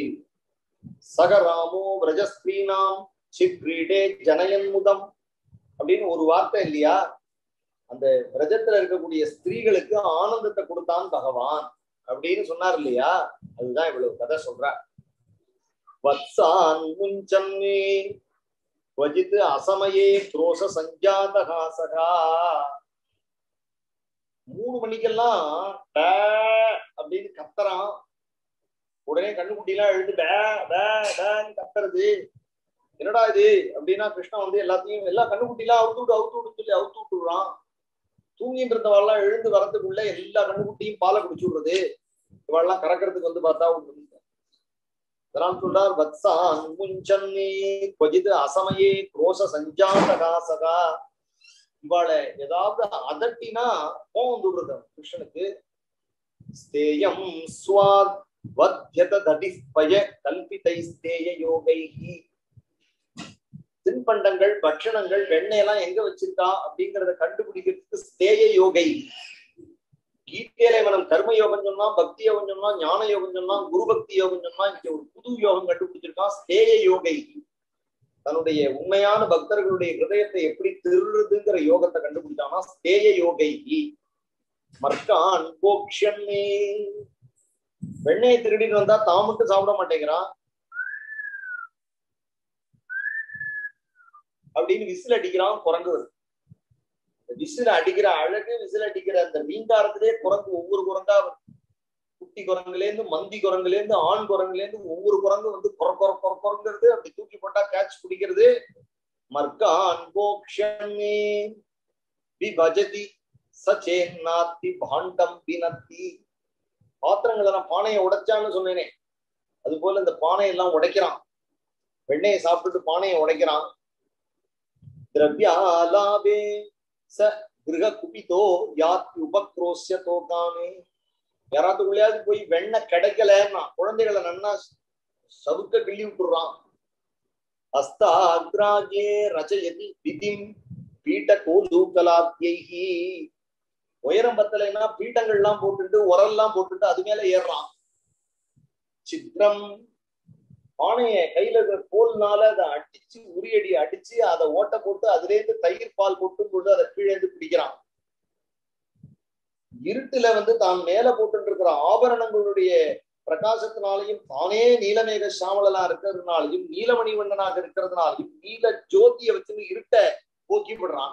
சகராமோ பிரஜஸ்திரீனாம் சிக்ரீடே ஜனயன் முதம் அப்படின்னு ஒரு வார்த்தை இல்லையா அந்த பிரஜத்துல இருக்கக்கூடிய ஸ்திரீகளுக்கு ஆனந்தத்தை கொடுத்தான் பகவான் அப்படின்னு சொன்னார் இல்லையா அதுதான் இவ்வளவு கதை சொல்ற வத்சான் முஞ்சன்னே வஜித் அசமயே குரோச சஞ்சாதகாசகா மூணு மணிக்கெல்லாம் டே அப்படின்னு கத்துறான் உடனே கண்ணுக்குட்டி எல்லாம் எழுந்து டே டே டேன்னு கத்துறது என்னடா இது அப்படின்னா கிருஷ்ணா வந்து எல்லாத்தையும் எல்லா கண்ணுக்குட்டி எல்லாம் அவுத்து விடு அவுத்து விடுன்னு சொல்லி அவுத்து விட்டுறான் தூங்கிட்டு இருந்தவாள்லாம் எழுந்து வரதுக்குள்ள எல்லா கண்ணுக்குட்டியும் பாலை குடிச்சு விடுறது இவாள்லாம் கறக்கிறதுக்கு வந்து பார்த்தா ஒண்ணு அதனால் சொல்றார் வத்சான் முஞ்சன்னி கொஜிது அசமயே குரோச சஞ்சாதகாசகா இவாளை ஏதாவது அதட்டினா கோவம் வந்துடுறது கிருஷ்ணனுக்கு ஸ்தேயம் ஸ்வாத் வத்யத ததிஸ்பய கல்பிதைஸ்தேய யோகைஹி தின்பண்டங்கள் பட்சணங்கள் வெண்ணெய் எல்லாம் எங்க வச்சிருக்கா அப்படிங்கறத கண்டுபிடிக்கிறதுக்கு ஸ்தேய யோகை கீதையில இவனம் கர்ம யோகம் சொன்னா பக்தி யோகம் சொன்னா ஞான யோகம் சொன்னா குரு பக்தி யோகம் சொன்னா இங்க ஒரு புது யோகம் கண்டுபிடிச்சிருக்கான் ஸ்தேய யோகை தன்னுடைய உண்மையான பக்தர்களுடைய ஹிருதயத்தை எப்படி திருடுறதுங்கிற யோகத்தை கண்டுபிடிச்சானா ஸ்தேய யோகை மர்க்கான் போக்ஷன்னே வெண்ணெயை திருடிட்டு வந்தா தான் மட்டும் சாப்பிட மாட்டேங்கிறான் அப்படின்னு விசில் அடிக்கிறான் குரங்கு வருது விசில் அடிக்கிற அழகு விசில் அடிக்கிற அந்த மீன்காரத்திலே குரங்கு ஒவ்வொரு குரங்கா வருது. குட்டி குரங்குல இருந்து மந்தி குரங்குல இருந்து ஆண் குரங்குல இருந்து ஒவ்வொரு குரங்கு வந்து குற குற குற குரங்கிறது அப்படி தூக்கி போட்டா கேட்ச் பிடிக்கிறது மர்கான் போக்ஷன்னே விபஜதி சச்சேன்னாத்தி பாண்டம் பினத்தி பாத்திரங்களை நான் பானையை உடைச்சான்னு சொன்னேனே அது போல இந்த பானையெல்லாம் உடைக்கிறான் வெண்ணெயை சாப்பிட்டுட்டு பானையை உடைக்கிறான் திரவியாலாபே ச கிரக குபிதோ யாத்தி உபக்ரோசிய தோகாமே யாராவது உள்ளாவது போய் வெண்ணெய் கிடைக்கலன்னா குழந்தைகளை நன்னா சவுக்க கிள்ளி விட்டுறான் அஸ்தாக்ராஜே ரஜயதி விதிம் பீட்ட கோலூக்கலாத்தியைஹி உயரம் பத்தலைன்னா பீட்டங்கள்லாம் போட்டுட்டு உரல்லாம் போட்டுட்டு அது மேல ஏறுறான் சித்திரம் பானைய கையில இருக்கிற கோல்னால அதை அடிச்சு உரியடி அடிச்சு அதை ஓட்ட போட்டு அதுல இருந்து தயிர் பால் கொட்டும் பொழுது அதை கீழே இருந்து பிடிக்கிறான் இருட்டுல வந்து தான் மேல போட்டு இருக்கிற ஆபரணங்களுடைய பிரகாசத்தினாலையும் தானே நீலமேக சாமலனா இருக்கிறதுனாலையும் நீலமணி வண்ணனாக இருக்கிறதுனாலையும் நீல ஜோதியை வச்சு இருட்ட போக்கி விடுறான்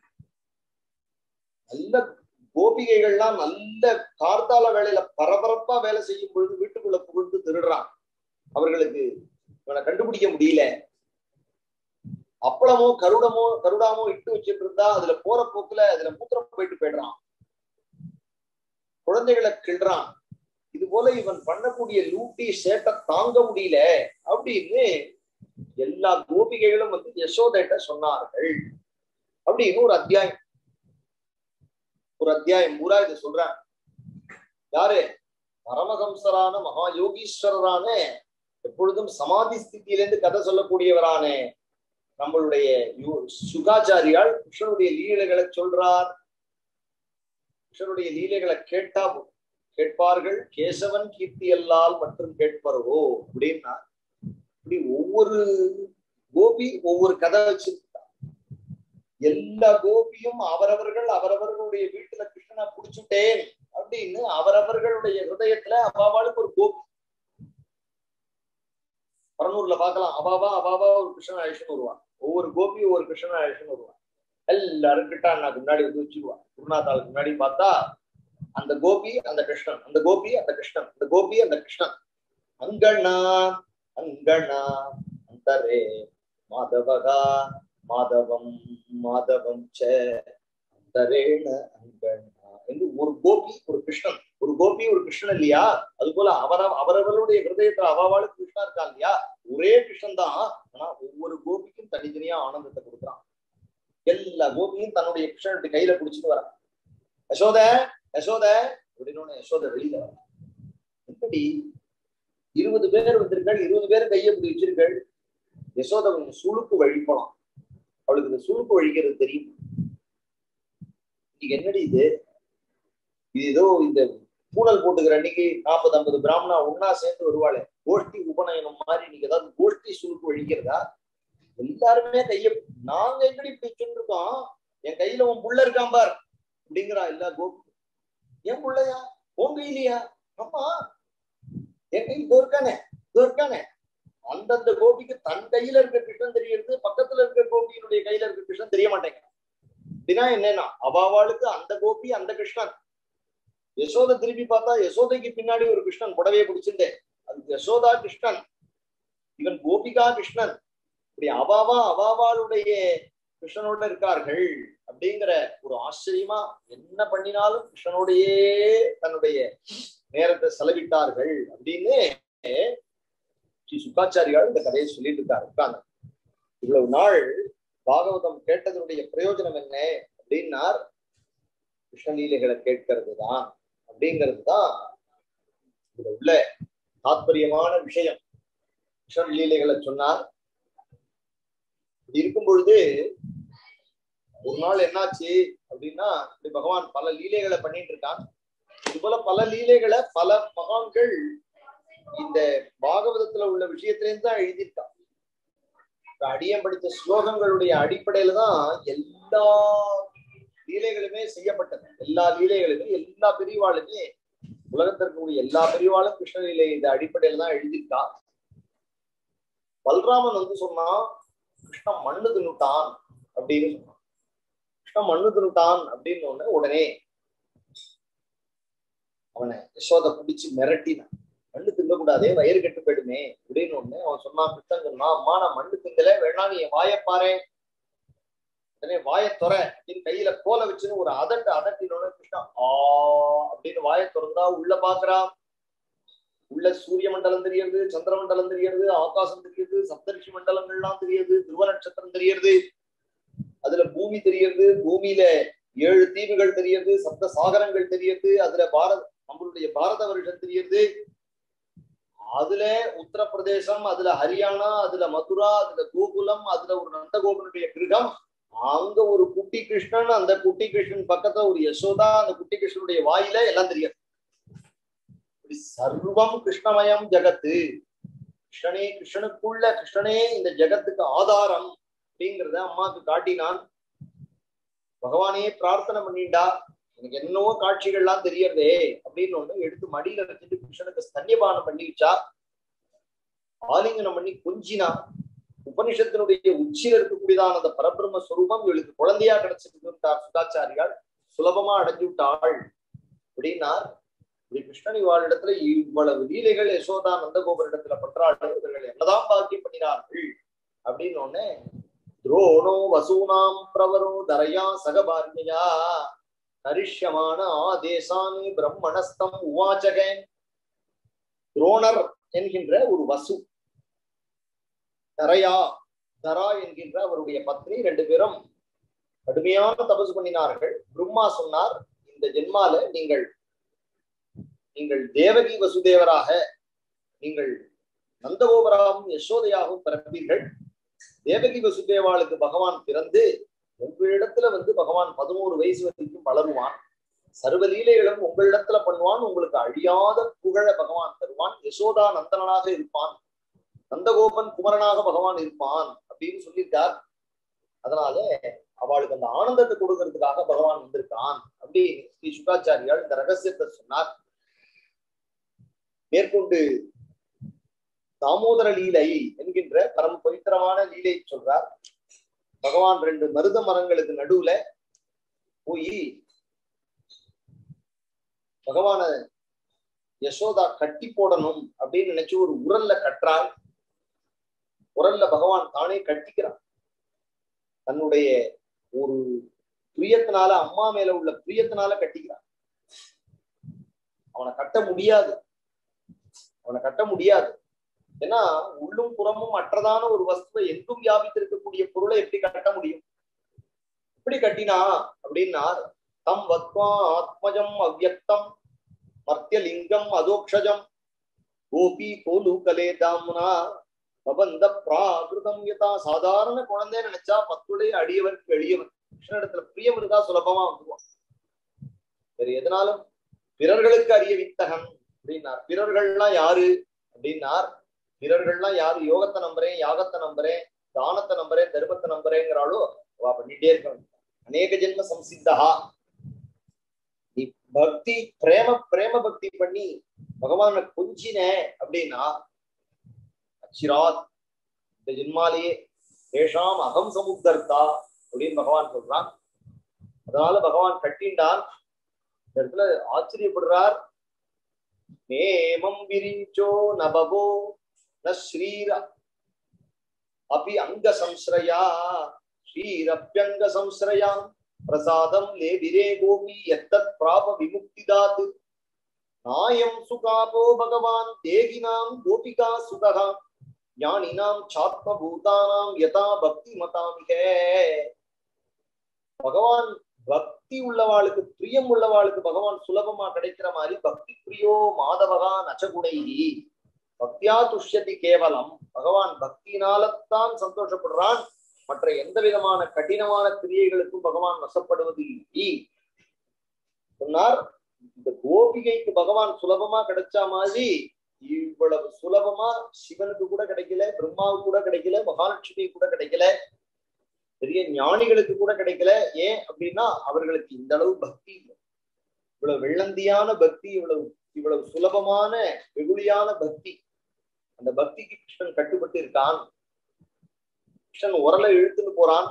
நல்ல கோபிகைகள்லாம் நல்ல கார்த்தால வேலையில பரபரப்பா வேலை செய்யும் பொழுது வீட்டுக்குள்ள புகுந்து திருடுறான் அவர்களுக்கு இவனை கண்டுபிடிக்க முடியல அப்பளமோ கருடமோ கருடாமோ இட்டு வச்சுட்டு இருந்தா அதுல போற போக்குல அதுல மூத்திரம் போயிட்டு போயிடுறான் குழந்தைகளை கிள்றான் இது போல இவன் பண்ணக்கூடிய லூட்டி சேட்டை தாங்க முடியல அப்படின்னு எல்லா கோபிகைகளும் வந்து யசோதைட்ட சொன்னார்கள் அப்படின்னு ஒரு அத்தியாயம் ஒரு அத்தியாயம் பூரா இதை சொல்றான் யாரு பரமஹம்சரான மகா யோகீஸ்வரரான எப்பொழுதும் சமாதி ஸ்திதியிலிருந்து கதை சொல்லக்கூடியவரான நம்மளுடைய யோ- சுகாச்சாரியால் கிருஷ்ணனுடைய லீலைகளை சொல்றார் கிருஷ்ணனுடைய லீலைகளை கேட்டா போதும். கேட்பார்கள் கேசவன் கீர்த்தி அல்லால் மற்றும் கேட்பரவோ அப்படின்னா இப்படி ஒவ்வொரு கோபி ஒவ்வொரு கதை வச்சிருக்கா எல்லா கோபியும் அவரவர்கள் அவரவர்களுடைய வீட்டுல கிருஷ்ணனை புடிச்சுட்டேன் அப்படின்னு அவரவர்களுடைய ஹிருதயத்துல அவாவாளுக்கு ஒரு கோபி பரனூர்ல பார்க்கலாம் அவாவா அவாவா ஒரு கிருஷ்ணன் அழிச்சுன்னு வருவான் ஒவ்வொரு கோபியும் ஒரு கிருஷ்ணன் அழிச்சுன்னு வருவான் எல்லாரும் கிட்டாண்ணாக்கு முன்னாடி வந்து வச்சிருவான் குருநாத்தாளுக்கு முன்னாடி பார்த்தா அந்த கோபி அந்த கிருஷ்ணன் அந்த கோபி அந்த கிருஷ்ணன் அந்த கோபி அந்த கிருஷ்ணன் அங்கண்ணா அங்கண்ணா அந்தரே மாதவகா மாதவம் மாதவம் ச அந்தரேண அங்கண்ணா என்று ஒரு கோபி ஒரு கிருஷ்ணன் ஒரு கோபி ஒரு கிருஷ்ணன் இல்லையா அது போல அவர அவரவர்களுடைய ஹிருதயத்துல அவாவாளுக்கு கிருஷ்ணா இருக்கா இல்லையா ஒரே கிருஷ்ணன் தான் ஆனா ஒவ்வொரு கோபிக்கும் தனித்தனியா ஆனந்தத்தை கொடுக்குறான் எல்லா கோபியும் தன்னுடைய கிருஷ்ணனுடைய கையில பிடிச்சிட்டு வரான் யசோத யசோத அப்படின்னு யசோத வெளியில வர எப்படி இருபது பேர் வந்திருக்கள் இருபது பேர் கையை பிடி வச்சிருக்கள் யசோத கொஞ்சம் சுளுக்கு வழிப்பலாம் அவளுக்கு இந்த சுளுக்கு வழிக்கிறது தெரியும் இன்னைக்கு என்னடி இது இது ஏதோ இந்த பூனல் போட்டுக்கிற அன்னைக்கு நாற்பது ஐம்பது பிராமணா ஒன்னா சேர்ந்து வருவாளே கோஷ்டி உபநயனம் மாதிரி இன்னைக்கு ஏதாவது கோஷ்டி சுளுக்கு வழிக்கிறதா எல்லாருமே கைய நாங்க எங்கடி இப்படி சொல்லிருக்கோம் என் கையில உன் புள்ள இருக்கான் பார் அப்படிங்கிறா எல்லா கோபி என் புள்ளையா உன் கையிலையா ஆமா என் கையில் இதோ இருக்கானே இதோ இருக்கானே அந்தந்த கோபிக்கு தன் கையில இருக்க கிருஷ்ணன் தெரியறது பக்கத்துல இருக்க கோபியினுடைய கையில இருக்க கிருஷ்ணன் தெரிய மாட்டேங்க அப்படின்னா என்னன்னா அவாவாளுக்கு அந்த கோபி அந்த கிருஷ்ணன் யசோதை திருப்பி பார்த்தா யசோதைக்கு பின்னாடி ஒரு கிருஷ்ணன் புடவையை பிடிச்சிருந்தே அது யசோதா கிருஷ்ணன் இவன் கோபிகா கிருஷ்ணன் இப்படி அவாவா அவாவாளுடைய கிருஷ்ணனோட இருக்கார்கள் அப்படிங்கிற ஒரு ஆச்சரியமா என்ன பண்ணினாலும் கிருஷ்ணனோடையே தன்னுடைய நேரத்தை செலவிட்டார்கள் அப்படின்னு ஸ்ரீ சுக்காச்சாரியால் இந்த கதையை சொல்லிட்டு இருக்காரு உட்கார்ந்து இவ்வளவு நாள் பாகவதம் கேட்டதனுடைய பிரயோஜனம் என்ன அப்படின்னார் கிருஷ்ணலீலைகளை கேட்கறது தான் அப்படிங்கிறது தான் இதுல உள்ள தாத்பரியமான விஷயம் கிருஷ்ணன் லீலைகளை சொன்னார் இப்படி இருக்கும் பொழுது ஒரு நாள் என்னாச்சு அப்படின்னா இப்படி பகவான் பல லீலைகளை பண்ணிட்டு இருக்கான் இது போல பல லீலைகளை பல மகான்கள் இந்த பாகவதத்துல உள்ள விஷயத்திலேருந்து தான் எழுதியிருக்கான் இப்ப அடியன் படித்த ஸ்லோகங்களுடைய அடிப்படையில தான் எல்லா லீலைகளுமே செய்யப்பட்டது எல்லா லீலைகளுமே எல்லா பிரிவாளுமே உலகத்தில் இருக்கக்கூடிய எல்லா பிரிவாலும் கிருஷ்ண லீலை இந்த அடிப்படையில தான் எழுதியிருக்கா பல்ராமன் வந்து சொன்னா கிருஷ்ணன் மண்ணு தின்னுட்டான் அப்படின்னு சொன்னான் கிருஷ்ணன் மண்ணு தின்னுட்டான் அப்படின்னு ஒண்ணு உடனே அவனை யசோதை பிடிச்சு மிரட்டினான் மண்ணு திங்கக்கூடாதே வயிறு கெட்டு போயிடுமே அப்படின்னு ஒண்ணு அவன் சொன்னான் கிருஷ்ணன் சொன்னான் அம்மா நான் மண்ணு திங்கல வேணா நீ என் வாயை பாரு உடனே வாயை துற அப்படின்னு கையில கோலை வச்சுன்னு ஒரு அதட்டு அதட்டினோட கிருஷ்ணா ஆ அப்படின்னு வாயை திறந்தா உள்ள பாக்குறான் உள்ள சூரிய மண்டலம் தெரியுது சந்திர மண்டலம் தெரியுது ஆகாசம் தெரியுது சப்தரிஷி மண்டலங்கள்லாம் தெரியுது துருவ நட்சத்திரம் தெரியுது அதுல பூமி தெரியுது பூமியில ஏழு தீவுகள் தெரியுது சப்த சாகரங்கள் தெரியுது அதுல பாரத நம்மளுடைய பாரத வருஷம் தெரியுது அதுல உத்தரப்பிரதேசம் அதுல ஹரியானா அதுல மதுரா அதுல கோகுலம் அதுல ஒரு நந்தகோபனுடைய கிரகம் அங்க ஒரு குட்டி கிருஷ்ணன் அந்த குட்டி கிருஷ்ணன் பக்கத்துல ஒரு யசோதா அந்த குட்டி கிருஷ்ணனுடைய வாயில எல்லாம் தெரியாது இப்படி சர்வம் கிருஷ்ணமயம் ஜகத்து கிருஷ்ணனே கிருஷ்ணனுக்குள்ள கிருஷ்ணனே இந்த ஜகத்துக்கு ஆதாரம் அப்படிங்கிறத அம்மாவுக்கு காட்டினான் பகவானே பிரார்த்தனை பண்ணிண்டா எனக்கு என்னவோ காட்சிகள்லாம் தெரியறதே அப்படின்னு ஒண்ணு எடுத்து மடியில வச்சுட்டு கிருஷ்ணனுக்கு ஸ்தன்யபானம் பண்ணி வச்சா ஆலிங்கனம் பண்ணி கொஞ்சினா உபனிஷத்தினுடைய உச்சியில இருக்கக்கூடியதான அந்த பரபிரம்ம ஸ்வரூபம் இவளுக்கு குழந்தையா கிடைச்சிருந்தார் சுதாச்சாரியால் சுலபமா அடைஞ்சு விட்டாள் அப்படின்னார் இப்படி கிருஷ்ணன் இவாளிடத்துல இவ்வளவு லீலைகள் யசோதா நந்தகோபர் இடத்துல பண்றாள் இவர்கள் என்னதான் பாக்கியம் பண்ணினார்கள் அப்படின்னு ஒண்ணு துரோணோ வசூனாம் பிரவரோ தரையா சகபார்மியா கரிஷ்யமான ஆதேசானு பிரம்மணஸ்தம் உவாச்சகன் துரோணர் என்கின்ற ஒரு வசு தரையா தரா என்கின்ற அவருடைய பத்னி ரெண்டு பேரும் கடுமையான தபசு பண்ணினார்கள் பிரம்மா சொன்னார் இந்த ஜென்மால நீங்கள் நீங்கள் தேவகி வசுதேவராக நீங்கள் நந்தகோபராகவும் யசோதையாகவும் பிறப்பீர்கள் தேவகி வசுதேவாளுக்கு பகவான் பிறந்து உங்களிடத்துல வந்து பகவான் பதினோரு வயசு வரைக்கும் வளருவான் சர்வ லீலைகளும் உங்களிடத்துல பண்ணுவான் உங்களுக்கு அழியாத புகழ பகவான் தருவான் யசோதா நந்தனனாக இருப்பான் நந்தகோபன் குமரனாக பகவான் இருப்பான் அப்படின்னு சொல்லியிருக்கார் அதனால அவளுக்கு அந்த ஆனந்தத்தை கொடுக்கறதுக்காக பகவான் வந்திருக்கான் அப்படின்னு ஸ்ரீ சுகாச்சாரியால் இந்த ரகசியத்தை சொன்னார் மேற்கொண்டு தாமோதர லீலை என்கின்ற பரம பவித்திரமான லீலை சொல்றார் பகவான் ரெண்டு மருத மரங்களுக்கு நடுவுல போய் பகவான யசோதா கட்டி போடணும் அப்படின்னு நினைச்சு ஒரு உரல்ல கட்டுறாள் உரல்ல பகவான் தானே கட்டிக்கிறான் தன்னுடைய ஒரு பிரியத்தினால அம்மா மேல உள்ள பிரியத்தினால கட்டிக்கிறான் அவனை கட்ட முடியாது அவனை கட்ட முடியாது ஏன்னா உள்ளும் புறமும் அற்றதான ஒரு வஸ்துவை எங்கும் வியாபித்திருக்கக்கூடிய பொருளை எப்படி கட்ட முடியும் எப்படி கட்டினா அப்படின்னா தம் வத்வா ஆத்மஜம் அவ்யக்தம் மர்த்தியலிங்கம் அதோக்ஷஜம் கோபி கோலு கலே தாமுனா பபந்த பிராகிருதம் யதா சாதாரண குழந்தை நினைச்சா பத்துடைய அடியவருக்கு எளியவன் கிருஷ்ணனிடத்துல பிரியம் இருந்தா சுலபமா வந்துருவான் வேற எதனாலும் பிறர்களுக்கு அறிய வித்தகன் அப்படின்னார் பிறர்கள்லாம் யாரு அப்படின்னார் பிறர்கள்லாம் யாரு யோகத்தை நம்புறேன் யாகத்தை நம்புறேன் தானத்தை நம்புறேன் தர்மத்தை நம்புறேங்கிறாளோ அவ பண்ணிட்டே இருக்க அநேக ஜென்ம சம்சித்தா நீ பக்தி பிரேம பிரேம பக்தி பண்ணி பகவான கொஞ்சின அப்படின்னா அச்சிராத் இந்த ஜென்மாலேயே ஏஷாம் அகம் சமுத்தர்த்தா அப்படின்னு பகவான் சொல்றான் அதனால பகவான் கட்டின்டான் இந்த இடத்துல ஆச்சரியப்படுறார் நேமம் விரிஞ்சோ நபவோ ந ஸ்ரீர அபி அங்க சம்ஸ்ரயா ஸ்ரீரப்யங்க சம்ஸ்ரயா பிரசாதம் லேபிரே கோபி எத்தத் பிராப விமுக்திதாத் நாயம் சுகாபோ பகவான் தேகினாம் கோபிகா சுகா ஞானினாம் சாத்மபூதானாம் யதா பக்தி மதாமிகே பகவான் பக்தி உள்ளவாளுக்கு பிரியம் உள்ளவாளுக்கு பகவான் சுலபமா கிடைக்கிற மாதிரி பக்தி பிரியோ மாதவகா நச்சகுடைகி பக்தியா துஷ்யதி கேவலம் பகவான் பக்தியினால்தான் சந்தோஷப்படுறான் மற்ற எந்த விதமான கடினமான கிரியைகளுக்கும் பகவான் வசப்படுவது இல்லை சொன்னார் இந்த கோபிகைக்கு பகவான் சுலபமா கிடைச்ச மாதிரி இவ்வளவு சுலபமா சிவனுக்கு கூட கிடைக்கல பிரம்மாவுக்கு கூட கிடைக்கல மகாலட்சுமி கூட கிடைக்கல பெரிய ஞானிகளுக்கு கூட கிடைக்கல ஏன் அப்படின்னா அவர்களுக்கு இந்த அளவு பக்தி இல்லை இவ்வளவு வெள்ளந்தியான பக்தி இவ்வளவு இவ்வளவு சுலபமான வெகுளியான பக்தி அந்த பக்திக்கு கிருஷ்ணன் கட்டுப்பட்டு இருக்கான் கிருஷ்ணன் உரலை இழுத்துன்னு போறான்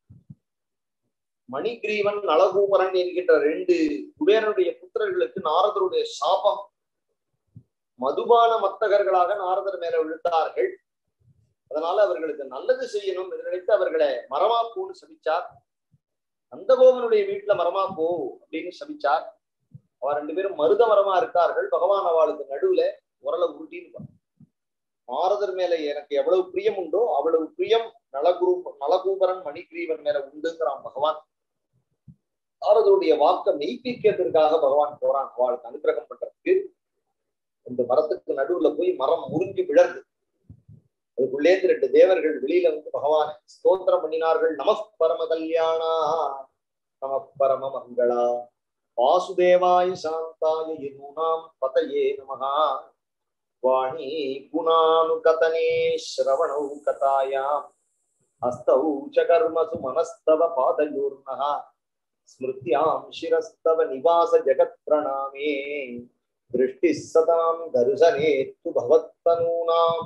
மணிகிரீவன் நலகூபரன் என்கின்ற ரெண்டு குபேரனுடைய புத்திரர்களுக்கு நாரதருடைய சாபம் மதுபான மத்தகர்களாக நாரதர் மேல விழுத்தார்கள் அதனால அவர்களுக்கு நல்லது செய்யணும் என்று நினைத்து அவர்களை மரமா பூன்னு சபிச்சார் நந்தகோபனுடைய வீட்டுல மரமா போ அப்படின்னு சபிச்சார் அவ ரெண்டு பேரும் மருத மரமா இருக்கார்கள் பகவான் அவளுக்கு நடுவுல உரலை உருட்டின்னு நாரதர் மேல எனக்கு எவ்வளவு பிரியம் உண்டோ அவ்வளவு பிரியம் நலகுரு நலகூபரன் மணிகிரீவன் மேல உண்டுங்கிறான் பகவான் நாரதருடைய வாக்க மெய்ப்பிக்கிறதுக்காக பகவான் போறான் அவளுக்கு அனுகிரகம் பண்றதுக்கு இந்த மரத்துக்கு நடுவுல போய் மரம் முறிஞ்சு விழருது அதுக்குள்ளேந்து ரெண்டு தேவர்கள் வெளியில வந்து பகவான் ஸ்தோத்திரம் பண்ணினார்கள் நம பரம கல்யாணா நம பரம மங்களா வாசுதேவாய சாந்தாய யதுனாம் பதயே நமகா வாணி குணானு கதனே ஸ்ரவணௌ கதாயாம் ஹஸ்தௌ ச கர்மசு மனஸ்தவ பாதயோர்ணः ஸ்மிருத்யாம் சிரஸ்தவ நிவாச ஜகத் பிரணாமே திருஷ்டி சதாம் தரிசனே து பகவத்தனூனாம்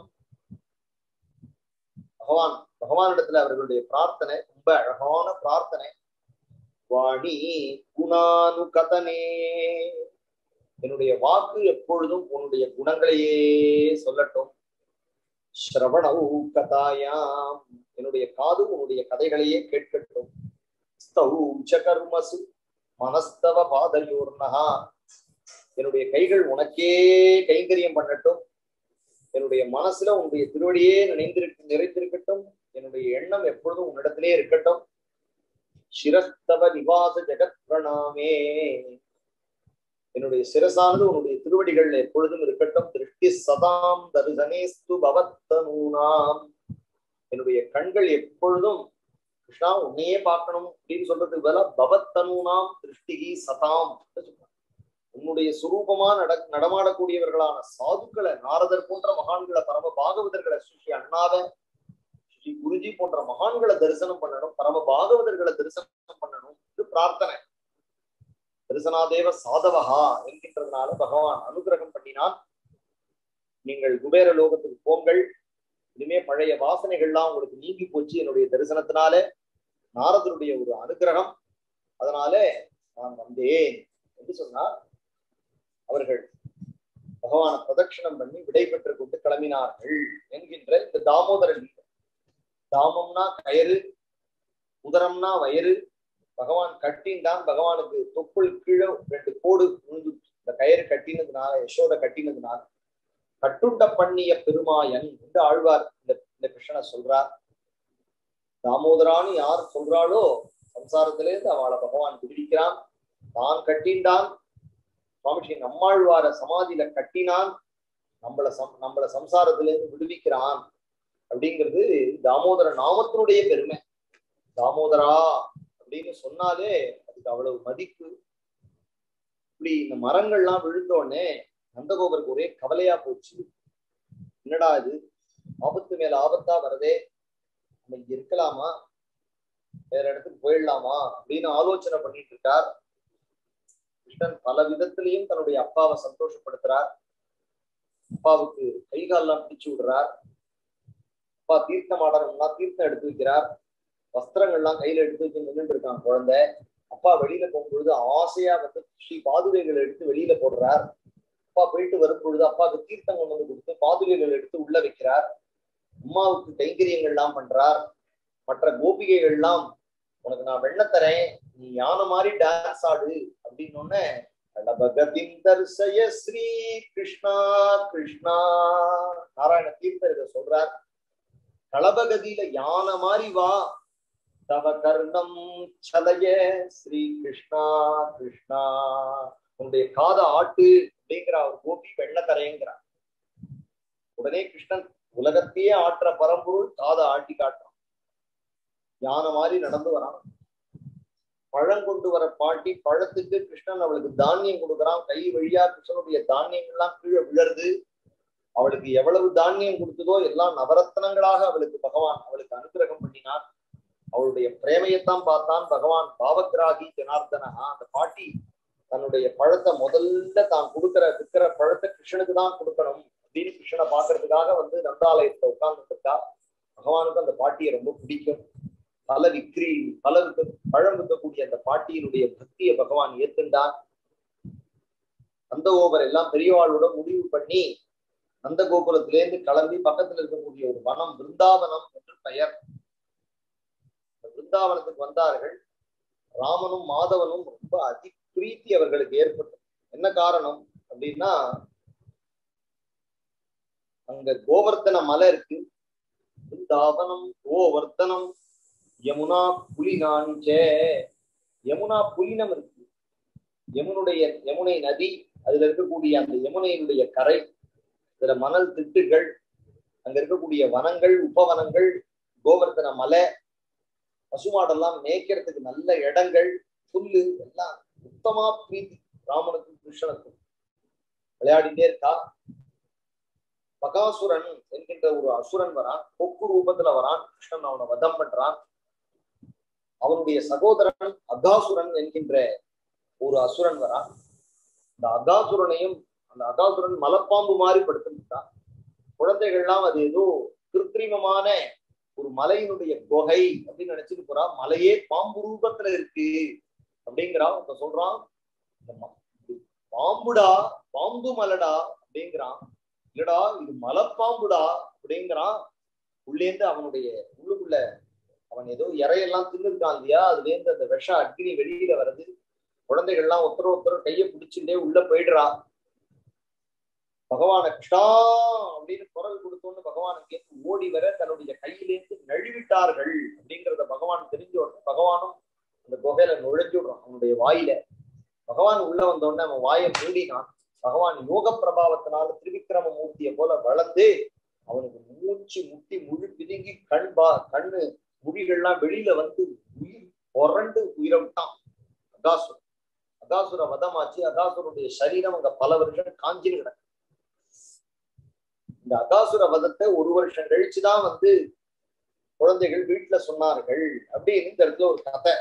பகவான் பகவானிடத்துல அவர்களுடைய பிரார்த்தனை ரொம்ப அழகான பிரார்த்தனை வாணி குணானு கதனே என்னுடைய வாக்கு எப்பொழுதும் உன்னுடைய குணங்களையே சொல்லட்டும் ஸ்ரவணவு கதாயாம் என்னுடைய காது உன்னுடைய கதைகளையே கேட்கட்டும் ஸ்தௌச்ச கர்மசு மனஸ்தவ பாதயோர்ணகா என்னுடைய கைகள் உனக்கே கைங்கரியம் பண்ணட்டும் என்னுடைய மனசுல உன்னுடைய திருவடியே நினைந்திருக்கு நிறைந்திருக்கட்டும் என்னுடைய எண்ணம் எப்பொழுதும் உன்னிடத்திலே இருக்கட்டும் சிரஸ்தவ நிவாச ஜெகத் பிரணாமே என்னுடைய சிரசானது உன்னுடைய திருவடிகள் எப்பொழுதும் இருக்கட்டும் திருஷ்டி சதாம் தரிசனேஸ்து பவத்தனூனாம் என்னுடைய கண்கள் எப்பொழுதும் கிருஷ்ணா உன்னையே பார்க்கணும் அப்படின்னு சொல்றதுக்கு பதிலா பவத்தனூனாம் திருஷ்டிகி சதாம் உன்னுடைய சுரூபமா நட நடமாடக்கூடியவர்களான சாதுக்களை நாரதர் போன்ற மகான்களை பரம பாகவதர்களை ஸ்ரீ அண்ணாவை ஸ்ரீ குருஜி போன்ற மகான்களை தரிசனம் பண்ணணும் பரம பாகவதர்களை தரிசனம் பண்ணணும் இது பிரார்த்தனை தரிசனாதேவ சாதவஹா என்கின்றதுனால பகவான் அனுகிரகம் பண்ணினான் நீங்கள் குபேர லோகத்துக்கு போங்கள் இனிமே பழைய வாசனைகள்லாம் உங்களுக்கு நீங்கி போச்சு என்னுடைய தரிசனத்தினால நாரதருடைய ஒரு அனுகிரகம் அதனால நான் வந்தேன் என்று சொன்னார் அவர்கள் பகவான பிரதட்சணம் பண்ணி விடை பெற்றுக் கொண்டு கிளம்பினார்கள் என்கின்ற இந்த தாமோதர கீதம் தாமம்னா கயறு உதரம்னா வயறு பகவான் கட்டின்தான் பகவானுக்கு தொப்புள் கீழே ரெண்டு கோடு விழுந்து இந்த கயிறு கட்டினதுனால யசோத கட்டினதுனால கட்டுண்ட பண்ணிய பெருமாயன் என்று ஆழ்வார் இந்த இந்த கிருஷ்ணனை சொல்றார் தாமோதரான்னு யார் சொல்றாளோ சம்சாரத்திலேருந்து அவளை பகவான் விடுவிக்கிறான் தான் கட்டின்டான் சுவாமி ஸ்ரீ நம்மாழ்வார சமாதியில கட்டினான் நம்மள சம் நம்மள சம்சாரத்திலேருந்து விடுவிக்கிறான் அப்படிங்கிறது தாமோதர நாமத்தினுடைய பெருமை தாமோதரா அப்படின்னு சொன்னாலே அதுக்கு அவ்வளவு மதிப்பு இப்படி இந்த மரங்கள்லாம் விழுந்த உடனே நந்தகோபருக்கு ஒரே கவலையா போச்சு என்னடா இது ஆபத்து மேல ஆபத்தா வரதே நம்ம இங்க இருக்கலாமா வேற இடத்துக்கு போயிடலாமா அப்படின்னு ஆலோசனை பண்ணிட்டு இருக்கார் கிருஷ்ணன் பல விதத்திலையும் தன்னுடைய அப்பாவை சந்தோஷப்படுத்துறார் அப்பாவுக்கு கை காலெல்லாம் பிடிச்சு விடுறார் அப்பா தீர்த்தம் ஆடணும்னா தீர்த்தம் எடுத்து வைக்கிறார் வஸ்திரங்கள்லாம் கையில எடுத்து வச்சு நின்றுட்டு இருக்கான் குழந்தை அப்பா வெளியில போகும்பொழுது ஆசையா வந்து ஸ்ரீ பாதுகைகளை எடுத்து வெளியில போடுறார் அப்பா போயிட்டு வரும் பொழுது அப்பாவுக்கு தீர்த்தம் கொண்டு வந்து கொடுத்து பாதுகைகள் எடுத்து உள்ள வைக்கிறார் அம்மாவுக்கு கைங்கரியங்கள்லாம் பண்றார் மற்ற கோபிகைகள்லாம் உனக்கு நான் வெண்ண தரேன் நீ யானை மாதிரி டான்ஸ் ஆடு அப்படின்னு கடபகதிம் தர்சய ஸ்ரீ கிருஷ்ணா கிருஷ்ணா நாராயண தீர்த்தர் இதை சொல்றார் களபகதியில யானை மாதிரி வா தவ கர்ணம் சலய ஸ்ரீ கிருஷ்ணா கிருஷ்ணா உன்னுடைய காத ஆட்டு அப்படிங்கிற அவர் கோபி வெண்ண தரையங்கிறார் உடனே கிருஷ்ணன் உலகத்தையே ஆற்ற பரம்பொருள் காதை ஆட்டி காட்டுறான் யானை மாதிரி நடந்து வரான் பழம் கொண்டு வர பாட்டி பழத்துக்கு கிருஷ்ணன் அவளுக்கு தானியம் கொடுக்குறான் கை வழியா கிருஷ்ணனுடைய தானியங்கள்லாம் கீழே விழருது அவளுக்கு எவ்வளவு தானியம் கொடுத்ததோ எல்லாம் நவரத்னங்களாக அவளுக்கு பகவான் அவளுக்கு அனுகிரகம் பண்ணினார் அவளுடைய பிரேமையத்தான் பார்த்தான் பகவான் பாவகிராகி ஜனார்தனா அந்த பாட்டி தன்னுடைய பழத்தை முதல்ல தான் கொடுக்கிற விற்கிற பழத்தை கிருஷ்ணனுக்கு தான் கொடுக்கணும் அப்படின்னு கிருஷ்ணனை பாக்குறதுக்காக வந்து நந்தாலயத்துல உட்கார்ந்துட்டு இருக்கா பகவானுக்கு அந்த பாட்டியை ரொம்ப பிடிக்கும் பல விக்ரி பல விற்க பழம் விற்கக்கூடிய அந்த பாட்டியினுடைய பக்தியை பகவான் ஏத்துண்டான் அந்த ஓவர் எல்லாம் பெரியவாளோட முடிவு பண்ணி நந்த கோபுரத்திலேருந்து கிளம்பி பக்கத்துல இருக்கக்கூடிய ஒரு வனம் பிருந்தாவனம் என்று பெயர் இந்த பிருந்தாவனத்துக்கு வந்தார்கள் ராமனும் மாதவனும் ரொம்ப அதி பிரீத்தி அவர்களுக்கு ஏற்பட்டது என்ன காரணம் அப்படின்னா அங்க கோவர்த்தன மலை இருக்கு பிருந்தாவனம் கோவர்த்தனம் யமுனா புலினாஞ்சே யமுனா புலினம் இருக்கு யமுனுடைய யமுனை நதி அதுல இருக்கக்கூடிய அந்த யமுனையினுடைய கரை இதுல மணல் திட்டுகள் அங்க இருக்கக்கூடிய வனங்கள் உபவனங்கள் கோவர்த்தன மலை பசுமாடெல்லாம் மேய்க்கிறதுக்கு நல்ல இடங்கள் புல்லு எல்லாம் உத்தமா பிரீத்தி ராமனுக்கும் கிருஷ்ணனுக்கும் விளையாடிட்டே இருக்கா பகாசுரன் என்கின்ற ஒரு அசுரன் வரான் கொக்கு ரூபத்துல வரான் கிருஷ்ணன் அவனை வதம் பண்றான் அவனுடைய சகோதரன் அகாசுரன் என்கின்ற ஒரு அசுரன் வரான் இந்த அகாசுரனையும் அந்த அகாசுரன் மலப்பாம்பு மாதிரி படுத்துட்டான் குழந்தைகள்லாம் அது ஏதோ கிருத்திரிமமான ஒரு மலையினுடைய குகை அப்படின்னு நினைச்சிட்டு போறா மலையே பாம்பு ரூபத்துல இருக்கு அப்படிங்கிறான் இப்ப சொல்றான் இந்த ம- இது பாம்புடா பாம்பு மலடா அப்படிங்கிறான் இல்லடா இது மலைப்பாம்புடா அப்படிங்கிறான் உள்ளேந்து அவனுடைய உள்ளுக்குள்ள அவன் ஏதோ இறையெல்லாம் தின்னுருக்கான் இல்லையா அதுல இருந்து அந்த விஷ அக்னி வெளியில வருது குழந்தைகள்லாம் ஒருத்தர் ஒருத்தர் கையை பிடிச்சுட்டே உள்ள போயிடுறா பகவான கிருஷ்ணா அப்படின்னு குரல் கொடுத்தோன்னு பகவான் அங்கேருந்து ஓடி வர தன்னுடைய கையிலேருந்து நழுவிட்டார்கள் அப்படிங்கிறத பகவான் தெரிஞ்ச உடனே பகவானும் அந்த குகையில நுழைஞ்சு விடுறான் அவனுடைய வாயில பகவான் உள்ள வந்த உடனே அவன் வாயை மூடினான் பகவான் யோக பிரபாவத்தினால திரிவிக்ரம மூர்த்தியை போல வளர்ந்து அவனுக்கு மூச்சு முட்டி முழு பிதுங்கி கண் பா கண்ணு முடிகள்லாம் வெளியில வந்து உயிர் புரண்டு உயிரை விட்டான் அகாசுரன் அகாசுர வதமாச்சு அகாசுரனுடைய சரீரம் அங்க பல வருஷம் காஞ்சின்னு கிடக்கு இந்த அகாசுர வதத்தை ஒரு வருஷம் கழிச்சுதான் வந்து குழந்தைகள் வீட்டுல சொன்னார்கள் அப்படின்னு இந்த இடத்துல ஒரு கதை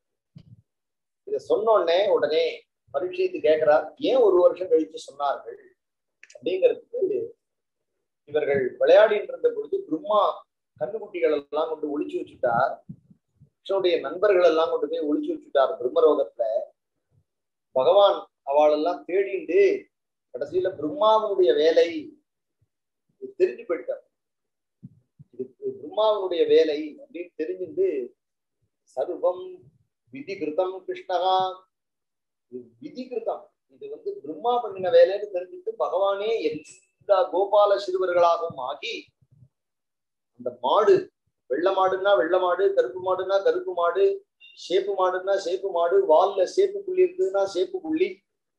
இத சொன்ன உடனே உடனே பரீட்சித்து கேட்கிறார் ஏன் ஒரு வருஷம் கழிச்சு சொன்னார்கள் அப்படிங்கிறதுக்கு இவர்கள் விளையாடிட்டு இருந்த பொழுது பிரம்மா கண்ணுக்குட்டிகள் எல்லாம் கொண்டு ஒளிச்சு வச்சுட்டார் கிருஷ்ணனுடைய நண்பர்கள் எல்லாம் கொண்டு போய் ஒளிச்சு வச்சுட்டார் பிரம்மரோகத்துல பகவான் அவளெல்லாம் தேடிண்டு கடைசியில பிரம்மாவனுடைய வேலை இது தெரிஞ்சு போயிட்டார் இது இது பிரம்மாவனுடைய வேலை அப்படின்னு தெரிஞ்சுட்டு சர்வம் விதி கிருதம் கிருஷ்ணகா இது விதி கிருதம் இது வந்து பிரம்மா பண்ணின வேலைன்னு தெரிஞ்சுட்டு பகவானே எல்லா கோபால சிறுவர்களாகவும் ஆகி அந்த மாடு வெள்ளை மாடுன்னா வெள்ளை மாடு கருப்பு மாடுன்னா கருப்பு மாடு சேப்பு மாடுன்னா சேப்பு மாடு வால்ல சேப்பு புள்ளி இருக்குதுன்னா சேப்பு புள்ளி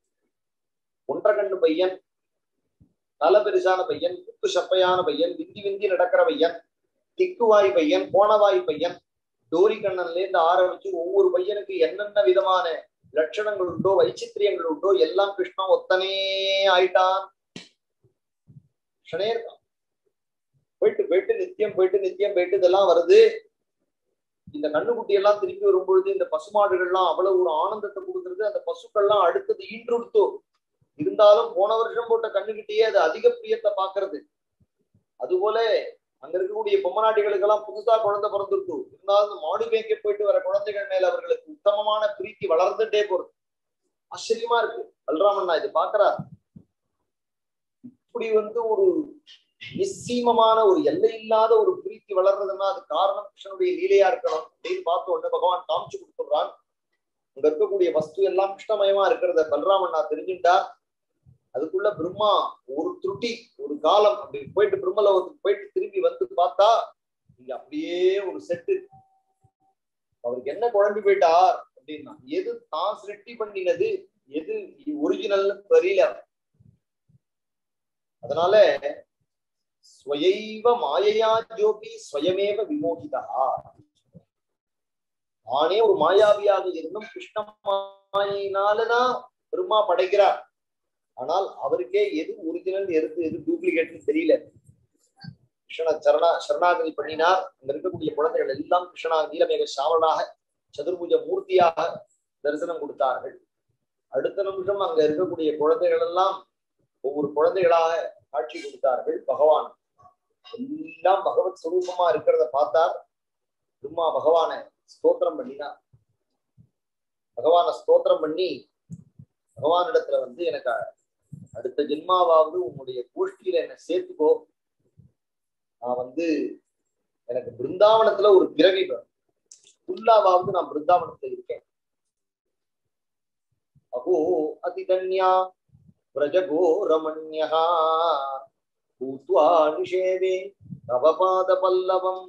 ஒன்றரை கண்ணு பையன் தலை பெருசான பையன் குத்து சப்பையான பையன் விந்தி விந்தி நடக்கிற பையன் திக்குவாய் பையன் போனவாய் பையன் டோரி கண்ணன்ல இருந்து ஆரம்பிச்சு ஒவ்வொரு பையனுக்கு என்னென்ன விதமான லட்சணங்கள் உண்டோ வைச்சித்திரியங்கள் உண்டோ எல்லாம் கிருஷ்ணன் ஒத்தனே ஆயிட்டான் கிருஷ்ணனே இருக்கான் போயிட்டு போயிட்டு நித்தியம் போயிட்டு நித்தியம் போயிட்டு இதெல்லாம் வருது இந்த கண்ணுக்குட்டி எல்லாம் திருப்பி வரும்பொழுது இந்த பசுமாடுகள்லாம் அவ்வளவு ஒரு ஆனந்தத்தை கொடுக்குறது அந்த பசுக்கள்லாம் அடுத்தது ஈன்றுடுத்தோ இருந்தாலும் போன வருஷம் போட்ட கண்ணுக்கிட்டேயே அது அதிக பிரியத்தை பாக்குறது அதுபோல அங்க இருக்கக்கூடிய பொம்மநாட்டிகளுக்கெல்லாம் புதுசா குழந்தை பிறந்திருக்கு இருந்தாலும் மாடு மேய்க்க போயிட்டு வர குழந்தைகள் மேல அவர்களுக்கு உத்தமமான பிரீத்தி வளர்ந்துட்டே போறது ஆச்சரியமா இருக்கு பல்ராமண்ணா இது பாக்குறார் இப்படி வந்து ஒரு நிச்சயமமான ஒரு எல்லை இல்லாத ஒரு பிரீத்தி வளர்றதுன்னா அது காரணம் கிருஷ்ணனுடைய லீலையா இருக்கணும் அப்படின்னு பார்த்த உடனே பகவான் காமிச்சு கொடுத்துடுறான் அங்க இருக்கக்கூடிய வஸ்து எல்லாம் கிருஷ்ணமயமா இருக்கிறத பல்ராமண்ணா தெரிஞ்சுட்டா அதுக்குள்ள பிரம்மா ஒரு துருட்டி ஒரு காலம் அப்படி போயிட்டு பிரம்மலோகத்துக்கு போயிட்டு திரும்பி வந்து பார்த்தா இங்க அப்படியே ஒரு செட்டு அவருக்கு என்ன குழம்பி போயிட்டார் அப்படின்னா எது தான் சிருஷ்டி பண்ணினது எது ஒரிஜினல் தெரியல அதனால ஸ்வயைவ மாயையா ஜோபி ஸ்வயமேவ விமோகிதா நானே ஒரு மாயாவியாக இருந்தும் கிருஷ்ண மாயினாலதான் பெருமா படைக்கிறார் ஆனால் அவருக்கே எது ஒரிஜினல் எது எது டூப்ளிகேட்னு தெரியல கிருஷ்ண சரணா சரணாகதி பண்ணினார் அங்க இருக்கக்கூடிய குழந்தைகள் எல்லாம் கிருஷ்ணா நீலமேக சாமனாக சதுர்புஜ மூர்த்தியாக தரிசனம் கொடுத்தார்கள் அடுத்த நிமிஷம் அங்க இருக்கக்கூடிய குழந்தைகள் எல்லாம் ஒவ்வொரு குழந்தைகளாக காட்சி கொடுத்தார்கள் பகவான் எல்லாம் பகவத் சுரூபமா இருக்கிறத பார்த்தார் பிரம்மா பகவான ஸ்தோத்திரம் பண்ணினார் பகவான ஸ்தோத்திரம் பண்ணி பகவானிடத்துல வந்து எனக்கு அடுத்த ஜென்மாவாவது உன்னுடைய கோஷ்டியில என்ன சேர்த்துக்கோ நான் வந்து எனக்கு பிருந்தாவனத்துல ஒரு பிறவி ஃபுல்லாவாவது நான் பிருந்தாவனத்துல இருக்கேன் அகோ அதிதன்யா பிரஜகோ ரமண்யா பூத்வா நிஷேவே தவ பாத பல்லவம்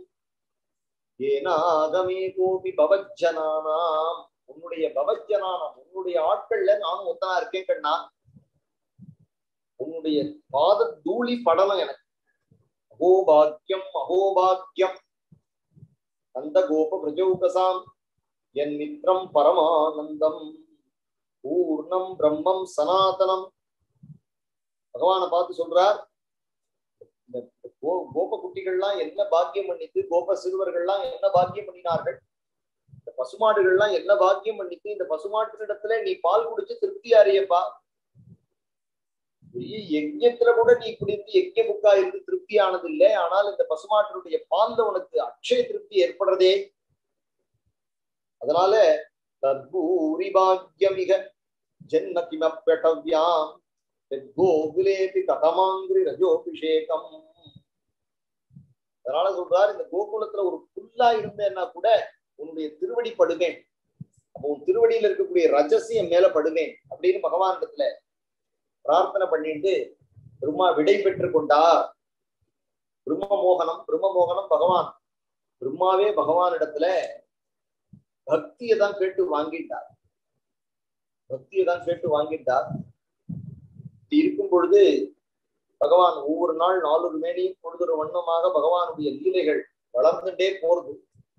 ஏனாகமே கோபி பவஜனானாம் உன்னுடைய பவஜனானாம் உன்னுடைய ஆட்கள்ல நானும் ஒத்தனா இருக்கேன் கண்ணா உன்னுடைய பாத தூளி படலம் எனக்கு அகோபாக்கியம் அகோபாக்கியம் அந்த கோப பிரஜௌகசாம் என் மித்ரம் பரமானந்தம் பூர்ணம் பிரம்மம் சனாதனம் பகவானை பார்த்து சொல்றார் இந்த கோ கோப குட்டிகள்லாம் என்ன பாக்கியம் பண்ணிட்டு கோப சிறுவர்கள்லாம் என்ன பாக்கியம் பண்ணினார்கள் இந்த பசுமாடுகள்லாம் என்ன பாக்கியம் பண்ணிட்டு இந்த பசுமாட்டினிடத்துல நீ பால் குடிச்சு திருப்தி அறியப்பா பெரிய யஜ்யத்துல கூட நீ குடித்து யஜ்ய புக்கா இருந்து திருப்தி ஆனது இல்லை ஆனால் இந்த பசுமாட்டினுடைய பால்ல உனக்கு அக்ஷய திருப்தி ஏற்படுறதே அதனால தத்பூரி பாக்யமிக ஜென்ம கிமப்பட்டவ்யாம் கோகுலேபி கதமாங்கிரி ரஜோபிஷேகம் அதனால சொல்றார் இந்த கோகுலத்துல ஒரு புல்லா இருந்தேன்னா கூட உன்னுடைய திருவடி படுவேன் அப்போ உன் திருவடியில இருக்கக்கூடிய ரஜசியம் மேல படுவேன் அப்படின்னு பகவானிடத்துல பிரார்த்தனை பண்ணிட்டு பிரம்மா விடை பெற்று கொண்டார் பிரம்ம மோகனம் பிரம்ம மோகனம் பகவான் பிரம்மாவே பகவானிடத்துல பக்தியை தான் கேட்டு வாங்கிட்டார் பக்தியை தான் கேட்டு வாங்கிட்டார் இப்படி இருக்கும் பொழுது பகவான் ஒவ்வொரு நாள் நாலொரு மேனியும் பொழுதொரு வண்ணமாக பகவானுடைய லீலைகள் வளர்ந்துட்டே போறது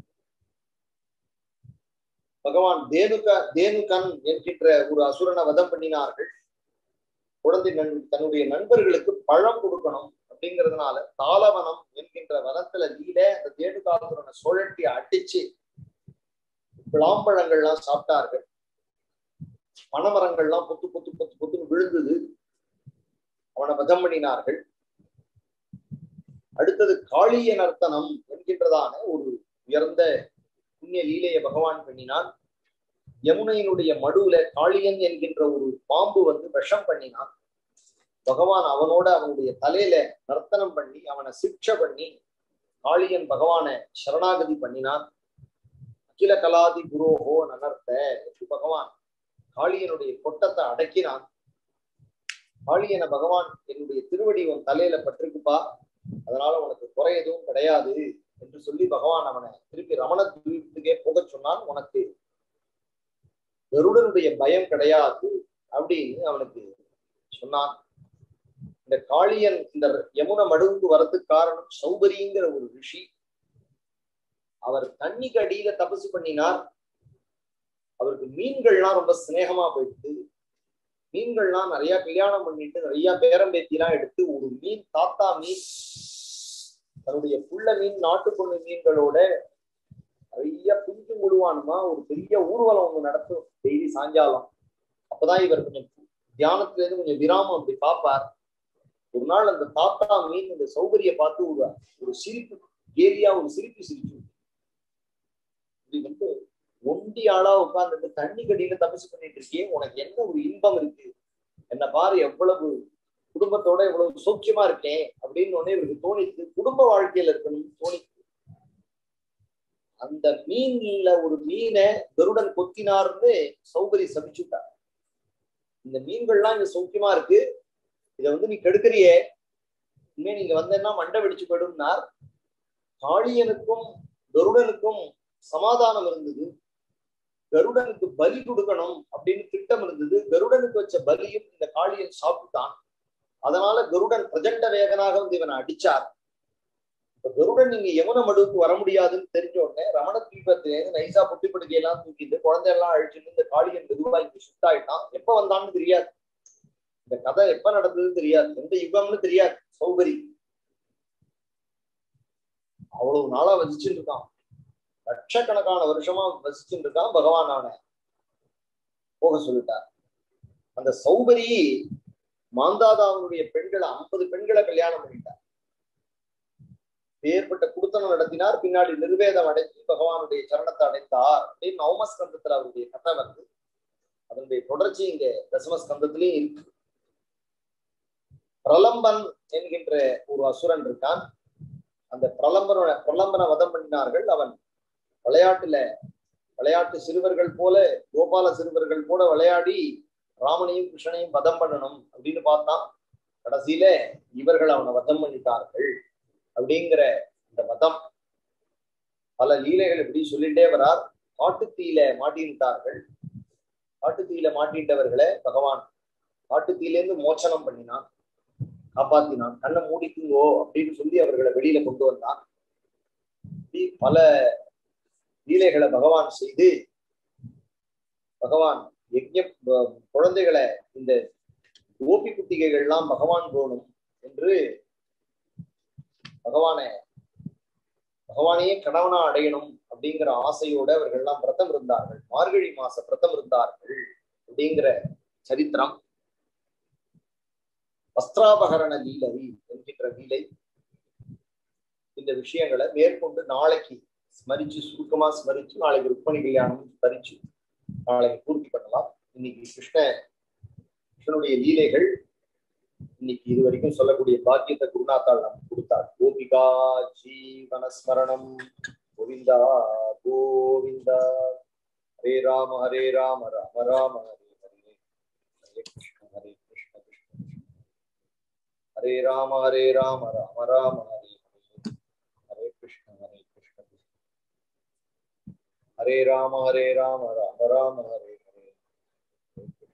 பகவான் தேனுக தேனுகன் என்கின்ற ஒரு அசுரனை வதம் பண்ணினார்கள் குழந்தை நன் தன்னுடைய நண்பர்களுக்கு பழம் கொடுக்கணும் அப்படிங்கிறதுனால தாளவனம் என்கின்ற வனத்துல லீல அந்த தேனுகாசுரனை சுழட்டி அடிச்சு விளாம்பழங்கள்லாம் சாப்பிட்டார்கள் பனைமரங்கள்லாம் பொத்து பொத்து பொத்து பொத்துன்னு விழுந்தது அவனை வதம் பண்ணினார்கள் அடுத்தது காளிய நர்த்தனம் என்கின்றதான ஒரு உயர்ந்த புண்ணிய லீலையை பகவான் பண்ணினான் யமுனையினுடைய மடுவுல காளியன் என்கின்ற ஒரு பாம்பு வந்து விஷம் பண்ணினான் பகவான் அவனோட அவனுடைய தலையில நர்த்தனம் பண்ணி அவனை சிக்ஷ பண்ணி காளியன் பகவானை சரணாகதி பண்ணினான் அகில கலாதி குரோஹோ நனர்த்த என்று பகவான் காளியனுடைய கொட்டத்தை அடக்கினான் காளியனை பகவான் என்னுடைய திருவடி உன் தலையில பட்டிருக்குப்பா அதனால உனக்கு குறை எதுவும் கிடையாது என்று சொல்லி பகவான் அவனை திருப்பி ரமண தீபத்துக்கே போக சொன்னான் உனக்கு கருடனுடைய பயம் கிடையாது அப்படின்னு அவனுக்கு சொன்னான் இந்த காளியன் இந்த யமுன மடுவுக்கு வரதுக்கு காரணம் சௌபரிங்கிற ஒரு ரிஷி அவர் தண்ணிக்கு அடியில தபசு பண்ணினார் அவருக்கு மீன்கள்லாம் ரொம்ப சிநேகமா போயிடுது மீன்கள்லாம் நிறைய கல்யாணம் பண்ணிட்டு நிறைய பேரம்பேத்திலாம் எடுத்து ஒரு மீன் தாத்தா மீன் தன்னுடைய புள்ள மீன் நாட்டு பொண்ணு மீன்களோட நிறைய புஞ்சு முழுவானுமா ஒரு பெரிய ஊர்வலம் ஒண்ணு நடத்தும் டெய்லி சாயங்காலம் அப்பதான் இவர் கொஞ்சம் தியானத்துல இருந்து கொஞ்சம் விராமம் அப்படி பார்ப்பார் ஒரு நாள் அந்த தாத்தா மீன் இந்த சௌகரிய பார்த்து ஒரு ஒரு சிரிப்பு கேலியா ஒரு சிரிப்பு சிரிச்சு இப்படி வந்து ஒண்டி ஆளா உட்கார்ந்துட்டு தண்ணி கடியில தபசு பண்ணிட்டு இருக்கே உனக்கு என்ன ஒரு இன்பம் இருக்கு என்ன பாரு எவ்வளவு குடும்பத்தோட இவ்வளவு சௌக்கியமா இருக்கேன் அப்படின்னு உடனே இவருக்கு தோணித்து குடும்ப வாழ்க்கையில இருக்கணும்னு தோணித்து அந்த மீன்ல ஒரு மீனை கருடன் கொத்தினார்னு சௌகரி சபிச்சுட்டார் இந்த மீன்கள்லாம் இங்க சௌக்கியமா இருக்கு இதை வந்து நீ கெடுக்கிறியே இனிமே நீங்க வந்தேன்னா மண்டை வெடிச்சு போயிடும்னார் காளியனுக்கும் கருடனுக்கும் சமாதானம் இருந்தது கருடனுக்கு பலி கொடுக்கணும் அப்படின்னு திட்டம் இருந்தது கருடனுக்கு வச்ச பலியும் இந்த காளியன் சாப்பிட்டான் அதனால கருடன் பிரஜண்ட வேகனாக வந்து இவனை அடிச்சார் இப்ப கருடன் நீங்க யமுன மடுவுக்கு வர முடியாதுன்னு தெரிஞ்ச உடனே ரமண தீபத்திலேருந்து நைசா பொட்டி படுக்கையெல்லாம் தூக்கிட்டு குழந்தையெல்லாம் அழிச்சுட்டு இந்த காளியன் மெதுவா இங்க ஷிஃப்ட் ஆயிட்டான் எப்ப வந்தான்னு தெரியாது இந்த கதை எப்ப நடந்ததுன்னு தெரியாது எந்த யுகம்னு தெரியாது சௌகரி அவ்வளவு நாளா வசிச்சுட்டு இருக்கான் லட்சக்கணக்கான வருஷமா வசிச்சுட்டு இருக்கான் பகவான் அவனை போக சொல்லிட்டார் அந்த சௌகரி மாந்தாதாவுடைய பெண்களை ஐம்பது பெண்களை கல்யாணம் பண்ணிட்டார் ஏற்பட்ட குடுத்தனம் நடத்தினார் பின்னாடி நிர்வேதம் அடைஞ்சு பகவானுடைய சரணத்தை அடைந்தார் அப்படின்னு நவமஸ்கந்தத்துல அவருடைய கதை வருது அதனுடைய தொடர்ச்சி இங்க தசமஸ்கந்தத்திலையும் இருக்கு பிரலம்பன் என்கின்ற ஒரு அசுரன் இருக்கான் அந்த பிரலம்பன பிரலம்பன வதம் பண்ணினார்கள் அவன் விளையாட்டுல விளையாட்டு சிறுவர்கள் போல கோபால சிறுவர்கள் போல விளையாடி ராமனையும் கிருஷ்ணனையும் வதம் பண்ணணும் அப்படின்னு பார்த்தான் கடைசியில இவர்கள் அவனை வதம் பண்ணிட்டார்கள் அப்படிங்கிற இந்த வதம் பல லீலைகள் இப்படி சொல்லிட்டே வரார் காட்டுத்தீயில மாட்டிட்டார்கள் காட்டுத்தீயில மாட்டிட்டவர்களை பகவான் காட்டுத்தீயிலேருந்து மோச்சனம் பண்ணினான் காப்பாத்தினான் கண்ணை மூடிக்குங்கோ அப்படின்னு சொல்லி அவர்களை வெளியில கொண்டு வந்தான் இப்படி பல லீலைகளை பகவான் செய்து பகவான் யஜ்ய குழந்தைகளை இந்த கோபி குட்டிகைகள்லாம் பகவான் போகணும் என்று பகவானை பகவானையே கணவனா அடையணும் அப்படிங்கிற ஆசையோட அவர்கள் எல்லாம் விரதம் இருந்தார்கள் மார்கழி மாச விரதம் இருந்தார்கள் அப்படிங்கிற சரித்திரம் வஸ்திராபகரண லீலை என்கின்ற லீலை இந்த விஷயங்களை மேற்கொண்டு நாளைக்கு ஸ்மரிச்சு சுருக்கமா ஸ்மரிச்சு நாளைக்கு ருக்மணி கல்யாணம் ஸ்மரிச்சு நாளைக்கு பூர்த்தி பண்ணலாம் இன்னைக்கு கிருஷ்ண கிருஷ்ணனுடைய லீலைகள் இன்னைக்கு இது வரைக்கும் சொல்லக்கூடிய பாக்கியத்தை குருநாத்தாள் நமக்கு கொடுத்தார் கோபிகா ஜீவனஸ்மரணம் கோவிந்தா கோவிந்தா ஹரே ராம ஹரே ராம ராம ராம ஹரே ஹரே ஹரே கிருஷ்ண ஹரே கிருஷ்ண கிருஷ்ண கிருஷ்ண ஹரே ராம ஹரே ராம ராம ராம ஹரே ஹரே ஹரே கிருஷ்ண ஹரே கிருஷ்ண கிருஷ்ண ஹரே ராம ஹரே ராம ராம ராம ஹரே ஹரே ஹரே கிருஷ்ண